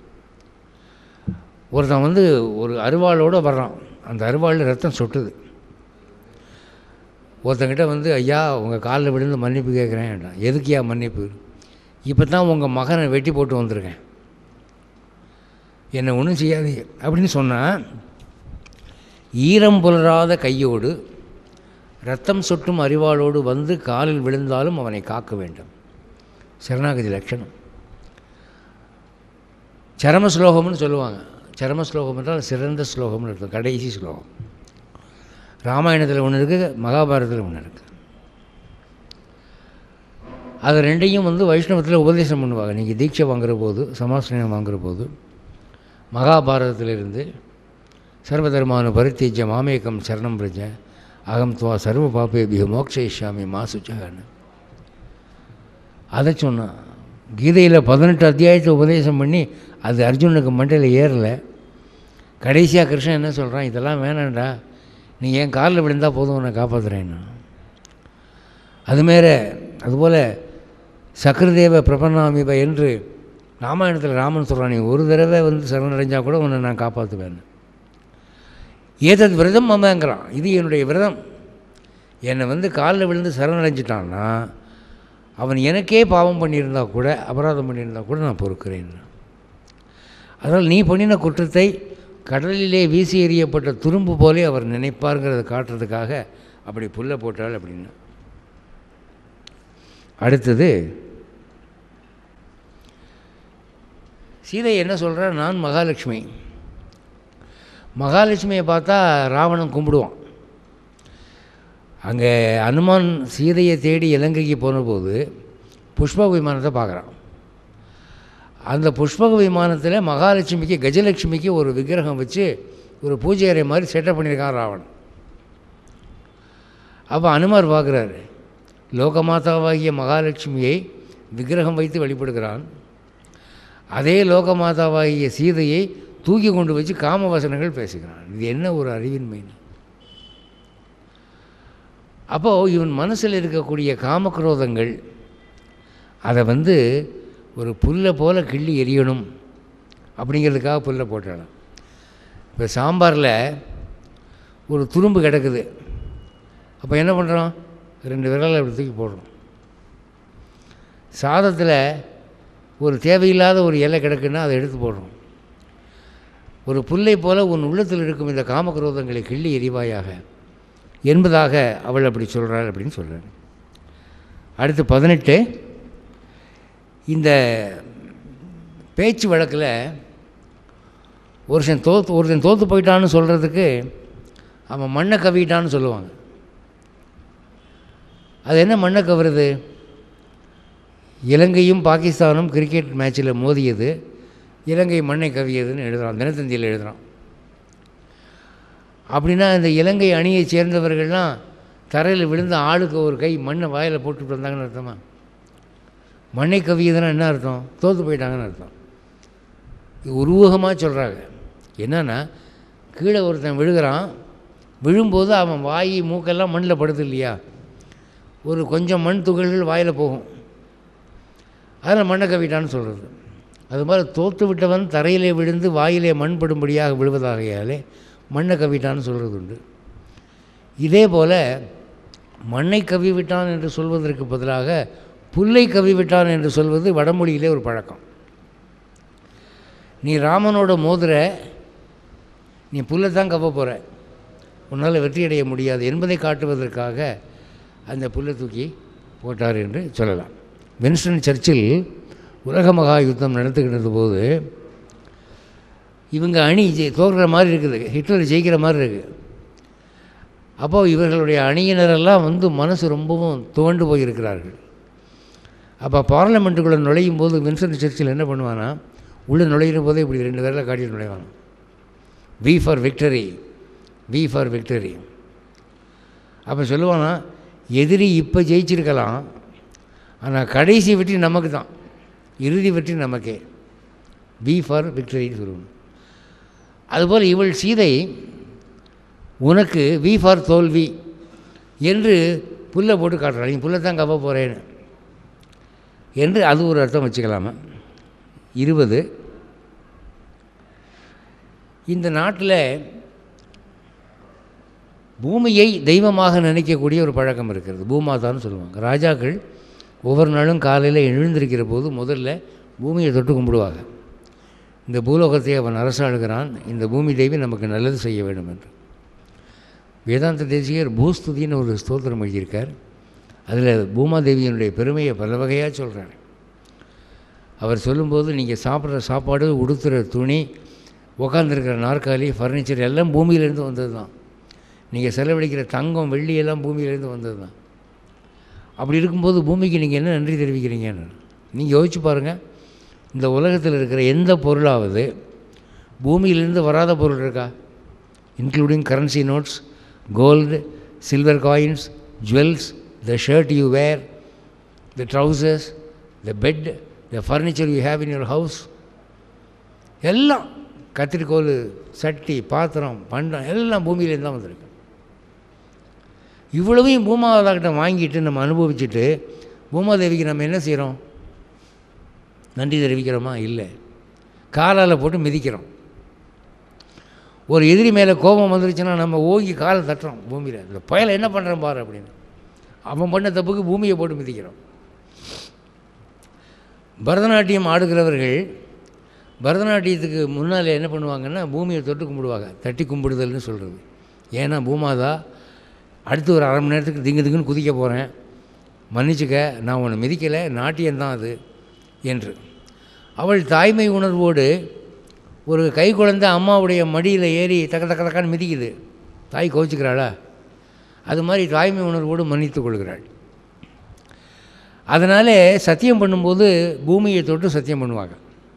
ஒருத்தன் வந்து ஒரு அருவாளோடு வர்றான் அந்த அருவாளில் ரத்தம் சொட்டுது ஒருத்தங்கிட்ட வந்து ஐயா உங்கள் காலில் விழுந்து மன்னிப்பு கேட்குறேன் எதுக்குயா மன்னிப்பு இப்போ தான் உங்கள் மகனை வெட்டி போட்டு வந்திருக்கேன் என்னை ஒன்றும் செய்யாதீங்க அப்படின்னு சொன்னால் ஈரம் புலராத கையோடு ரத்தம் சொட்டும் அறிவாளோடு வந்து காலில் விழுந்தாலும் அவனை காக்க வேண்டும் சரணாகதி லட்சணம் சரம ஸ்லோகம்னு சொல்லுவாங்க சரம ஸ்லோகம் என்றால் சிறந்த ஸ்லோகம்னு இருக்கும் கடைசி ஸ்லோகம் ராமாயணத்தில் ஒன்று இருக்குது மகாபாரதத்தில் ஒன்று இருக்குது அது ரெண்டையும் வந்து வைஷ்ணவத்தில் உபதேசம் பண்ணுவாங்க நீங்கள் தீட்சை வாங்குற போது சமாசனம் வாங்குற போது மகாபாரதத்திலிருந்து சர்வதர்மான பரித்தீஜ மாமேக்கம் சரணம் பிரஜ அகம் துவா சர்வ பாப்பேபிய மோக்ஷயிஷாமி மா சுச்சகன்னு அதை சொன்னான் கீதையில் பதினெட்டு அத்தியாயத்தை உபதேசம் பண்ணி அது அர்ஜுனுக்கு மண்டையில் ஏறலை கடைசியாக கிருஷ்ணன் என்ன சொல்கிறான் இதெல்லாம் வேணாண்டா நீ என் காலில் விழுந்தால் போதும் உன்னை காப்பாற்றுறேன்னு அதுமாரி அதுபோல் சக்கரதேவ பிரபன்னாமிப என்று ராமாயணத்தில் ராமன் சொல்கிறான் நீ ஒரு தடவை வந்து சரணடைஞ்சால் கூட உன்னை நான் காப்பாற்றுவேன் ஏதது விரதம் மமங்கிறான் இது என்னுடைய விரதம் என்னை வந்து காலில் விழுந்து சரணடைஞ்சிட்டான்னா அவன் எனக்கே பாவம் பண்ணியிருந்தா கூட அபராதம் பண்ணியிருந்தா கூட நான் பொறுக்கிறேன் அதனால் நீ பண்ணின குற்றத்தை கடலிலே வீசி எறியப்பட்ட துரும்பு போலே அவர் நினைப்பாருங்கிறத காட்டுறதுக்காக அப்படி புல்லை போட்டாள் அப்படின்னு அடுத்தது சீதை என்ன சொல்கிறா நான் மகாலட்சுமி மகாலட்சுமியை பார்த்தா ராவணன் கும்பிடுவான் அங்கே அனுமான் சீதையை தேடி இலங்கைக்கு போனபோது புஷ்பக விமானத்தை பார்க்குறான் அந்த புஷ்பக விமானத்தில் மகாலட்சுமிக்கு கஜலட்சுமிக்கு ஒரு விக்கிரகம் வச்சு ஒரு பூஜை அறை மாதிரி செட்டப் பண்ணியிருக்கான் ராவணன் அப்போ அனுமார் பார்க்குறாரு லோகமாதாவாகிய மகாலட்சுமியை விக்கிரகம் வைத்து வழிபடுகிறான் அதே லோகமாதாவாகிய சீதையை தூக்கி கொண்டு வச்சு காம வசனங்கள் பேசுகிறான் இது என்ன ஒரு அறிவின்மை அப்போது இவன் மனசில் இருக்கக்கூடிய காமக்ரோதங்கள் அதை வந்து ஒரு புல்லை போல கிள்ளி எரியணும் அப்படிங்கிறதுக்காக புல்லை போட்டானான் இப்போ சாம்பாரில் ஒரு துரும்பு கிடக்குது அப்போ என்ன பண்ணுறோம் ரெண்டு விரலை அப்படி தூக்கி போடுறோம் சாதத்தில் ஒரு தேவையில்லாத ஒரு இலை கிடக்குன்னா அதை எடுத்து போடுறோம் ஒரு புல்லை போல உன் உள்ளத்தில் இருக்கும் இந்த காமக்ரோதங்களை கிள்ளி எரிவாயாக என்பதாக அவள் அப்படி சொல்கிறாள் அப்படின்னு சொல்கிறார் அடுத்து பதினெட்டு இந்த பேச்சு வழக்கில் ஒருத்தன் தோத்து ஒருத்தன் தோற்று போயிட்டான்னு சொல்கிறதுக்கு அவன் மண்ணை கவிட்டான்னு சொல்லுவாங்க அது என்ன மண்ணை கவருது இலங்கையும் பாகிஸ்தானும் கிரிக்கெட் மேட்ச்சில் மோதியது இலங்கை மண்ணை கவியதுன்னு எழுதுகிறான் தினத்தந்தியில் எழுதுகிறான் அப்படின்னா இந்த இலங்கை அணியைச் சேர்ந்தவர்கள்லாம் தரையில் விழுந்த ஆளுக்கு ஒரு கை மண்ணை வாயில் போட்டுட்டு வந்தாங்கன்னு அர்த்தமா மண்ணை கவியதுன்னா என்ன அர்த்தம் தோற்று போயிட்டாங்கன்னு அர்த்தம் இது உருவகமாக சொல்கிறாங்க என்னன்னா கீழே ஒருத்தன் விழுகிறான் விழும்போது அவன் வாய் மூக்கெல்லாம் மண்ணில் படுது இல்லையா ஒரு கொஞ்சம் மண் துகள்கள் வாயில் போகும் அதில் மண்ணை கவிட்டான்னு சொல்கிறது அது மாதிரி தோற்று விட்டவன் தரையிலே விழுந்து வாயிலே மண் படும்படியாக விழுவதாகையாலே மண்ணை கவிட்டான்னு சொல்கிறது உண்டு இதே போல் மண்ணை கவி விட்டான் என்று சொல்வதற்கு பதிலாக புல்லை கவி விட்டான் என்று சொல்வது வடமொழியிலே ஒரு பழக்கம் நீ ராமனோட மோதுற நீ புல்லை தான் கவ போகிற உன்னால் வெற்றி அடைய முடியாது என்பதை காட்டுவதற்காக அந்த புல்லை தூக்கி போட்டார் என்று சொல்லலாம் வின்ஸ்டன் சர்ச்சில் உலக மகா யுத்தம் நடத்துக்கிட்டு போது இவங்க அணி ஜெய் தோற்கிற மாதிரி இருக்குது ஹிட்லர் ஜெயிக்கிற மாதிரி இருக்குது அப்போது இவர்களுடைய அணியினரெல்லாம் வந்து மனசு ரொம்பவும் துவண்டு போயிருக்கிறார்கள் அப்போ பார்லமெண்ட்டுக்குள்ளே நுழையும் போது வின்சென்ட் சர்ச்சில் என்ன பண்ணுவானா உள்ளே நுழையிற போதே இப்படி ரெண்டு பேரில் காட்டிட்டு நுழைவான் V for victory V for victory அப்போ சொல்லுவானா எதிரி இப்போ ஜெயிச்சிருக்கலாம் ஆனால் கடைசி வெற்றி நமக்கு தான் இறுதி வெற்றி நமக்கே வி ஃபார் விக்டரின்னு சொல்லுவோம் அதுபோல் இவள் சீதை உனக்கு வி ஃபார் தோல்வி என்று புல்லை போட்டு காட்டுறாள் நீ புல்லை தான் கவ போகிறேன்னு என்று அது ஒரு அர்த்தம் வச்சுக்கலாமா இருபது இந்த நாட்டில் பூமியை தெய்வமாக நினைக்கக்கூடிய ஒரு பழக்கம் இருக்கிறது பூமாதான்னு சொல்லுவாங்க ராஜாக்கள் ஒவ்வொரு நாளும் காலையில் எழுந்திருக்கிற போது முதல்ல பூமியை தொட்டு கும்பிடுவாங்க இந்த பூலோகத்தை அவன் அரசாளுகிறான் இந்த பூமி தெய்வி நமக்கு நல்லது செய்ய வேண்டும் என்று வேதாந்த தேசிகர் பூஸ்துதின்னு ஒரு ஸ்தோத்திரம் எழுதியிருக்கார் அதில் பூமாதேவியினுடைய பெருமையை பல வகையாக சொல்கிறார் அவர் சொல்லும்போது நீங்கள் சாப்பிட்ற சாப்பாடு உடுத்துகிற துணி உக்காந்துருக்கிற நாற்காலி ஃபர்னிச்சர் எல்லாம் பூமியிலேருந்து வந்தது தான் நீங்கள் செலவழிக்கிற தங்கம் வெள்ளி எல்லாம் பூமியிலேருந்து வந்தது தான் அப்படி இருக்கும்போது பூமிக்கு நீங்கள் என்ன நன்றி தெரிவிக்கிறீங்கன்னு நீங்கள் யோசிச்சு பாருங்கள் இந்த உலகத்தில் இருக்கிற எந்த பொருளாவது பூமியிலேருந்து வராத பொருள் இருக்கா including currency notes gold silver coins jewels the shirt you wear the trousers the bed the furniture you have in your house எல்லாம் கத்திரிக்கோல் சட்டி பாத்திரம் பண்டம் எல்லாம் பூமியிலேருந்து தான் வந்திருக்கு இவ்வளவையும் பூமாதாக்கிட்ட வாங்கிட்டு நம்ம அனுபவிச்சுட்டு பூமாதேவிக்கு நம்ம என்ன செய்கிறோம் நன்றி தெரிவிக்கிறோமா இல்லை காலால் போட்டு மிதிக்கிறோம் ஒரு எதிரி மேலே கோபம் வந்துருச்சுன்னா நம்ம ஓங்கி காலை தட்டுறோம் பூமியில் இந்த பயலை என்ன பண்ணுறேன் பாரு அப்படின்னு அவன் பண்ண தப்புக்கு பூமியை போட்டு மிதிக்கிறோம் பரதநாட்டியம் ஆடுகிறவர்கள் பரதநாட்டியத்துக்கு முன்னால் என்ன பண்ணுவாங்கன்னா பூமியை தொட்டு கும்பிடுவாங்க தட்டி கும்பிடுதல்னு சொல்கிறது ஏன்னா பூமாதா அடுத்து ஒரு அரை மணி நேரத்துக்கு திங்கு திங்குன்னு குதிக்க போகிறேன் மன்னிச்சுக்க நான் உன்னை மிதிக்கலை நாட்டியம்தான் அது என்று அவள் தாய்மை உணர்வோடு ஒரு கை குழந்தை அம்மாவுடைய மடியில் ஏறி தக்க தக்க தக்கான்னு மிதிக்குது தாய் கோச்சிக்கிறாளா அது மாதிரி தாய்மை உணர்வோடு மன்னித்து கொள்கிறாள் அதனால் சத்தியம் பண்ணும்போது பூமியை தொட்டு சத்தியம் பண்ணுவாங்க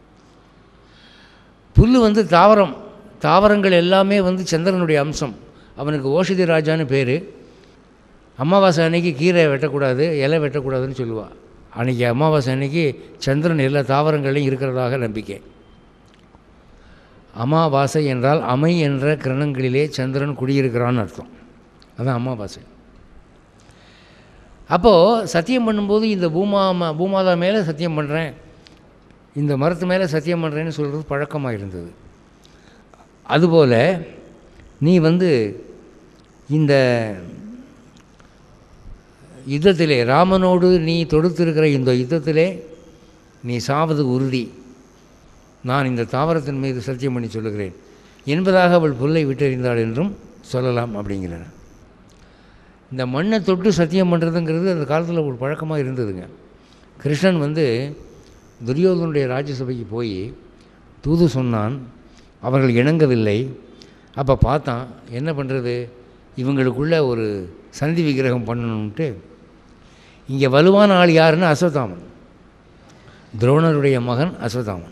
புல் வந்து தாவரம் தாவரங்கள் எல்லாமே வந்து சந்திரனுடைய அம்சம் அவனுக்கு ஓஷதி ராஜான்னு பேர் அமாவாசை அன்னைக்கு கீரை வெட்டக்கூடாது இலை வெட்டக்கூடாதுன்னு சொல்லுவாள் அன்றைக்கி அமாவாசை அன்னைக்கு சந்திரன் எல்லா தாவரங்களையும் இருக்கிறதாக நம்பிக்கை அமாவாசை என்றால் அமை என்ற கிரணங்களிலே சந்திரன் குடியிருக்கிறான்னு அர்த்தம் அதான் அமாவாசை அப்போது சத்தியம் பண்ணும்போது இந்த பூமா பூமாதா மேலே சத்தியம் பண்ணுறேன் இந்த மரத்து மேலே சத்தியம் பண்ணுறேன்னு சொல்கிறது பழக்கமாக இருந்தது அதுபோல் நீ வந்து இந்த யுத்தத்திலே ராமனோடு நீ தொடுத்திருக்கிற இந்த யுத்தத்திலே நீ சாவது உறுதி நான் இந்த தாவரத்தின் மீது சத்தியம் பண்ணி சொல்லுகிறேன் என்பதாக அவள் புல்லை விட்டெறிந்தாள் என்றும் சொல்லலாம் அப்படிங்கிறார் இந்த மண்ணை தொட்டு சத்தியம் பண்ணுறதுங்கிறது அந்த காலத்தில் ஒரு பழக்கமாக இருந்ததுங்க கிருஷ்ணன் வந்து துரியோதனுடைய ராஜ்யசபைக்கு போய் தூது சொன்னான் அவர்கள் இணங்கவில்லை அப்போ பார்த்தான் என்ன பண்ணுறது இவங்களுக்குள்ள ஒரு சந்தி விக்கிரகம் பண்ணணுன்ட்டு இங்கே வலுவான ஆள் யாருன்னு அஸ்வத்தாமன் துரோணருடைய மகன் அஸ்வத்தாமன்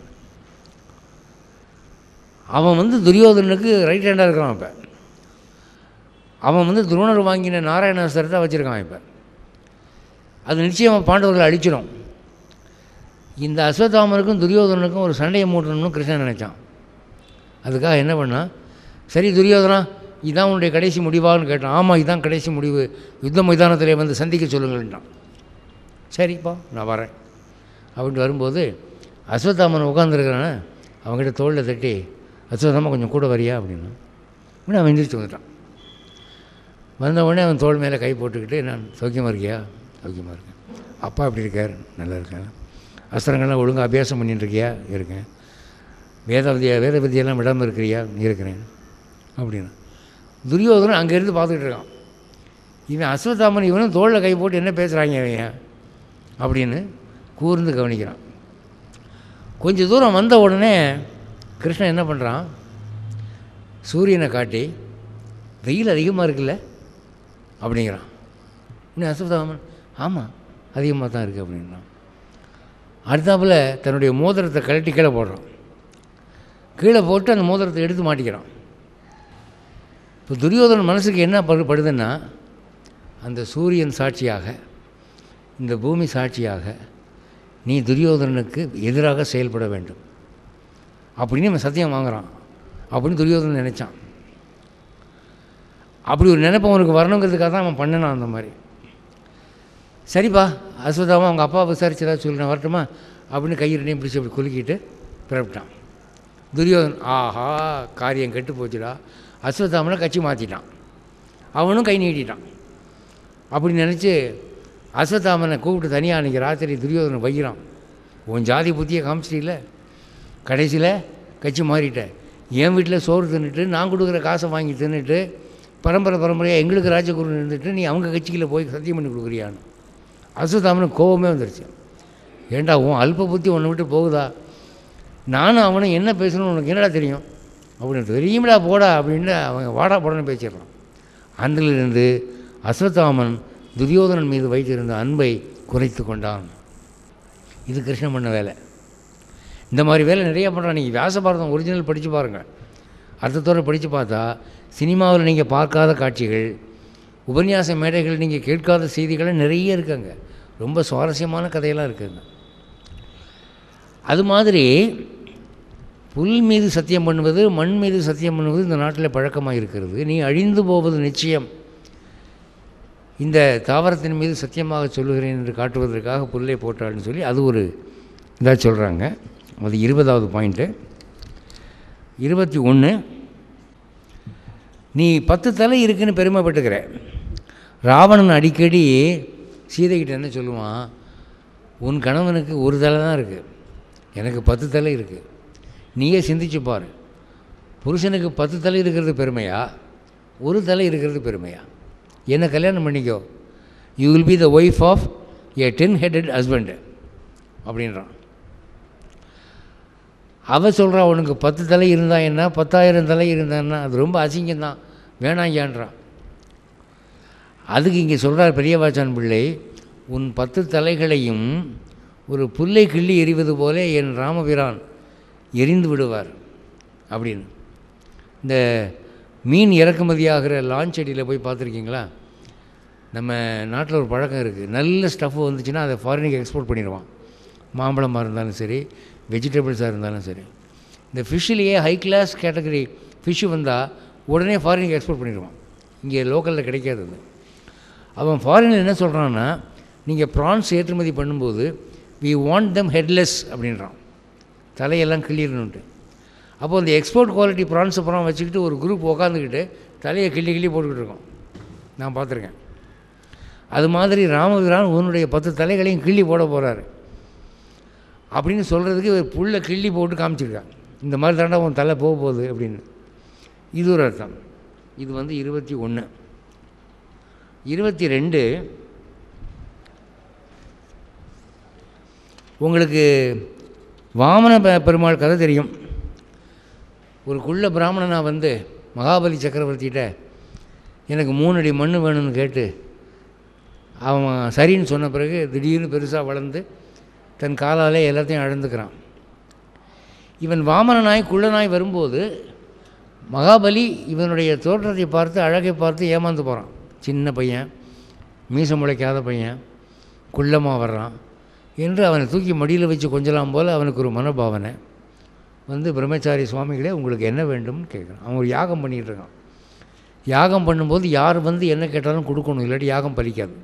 அவன் வந்து துரியோதனுக்கு ரைட் ஹேண்டாக இருக்கிறான் இப்போ அவன் வந்து துரோணர் வாங்கின நாராயணாஸ்திரத்தை வச்சுருக்கான் இப்போ அது நிச்சயமாக பாண்டவர்களை அழிச்சிடும் இந்த அஸ்வத்தாமனுக்கும் துரியோதனுக்கும் ஒரு சண்டையை மூட்டணும்னு கிருஷ்ணன் நினச்சான் அதுக்காக என்ன பண்ணான் சரி துரியோதனா இதான் உன்னுடைய கடைசி முடிவான்னு கேட்டான் ஆமாம் இதுதான் கடைசி முடிவு யுத்த மைதானத்திலே வந்து சந்திக்க சொல்லுங்கள்ன்றான் சரிப்பா நான் வரேன் அப்படின்ட்டு வரும்போது அஸ்வத்தாமன் உட்காந்துருக்கிறானே அவங்ககிட்ட தோளில் தட்டி அஸ்வத்தாமா கொஞ்சம் கூட வரியா அப்படின்னு உடனே அவன் எந்திரிச்சு வந்துட்டான் வந்த உடனே அவன் தோள் மேலே கை போட்டுக்கிட்டு நான் சௌக்கியமாக இருக்கியா சௌக்கியமாக இருக்கேன் அப்பா எப்படி இருக்கார் நல்லா இருக்கேன் அஸ்திரங்கள்லாம் ஒழுங்காக அபியாசம் பண்ணிட்டு இருக்கியா இருக்கேன் வேத வித்யா வேத வித்தியெல்லாம் விடாமல் இருக்கிறியா இருக்கிறேன் அப்படின்னு துரியோதனன் அங்கேருந்து பார்த்துக்கிட்டு இருக்கான் இவன் அஸ்வத்தாமன் இவனும் தோளில் கை போட்டு என்ன பேசுகிறாங்க இவன் அப்படின்னு கூர்ந்து கவனிக்கிறான் கொஞ்ச தூரம் வந்த உடனே கிருஷ்ணன் என்ன பண்ணுறான் சூரியனை காட்டி வெயில் அதிகமாக இருக்குல்ல அப்படிங்கிறான் இன்னும் அஸ்வத்தாமன் ஆமாம் அதிகமாக தான் இருக்குது அப்படின்றான் அடுத்தாப்புல தன்னுடைய மோதிரத்தை கழட்டி கீழே போடுறான் கீழே போட்டு அந்த மோதிரத்தை எடுத்து மாட்டிக்கிறான் இப்போ துரியோதனன் மனசுக்கு என்ன படு படுதுன்னா அந்த சூரியன் சாட்சியாக இந்த பூமி சாட்சியாக நீ துரியோதனனுக்கு எதிராக செயல்பட வேண்டும் அப்படின்னு அவன் சத்தியம் வாங்குறான் அப்படின்னு துரியோதனன் நினச்சான் அப்படி ஒரு நினைப்பு அவனுக்கு வரணுங்கிறதுக்காக தான் அவன் பண்ணினான் அந்த மாதிரி சரிப்பா அஸ்வதாமா அவங்க அப்பா விசாரிச்சதா சொல்லி வரட்டுமா அப்படின்னு கை ரெண்டையும் பிடிச்சி அப்படி குலுக்கிட்டு பிறப்பிட்டான் துரியோதன் ஆஹா காரியம் கெட்டு போச்சுடா அஸ்வத்தாமனை கட்சி மாற்றிட்டான் அவனும் கை நீட்டிட்டான் அப்படி நினச்சி அஸ்வத்தாமனை கூப்பிட்டு தனியாக அன்றைக்கி ராத்திரி துரியோதனை வைக்கிறான் உன் ஜாதி புத்தியை காமிச்சிட்டில கடைசியில் கட்சி மாறிட்ட என் வீட்டில் சோறு தின்னுட்டு நான் கொடுக்குற காசை வாங்கி தின்னுட்டு பரம்பரை பரம்பரையாக எங்களுக்கு ராஜகுரு இருந்துட்டு நீ அவங்க கட்சியில் போய் சத்தியம் பண்ணி கொடுக்குறியான்னு அஸ்வத்தாமனுக்கு கோபமே வந்துருச்சு ஏண்டா உன் அல்ப புத்தி உன்னை விட்டு போகுதா நானும் அவனும் என்ன பேசணும்னு உனக்கு என்னடா தெரியும் அப்படின்னு தெரியுமிடா போடா அப்படின்னு அவங்க வாடா போடன்னு பேசிடுறான் அன்றிலிருந்து அஸ்வத்தாமன் துரியோதனன் மீது வைத்திருந்த அன்பை குறைத்து கொண்டான் இது கிருஷ்ணன் பண்ண வேலை இந்த மாதிரி வேலை நிறையா பண்ணுறான் நீங்கள் வியாசபாரதம் ஒரிஜினல் படித்து பாருங்கள் அர்த்தத்தோடு படித்து பார்த்தா சினிமாவில் நீங்கள் பார்க்காத காட்சிகள் உபன்யாச மேடைகள் நீங்கள் கேட்காத செய்திகள் நிறைய இருக்குங்க ரொம்ப சுவாரஸ்யமான கதையெல்லாம் இருக்குங்க அது மாதிரி புல் மீது சத்தியம் பண்ணுவது மண் மீது சத்தியம் பண்ணுவது இந்த நாட்டில் பழக்கமாக இருக்கிறது நீ அழிந்து போவது நிச்சயம் இந்த தாவரத்தின் மீது சத்தியமாக சொல்லுகிறேன் என்று காட்டுவதற்காக புல்லை போட்டாள்னு சொல்லி அது ஒரு இதாக சொல்கிறாங்க அது இருபதாவது பாயிண்ட்டு இருபத்தி ஒன்று நீ பத்து தலை இருக்குன்னு பெருமைப்பட்டுக்கிற ராவணன் அடிக்கடி சீதைக்கிட்ட என்ன சொல்லுவான் உன் கணவனுக்கு ஒரு தலை தான் இருக்குது எனக்கு பத்து தலை இருக்குது நீயே சிந்திச்சு பாரு புருஷனுக்கு பத்து தலை இருக்கிறது பெருமையா ஒரு தலை இருக்கிறது பெருமையா என்ன கல்யாணம் பண்ணிக்கோ you will be the wife of a ten headed husband அப்படின்றான் அவ சொல்கிறா உனக்கு பத்து தலை இருந்தா என்ன பத்தாயிரம் தலை இருந்தான்னா அது ரொம்ப அசிங்கம்தான் வேணாங்கியான்றான் அதுக்கு இங்கே சொல்கிறார் பெரியவாச்சான் பிள்ளை உன் பத்து தலைகளையும் ஒரு புல்லை கிள்ளி எறிவது போல என் ராமபிரான் எரிந்து விடுவார் அப்படின்னு இந்த மீன் இறக்குமதியாகிற லான்ச் செடியில் போய் பார்த்துருக்கீங்களா நம்ம நாட்டில் ஒரு பழக்கம் இருக்குது நல்ல ஸ்டஃப் வந்துச்சுன்னா அதை ஃபாரினுக்கு எக்ஸ்போர்ட் பண்ணிடுவான் மாம்பழமாக இருந்தாலும் சரி வெஜிடபிள்ஸாக இருந்தாலும் சரி இந்த ஃபிஷ்ஷிலேயே ஹை கிளாஸ் கேட்டகரி ஃபிஷ்ஷு வந்தால் உடனே ஃபாரினுக்கு எக்ஸ்போர்ட் பண்ணிடுவான் இங்கே லோக்கலில் கிடைக்காது அது அவன் ஃபாரினில் என்ன சொல்கிறான்னா நீங்கள் ப்ரான்ஸ் ஏற்றுமதி பண்ணும்போது வி வாண்ட் தம் ஹெட்லெஸ் அப்படின்றான் தலையெல்லாம் கிள்ளிடணுன்ட்டு அப்போ அந்த எக்ஸ்போர்ட் குவாலிட்டி ப்ரான்ஸ் அப்புறம் வச்சுக்கிட்டு ஒரு குரூப் உக்காந்துக்கிட்டு தலையை கிள்ளி கிள்ளி போட்டுக்கிட்டு இருக்கோம் நான் பார்த்துருக்கேன் அது மாதிரி ராமபிரான் உன்னுடைய பத்து தலைகளையும் கிள்ளி போட போகிறாரு அப்படின்னு சொல்கிறதுக்கு ஒரு புல்லை கிள்ளி போட்டு காமிச்சிருக்கான் இந்த மாதிரி தாண்டா உன் தலை போக போகுது அப்படின்னு இது ஒரு அர்த்தம் இது வந்து இருபத்தி ஒன்று இருபத்தி ரெண்டு உங்களுக்கு வாமன பெ- பெருமாள் கதை தெரியும் ஒரு குள்ள பிராமணனா வந்து மகாபலி சக்கரவர்த்திகிட்ட எனக்கு மூணு அடி மண் வேணும்னு கேட்டு அவன் சரின்னு சொன்ன பிறகு திடீர்னு பெருசாக வளர்ந்து தன் காலாலே எல்லாத்தையும் அழந்துக்கிறான் இவன் வாமனனாய் குள்ளனாய் வரும்போது மகாபலி இவனுடைய தோற்றத்தை பார்த்து அழகை பார்த்து ஏமாந்து போகிறான் சின்ன பையன் மீசம் முளைக்காத பையன் குள்ளமாக வர்றான் என்று அவனை தூக்கி மடியில் வச்சு கொஞ்சலாம் போல் அவனுக்கு ஒரு மனோபாவனை வந்து பிரம்மச்சாரி சுவாமிகளே உங்களுக்கு என்ன வேண்டும்னு கேட்குறான் அவன் ஒரு யாகம் பண்ணிகிட்டு இருக்கான் யாகம் பண்ணும்போது யார் வந்து என்ன கேட்டாலும் கொடுக்கணும் இல்லாட்டி யாகம் பலிக்காது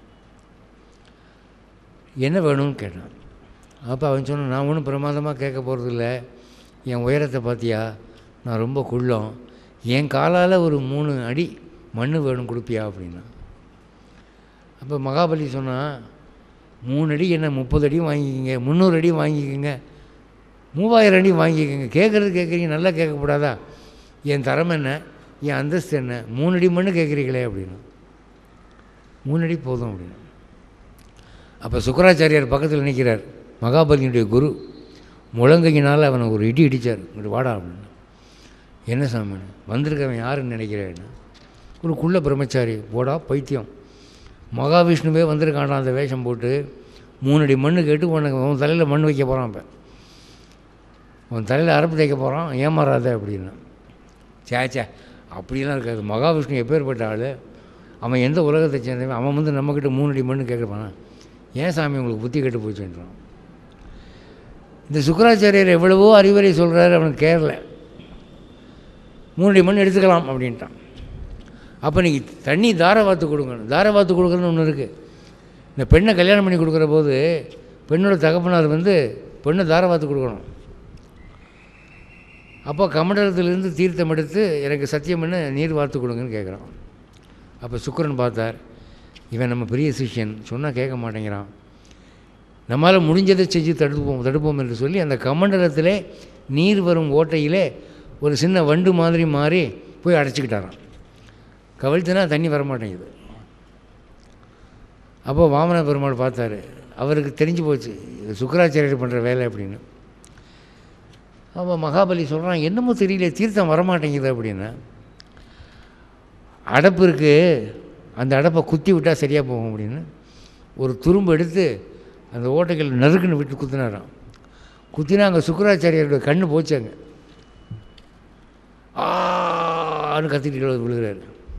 என்ன வேணும்னு கேட்டான் அப்போ அவன் சொன்னான் நான் ஒன்றும் பிரமாதமாக கேட்க போகிறதில்ல என் உயரத்தை பார்த்தியா நான் ரொம்ப குள்ளம் என் காலால் ஒரு மூணு அடி மண் வேணும் கொடுப்பியா அப்படின்னா அப்போ மகாபலி சொன்னான் மூணு அடி என்ன முப்பது அடி வாங்கிக்கிங்க முந்நூறு அடி வாங்கிக்கோங்க மூவாயிரம் அடி வாங்கிக்கோங்க கேட்குறது கேட்குறீங்க நல்லா கேட்கக்கூடாதா என் தரம் என்ன என் அந்தஸ்து என்ன மூணு அடி மண்ணு கேட்குறீங்களே அப்படின்னு மூணு அடி போதும் அப்படின்னு அப்போ சுக்கராச்சாரியார் பக்கத்தில் நிற்கிறார் மகாபலியினுடைய குரு முழங்கையினால் அவனை ஒரு இடி இடித்தார் இங்கிட்டு வாடா அப்படின்னு என்ன சாமி வந்திருக்கவன் யாருன்னு நினைக்கிறேன்னு ஒரு குள்ள பிரம்மச்சாரி போடா பைத்தியம் மகாவிஷ்ணுவே வந்திருக்கான்டா அந்த வேஷம் போட்டு மூணு அடி மண்ணு கேட்டு உனக்கு உன் தலையில் மண் வைக்க போகிறான் இப்போ உன் தலையில் அரப்பு தைக்க போகிறான் ஏமாறாத அப்படின்னா சே சே அப்படிலாம் இருக்காது மகாவிஷ்ணு எப்பேற்பட்ட ஆள் அவன் எந்த உலகத்தை சேர்ந்தவன் அவன் வந்து நம்மக்கிட்ட மூணு அடி மண்ணு கேட்குறான் ஏன் சாமி உங்களுக்கு புத்தி கெட்டு போச்சுன்றான் இந்த சுக்கராச்சாரியர் எவ்வளவோ அறிவுரை சொல்கிறாரு அவனுக்கு கேரள மூணு அடி மண் எடுத்துக்கலாம் அப்படின்ட்டான் அப்போ நீங்கள் தண்ணி தாரவாத்து கொடுக்கணும் தாரவாத்து கொடுக்குறன்னு ஒன்று இருக்குது இந்த பெண்ணை கல்யாணம் பண்ணி கொடுக்குற போது பெண்ணோட தகப்பனார் வந்து பெண்ணை தாரவாத்து கொடுக்கணும் அப்போ கமண்டலத்திலிருந்து தீர்த்தம் எடுத்து எனக்கு சத்தியம் பண்ண நீர் வார்த்து கொடுங்கன்னு கேட்குறான் அப்போ சுக்கிரன் பார்த்தார் இவன் நம்ம பெரிய சிஷ்யன் சொன்னால் கேட்க மாட்டேங்கிறான் நம்மால் முடிஞ்சதை செஞ்சு தடுப்போம் தடுப்போம் என்று சொல்லி அந்த கமண்டலத்திலே நீர் வரும் ஓட்டையிலே ஒரு சின்ன வண்டு மாதிரி மாறி போய் அடைச்சிக்கிட்டாராம் கவிழ்த்துனா தண்ணி வர மாட்டேங்குது அப்போ வாமன பெருமாள் பார்த்தாரு அவருக்கு தெரிஞ்சு போச்சு இது சுக்கராச்சாரியர் பண்ணுற வேலை அப்படின்னு அப்போ மகாபலி சொல்கிறான் என்னமோ தெரியல தீர்த்தம் வரமாட்டேங்குது அப்படின்னு அடப்பு இருக்குது அந்த அடப்பை குத்தி விட்டால் சரியாக போகும் அப்படின்னு ஒரு துரும்பு எடுத்து அந்த ஓட்டைகள் நறுக்குன்னு விட்டு குத்தினாராம் குத்தினா அங்கே சுக்கராச்சாரியரோட கண்ணு போச்சு அங்கே ஆன்னு கத்திட்டு விழுகிறாரு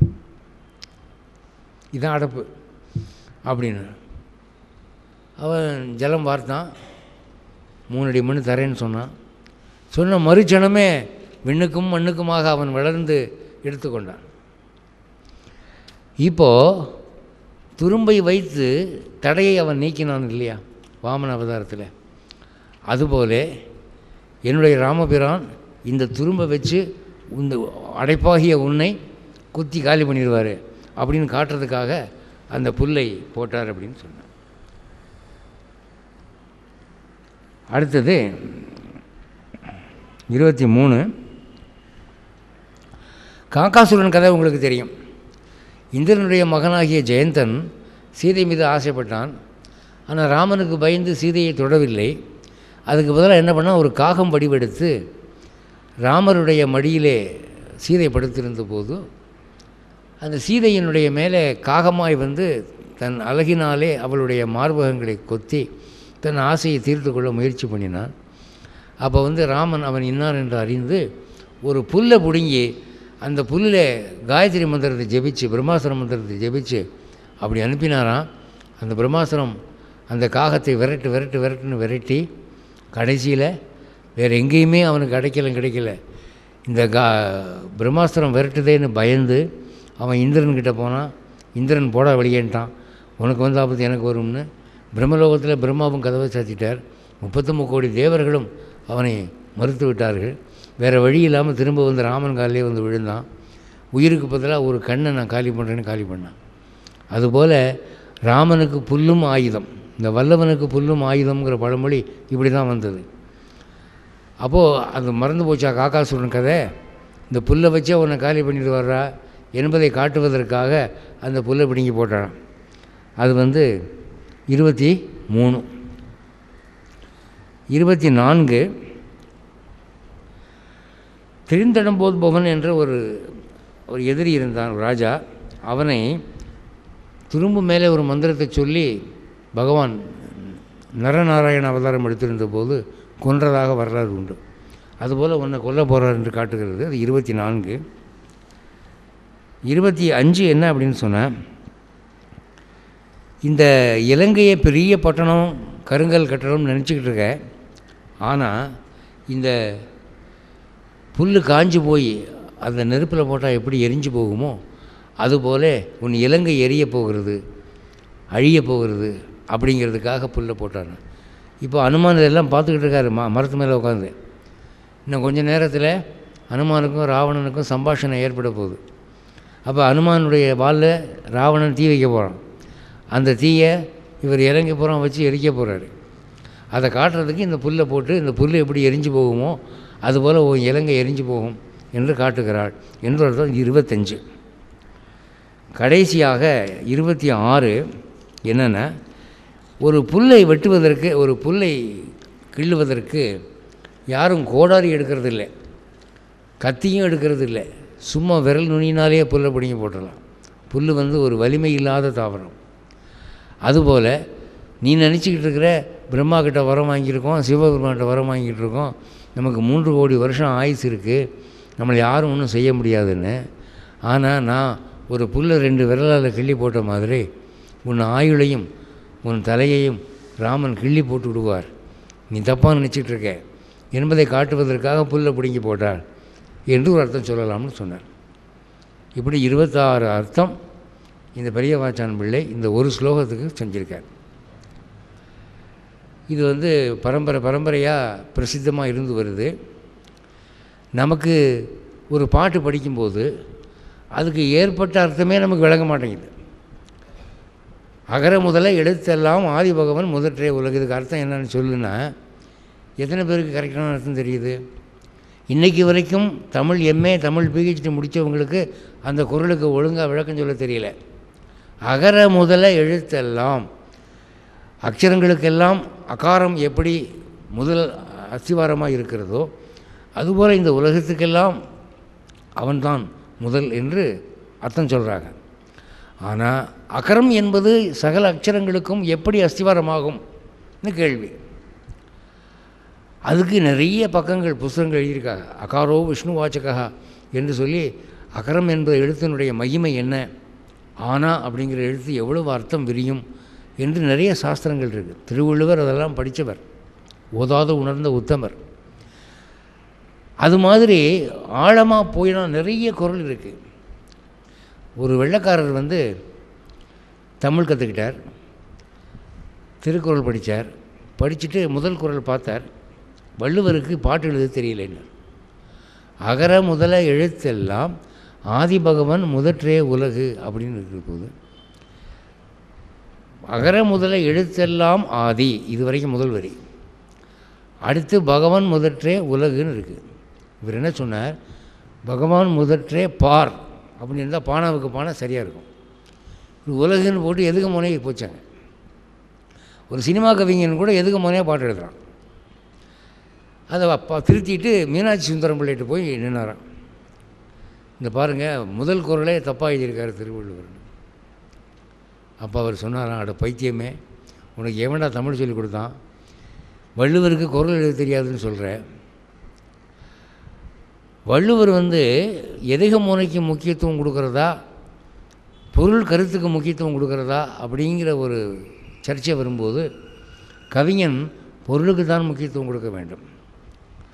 இதான் அடப்பு அப்படின்னு அவன் ஜலம் வார்த்தான் மூணு அடி மண் தரேன்னு சொன்னான் சொன்ன மறுச்சணமே விண்ணுக்கும் மண்ணுக்குமாக அவன் வளர்ந்து எடுத்துக்கொண்டான் இப்போது துரும்பை வைத்து தடையை அவன் நீக்கினான் இல்லையா வாமன அவதாரத்தில் அதுபோல என்னுடைய ராமபிரான் இந்த துரும்பை வச்சு இந்த அடைப்பாகிய உன்னை குத்தி காலி பண்ணிடுவார் அப்படின்னு காட்டுறதுக்காக அந்த புல்லை போட்டார் அப்படின்னு சொன்னார் அடுத்தது இருபத்தி மூணு காக்காசுரன் கதை உங்களுக்கு தெரியும் இந்திரனுடைய மகனாகிய ஜெயந்தன் சீதை மீது ஆசைப்பட்டான் ஆனால் ராமனுக்கு பயந்து சீதையை தொடவில்லை அதுக்கு பதிலாக என்ன பண்ணால் ஒரு காகம் வடிவெடுத்து ராமருடைய மடியிலே சீதை படுத்திருந்த போது அந்த சீதையினுடைய மேலே காகமாய் வந்து தன் அழகினாலே அவளுடைய மார்பகங்களை கொத்தி தன் ஆசையை தீர்த்து கொள்ள முயற்சி பண்ணினான் அப்போ வந்து ராமன் அவன் இன்னார் என்று அறிந்து ஒரு புல்லை பிடுங்கி அந்த புல்லில் காயத்ரி மந்திரத்தை ஜெபிச்சு பிரம்மாசுர மந்திரத்தை ஜெபிச்சு அப்படி அனுப்பினாராம் அந்த பிரம்மாசுரம் அந்த காகத்தை விரட்டு விரட்டு விரட்டுன்னு விரட்டி கடைசியில் வேறு எங்கேயுமே அவனுக்கு கிடைக்கல கிடைக்கல இந்த கா பிரம்மாஸ்திரம் விரட்டுதேன்னு பயந்து அவன் இந்திரன்கிட்ட போனான் இந்திரன் போடா வெளியேன்ட்டான் உனக்கு வந்து ஆபத்து எனக்கு வரும்னு பிரம்மலோகத்தில் பிரம்மாவும் கதவை சாத்திட்டார் முப்பத்தொம்பது கோடி தேவர்களும் அவனை மறுத்து விட்டார்கள் வேறு வழி இல்லாமல் திரும்ப வந்து ராமன் காலிலே வந்து விழுந்தான் உயிருக்கு பதிலாக ஒரு கண்ணை நான் காலி பண்ணுறேன்னு காலி பண்ணான் அதுபோல் ராமனுக்கு புல்லும் ஆயுதம் இந்த வல்லவனுக்கு புல்லும் ஆயுதம்ங்கிற பழமொழி இப்படி தான் வந்தது அப்போது அது மறந்து போச்சா காக்காசுரன் கதை இந்த புல்லை வச்சே உன்னை காலி பண்ணிட்டு வர்றா என்பதை காட்டுவதற்காக அந்த புல்லை பிடுங்கி போட்டான் அது வந்து இருபத்தி மூணு இருபத்தி நான்கு திரிந்தடம்போத்பவன் என்ற ஒரு ஒரு எதிரி இருந்தான் ஒரு ராஜா அவனை துரும்பு மேலே ஒரு மந்திரத்தை சொல்லி பகவான் நரநாராயண அவதாரம் எடுத்திருந்த போது கொன்றதாக வரலாறு உண்டு அதுபோல் உன்னை கொல்ல போகிறார் என்று காட்டுகிறது அது இருபத்தி நான்கு இருபத்தி அஞ்சு என்ன அப்படின்னு சொன்னால் இந்த இலங்கையை பெரிய பட்டணம் கருங்கல் கட்டணம்னு நினச்சிக்கிட்டு இருக்க ஆனால் இந்த புல் காஞ்சு போய் அந்த நெருப்பில் போட்டால் எப்படி எரிஞ்சு போகுமோ அதுபோல உன் இலங்கை எரிய போகிறது அழிய போகிறது அப்படிங்கிறதுக்காக புல்லை போட்டாங்க இப்போ அனுமான் இதெல்லாம் பார்த்துக்கிட்டு இருக்காரு ம மரத்து மேலே உட்காந்து இன்னும் கொஞ்ச நேரத்தில் அனுமானுக்கும் ராவணனுக்கும் சம்பாஷணை ஏற்பட போகுது அப்போ அனுமானுடைய வாலில் ராவணன் தீ வைக்க போகிறான் அந்த தீயை இவர் இறங்கி புறம் வச்சு எரிக்க போகிறாரு அதை காட்டுறதுக்கு இந்த புல்லை போட்டு இந்த புல் எப்படி எரிஞ்சு போகுமோ அதுபோல் உன் இலங்கை எரிஞ்சு போகும் என்று காட்டுகிறாள் என்று அர்த்தம் இருபத்தஞ்சு கடைசியாக இருபத்தி ஆறு என்னென்னா ஒரு புல்லை வெட்டுவதற்கு ஒரு புல்லை கிள்ளுவதற்கு யாரும் கோடாரி எடுக்கிறது இல்லை கத்தியும் எடுக்கிறது இல்லை சும்மா விரல் நுனியினாலே புல்லை பிடிங்கி போட்டுடலாம் புல் வந்து ஒரு வலிமை இல்லாத தாவரம் அதுபோல் நீ நினச்சிக்கிட்டு இருக்கிற பிரம்மா கிட்ட வரம் வாங்கியிருக்கோம் சிவபெருமான்கிட்ட வரம் வாங்கிட்டு இருக்கோம் நமக்கு மூன்று கோடி வருஷம் ஆயுசு இருக்குது நம்மளை யாரும் ஒன்றும் செய்ய முடியாதுன்னு ஆனால் நான் ஒரு புல்லை ரெண்டு விரலால் கிள்ளி போட்ட மாதிரி உன் ஆயுளையும் உன் தலையையும் ராமன் கிள்ளி போட்டு விடுவார் நீ தப்பாக நினச்சிட்டு இருக்க என்பதை காட்டுவதற்காக புல்லை பிடுங்கி போட்டார் என்று ஒரு அர்த்தம் சொல்லலாம்னு சொன்னார் இப்படி இருபத்தாறு அர்த்தம் இந்த பெரிய வாச்சான் பிள்ளை இந்த ஒரு ஸ்லோகத்துக்கு செஞ்சிருக்கார் இது வந்து பரம்பரை பரம்பரையாக பிரசித்தமாக இருந்து வருது நமக்கு ஒரு பாட்டு படிக்கும்போது அதுக்கு ஏற்பட்ட அர்த்தமே நமக்கு விளங்க மாட்டேங்குது அகர முதல எழுத்தெல்லாம் ஆதி பகவன் முதற்றே உலகு இதுக்கு அர்த்தம் என்னன்னு சொல்லுன்னா எத்தனை பேருக்கு கரெக்டான அர்த்தம் தெரியுது இன்றைக்கி வரைக்கும் தமிழ் எம்ஏ தமிழ் பிஹெச்டி முடித்தவங்களுக்கு அந்த குரலுக்கு ஒழுங்காக விளக்கம் சொல்ல தெரியல அகர முதல எழுத்தெல்லாம் அக்ஷரங்களுக்கெல்லாம் அகாரம் எப்படி முதல் அஸ்திவாரமாக இருக்கிறதோ அதுபோல் இந்த உலகத்துக்கெல்லாம் அவன்தான் முதல் என்று அர்த்தம் சொல்கிறாங்க ஆனால் அகரம் என்பது சகல அக்ஷரங்களுக்கும் எப்படி அஸ்திவாரமாகும்னு கேள்வி அதுக்கு நிறைய பக்கங்கள் புஸ்தகங்கள் எழுதியிருக்காங்க அகாரோ விஷ்ணு வாச்சகா என்று சொல்லி அகரம் என்பது எழுத்தினுடைய மகிமை என்ன ஆனா அப்படிங்கிற எழுத்து எவ்வளவு அர்த்தம் விரியும் என்று நிறைய சாஸ்திரங்கள் இருக்குது திருவள்ளுவர் அதெல்லாம் படித்தவர் ஓதாத உணர்ந்த உத்தமர் அது மாதிரி ஆழமாக போயினா நிறைய குரல் இருக்குது ஒரு வெள்ளைக்காரர் வந்து தமிழ் கற்றுக்கிட்டார் திருக்குறள் படித்தார் படிச்சுட்டு முதல் குரல் பார்த்தார் வள்ளுவருக்கு பாட்டு எழுத தெரியலன்னு அகர முதல எழுத்தெல்லாம் ஆதி பகவன் முதற்றே உலகு அப்படின்னு இருக்கிற போது அகர முதல எழுத்தெல்லாம் ஆதி இது வரைக்கும் முதல் வரி அடுத்து பகவான் முதற்றே உலகுன்னு இருக்குது இவர் என்ன சொன்னார் பகவான் முதற்றே பார் அப்படின்னு இருந்தால் பானாவுக்கு பானை சரியாக இருக்கும் இது உலகுன்னு போட்டு எதுக்கு முனையே போச்சாங்க ஒரு சினிமா கவிஞன் கூட எதுக்கு முனையாக பாட்டு எழுதுறான் அதை அப்பா திருத்திட்டு மீனாட்சி சுந்தரம் பிள்ளைகிட்ட போய் நின்னாராம் இந்த பாருங்கள் முதல் குரலே தப்பாக எழுதியிருக்காரு திருவள்ளுவர் அப்போ அவர் சொன்னாராம் அட பைத்தியமே உனக்கு எவன்டா தமிழ் சொல்லி கொடுத்தான் வள்ளுவருக்கு குரல் எழுத தெரியாதுன்னு சொல்கிற வள்ளுவர் வந்து எதிக முனைக்கு முக்கியத்துவம் கொடுக்குறதா பொருள் கருத்துக்கு முக்கியத்துவம் கொடுக்குறதா அப்படிங்கிற ஒரு சர்ச்சை வரும்போது கவிஞன் பொருளுக்கு தான் முக்கியத்துவம் கொடுக்க வேண்டும்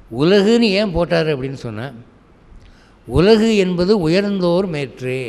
உலகுன்னு ஏன் போட்டார் அப்படின்னு சொன்னால் உலகு என்பது உயர்ந்தோர் மேற்றே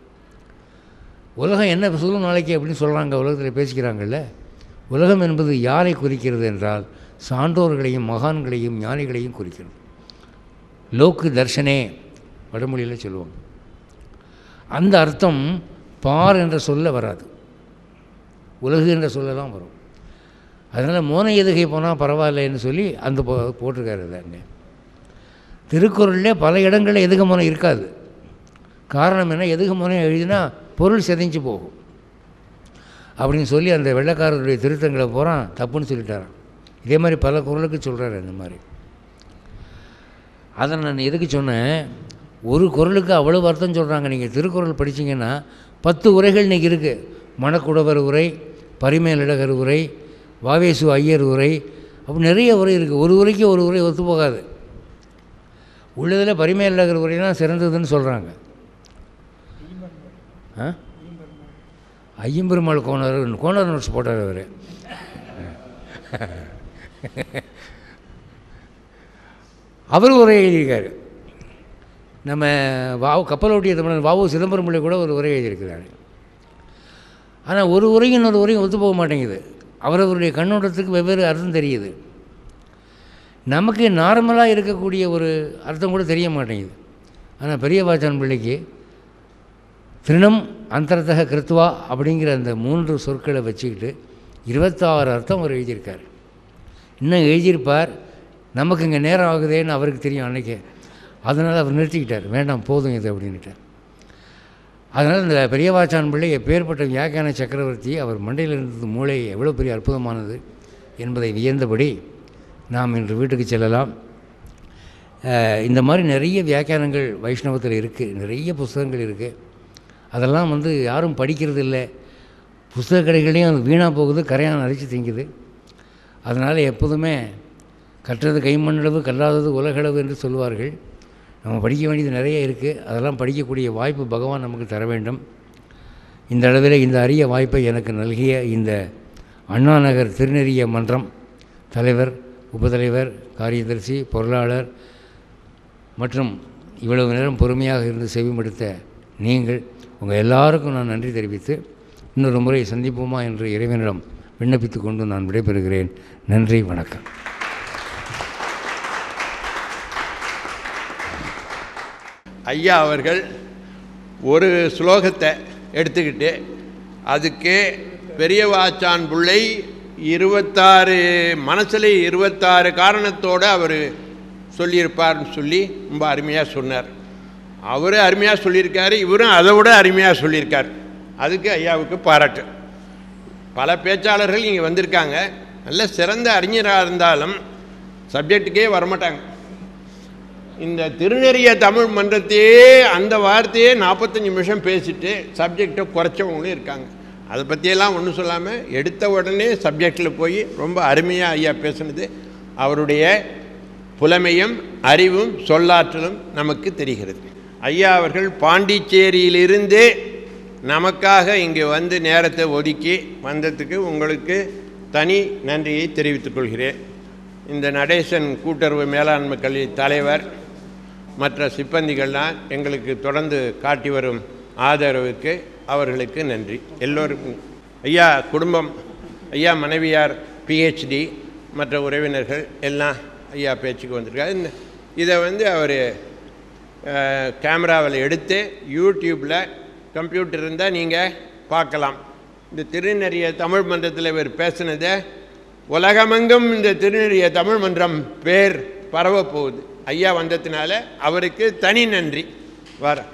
உலகம் என்ன சொல்லும் நாளைக்கு அப்படின்னு சொல்கிறாங்க உலகத்தில் பேசிக்கிறாங்கல்ல உலகம் என்பது யாரை குறிக்கிறது என்றால் சான்றோர்களையும் மகான்களையும் ஞானிகளையும் குறிக்கிறது லோக்கு தர்ஷனே வடமொழியில் சொல்லுவாங்க அந்த அர்த்தம் பார் என்ற சொல்ல வராது உலகு என்ற சொல்ல தான் வரும் அதனால் மோன எதுகை போனால் பரவாயில்லைன்னு சொல்லி அந்த போ போட்டிருக்காரு தாங்க திருக்குறள்லே பல இடங்களில் எதுக மோனம் இருக்காது காரணம் என்ன எதுக மோனம் எழுதினா பொருள் செதைஞ்சு போகும் அப்படின்னு சொல்லி அந்த வெள்ளைக்காரருடைய திருத்தங்களை பூரா தப்புன்னு சொல்லிட்டாரான் இதே மாதிரி பல குரலுக்கு சொல்கிறாரு அந்த மாதிரி அதை நான் எதுக்கு சொன்னேன் ஒரு குரலுக்கு அவ்வளவு அர்த்தம் சொல்கிறாங்க நீங்கள் திருக்குறள் படிச்சீங்கன்னா பத்து உரைகள் இன்றைக்கி இருக்குது மணக்குடவர் உரை பரிமேலழகர் உரை வாவேசு ஐயர் உரை அப்படி நிறைய உரை இருக்குது ஒரு உரைக்கு ஒரு உரை ஒத்து போகாது உள்ளதில் பரிமேலழகர் உரை தான் சிறந்ததுன்னு சொல்கிறாங்க ஆ ஐயம்பெருமாள் கோணர் கோணர் நோட்ஸ் போட்டார் அவர் அவர் உரை எழுதியிருக்காரு நம்ம வாவு கப்பலோட்டிய தமிழன் வாவு சிதம்பரம் பிள்ளை கூட ஒரு உரை எழுதியிருக்கிறாரு ஆனால் ஒரு உரையும் இன்னொரு உரையும் ஒத்து போக மாட்டேங்குது அவரவருடைய கண்ணோட்டத்துக்கு வெவ்வேறு அர்த்தம் தெரியுது நமக்கு நார்மலாக இருக்கக்கூடிய ஒரு அர்த்தம் கூட தெரிய மாட்டேங்குது ஆனால் பெரிய வாச்சான் பிள்ளைக்கு திருணம் அந்தரத்தக கிருத்துவா அப்படிங்கிற அந்த மூன்று சொற்களை வச்சுக்கிட்டு இருபத்தாறு அர்த்தம் அவர் எழுதியிருக்கார் இன்னும் எழுதியிருப்பார் நமக்கு இங்கே நேரம் ஆகுதேன்னு அவருக்கு தெரியும் அன்றைக்கே அதனால் அவர் நிறுத்திக்கிட்டார் வேண்டாம் போதும் இது அப்படின்ட்டார் அதனால் இந்த பெரியவாச்சான் பிள்ளை எப்பேற்பட்ட வியாக்கியான சக்கரவர்த்தி அவர் மண்டையில் இருந்தது மூளை எவ்வளோ பெரிய அற்புதமானது என்பதை வியந்தபடி நாம் இன்று வீட்டுக்கு செல்லலாம் அஹ், இந்த மாதிரி நிறைய வியாக்கியானங்கள் வைஷ்ணவத்தில் இருக்குது நிறைய புஸ்தகங்கள் இருக்குது அதெல்லாம் வந்து யாரும் படிக்கிறது இல்லை புஸ்தக கடைகளையும் அது வீணாக போகுது கரையான் அரிச்சு திங்குது அதனால் எப்போதுமே கற்றது கைமண்ணளவு கல்லாதது உலகளவு என்று சொல்வார்கள் நம்ம படிக்க வேண்டியது நிறைய இருக்குது அதெல்லாம் படிக்கக்கூடிய வாய்ப்பு பகவான் நமக்கு தர வேண்டும் இந்த அளவில் இந்த அரிய வாய்ப்பை எனக்கு நல்கிய இந்த அண்ணா நகர் திருநெறிய மன்றம் தலைவர் உபதலைவர் காரியதர்சி பொருளாளர் மற்றும் இவ்வளவு நேரம் பொறுமையாக இருந்து செவிமடுத்த நீங்கள் உங்கள் எல்லாருக்கும் நான் நன்றி தெரிவித்து இன்னொரு முறை சந்திப்போமா என்று இறைவனிடம் விண்ணப்பித்து கொண்டு நான் விடைபெறுகிறேன் நன்றி வணக்கம் ஐயா அவர்கள் ஒரு ஸ்லோகத்தை எடுத்துக்கிட்டு அதுக்கு பெரியவாச்சான் பிள்ளை இருபத்தாறு மனசில் இருபத்தாறு காரணத்தோடு அவர் சொல்லியிருப்பார்னு சொல்லி ரொம்ப அருமையாக சொன்னார் அவரு அருமையாக சொல்லியிருக்காரு இவரும் அதை விட அருமையாக சொல்லியிருக்கார் அதுக்கு ஐயாவுக்கு பாராட்டு பல பேச்சாளர்கள் இங்கே வந்திருக்காங்க நல்ல சிறந்த அறிஞராக இருந்தாலும் சப்ஜெக்ட்டுக்கே வரமாட்டாங்க இந்த திருநெறிய தமிழ் மன்றத்தையே அந்த வார்த்தையே நாற்பத்தஞ்சு நிமிஷம் பேசிட்டு சப்ஜெக்டை குறைச்சவங்களும் இருக்காங்க அதை பற்றியெல்லாம் ஒன்றும் சொல்லாமல் எடுத்த உடனே சப்ஜெக்டில் போய் ரொம்ப அருமையாக ஐயா பேசுனது அவருடைய புலமையும் அறிவும் சொல்லாற்றலும் நமக்கு தெரிகிறது ஐயா அவர்கள் பாண்டிச்சேரியிலிருந்தே நமக்காக இங்கே வந்து நேரத்தை ஒதுக்கி வந்ததுக்கு உங்களுக்கு தனி நன்றியை தெரிவித்துக் கொள்கிறேன் இந்த நடேசன் கூட்டுறவு மேலாண்மை கல்வி தலைவர் மற்ற சிப்பந்திகள்லாம் எங்களுக்கு தொடர்ந்து காட்டி வரும் ஆதரவுக்கு அவர்களுக்கு நன்றி எல்லோருக்கும் ஐயா குடும்பம் ஐயா மனைவியார் பிஹெச்டி மற்ற உறவினர்கள் எல்லாம் ஐயா பேச்சுக்கு வந்திருக்காரு இந்த இதை வந்து அவர் கேமராவில் எடுத்து யூடியூப்பில் கம்ப்யூட்டர் இருந்தால் நீங்கள் பார்க்கலாம் இந்த திருநெறிய தமிழ் மன்றத்தில் இவர் பேசினதை உலகமெங்கும் இந்த திருநெறிய தமிழ் மன்றம் பேர் பரவ போகுது ஐயா வந்ததுனால அவருக்கு தனி நன்றி வர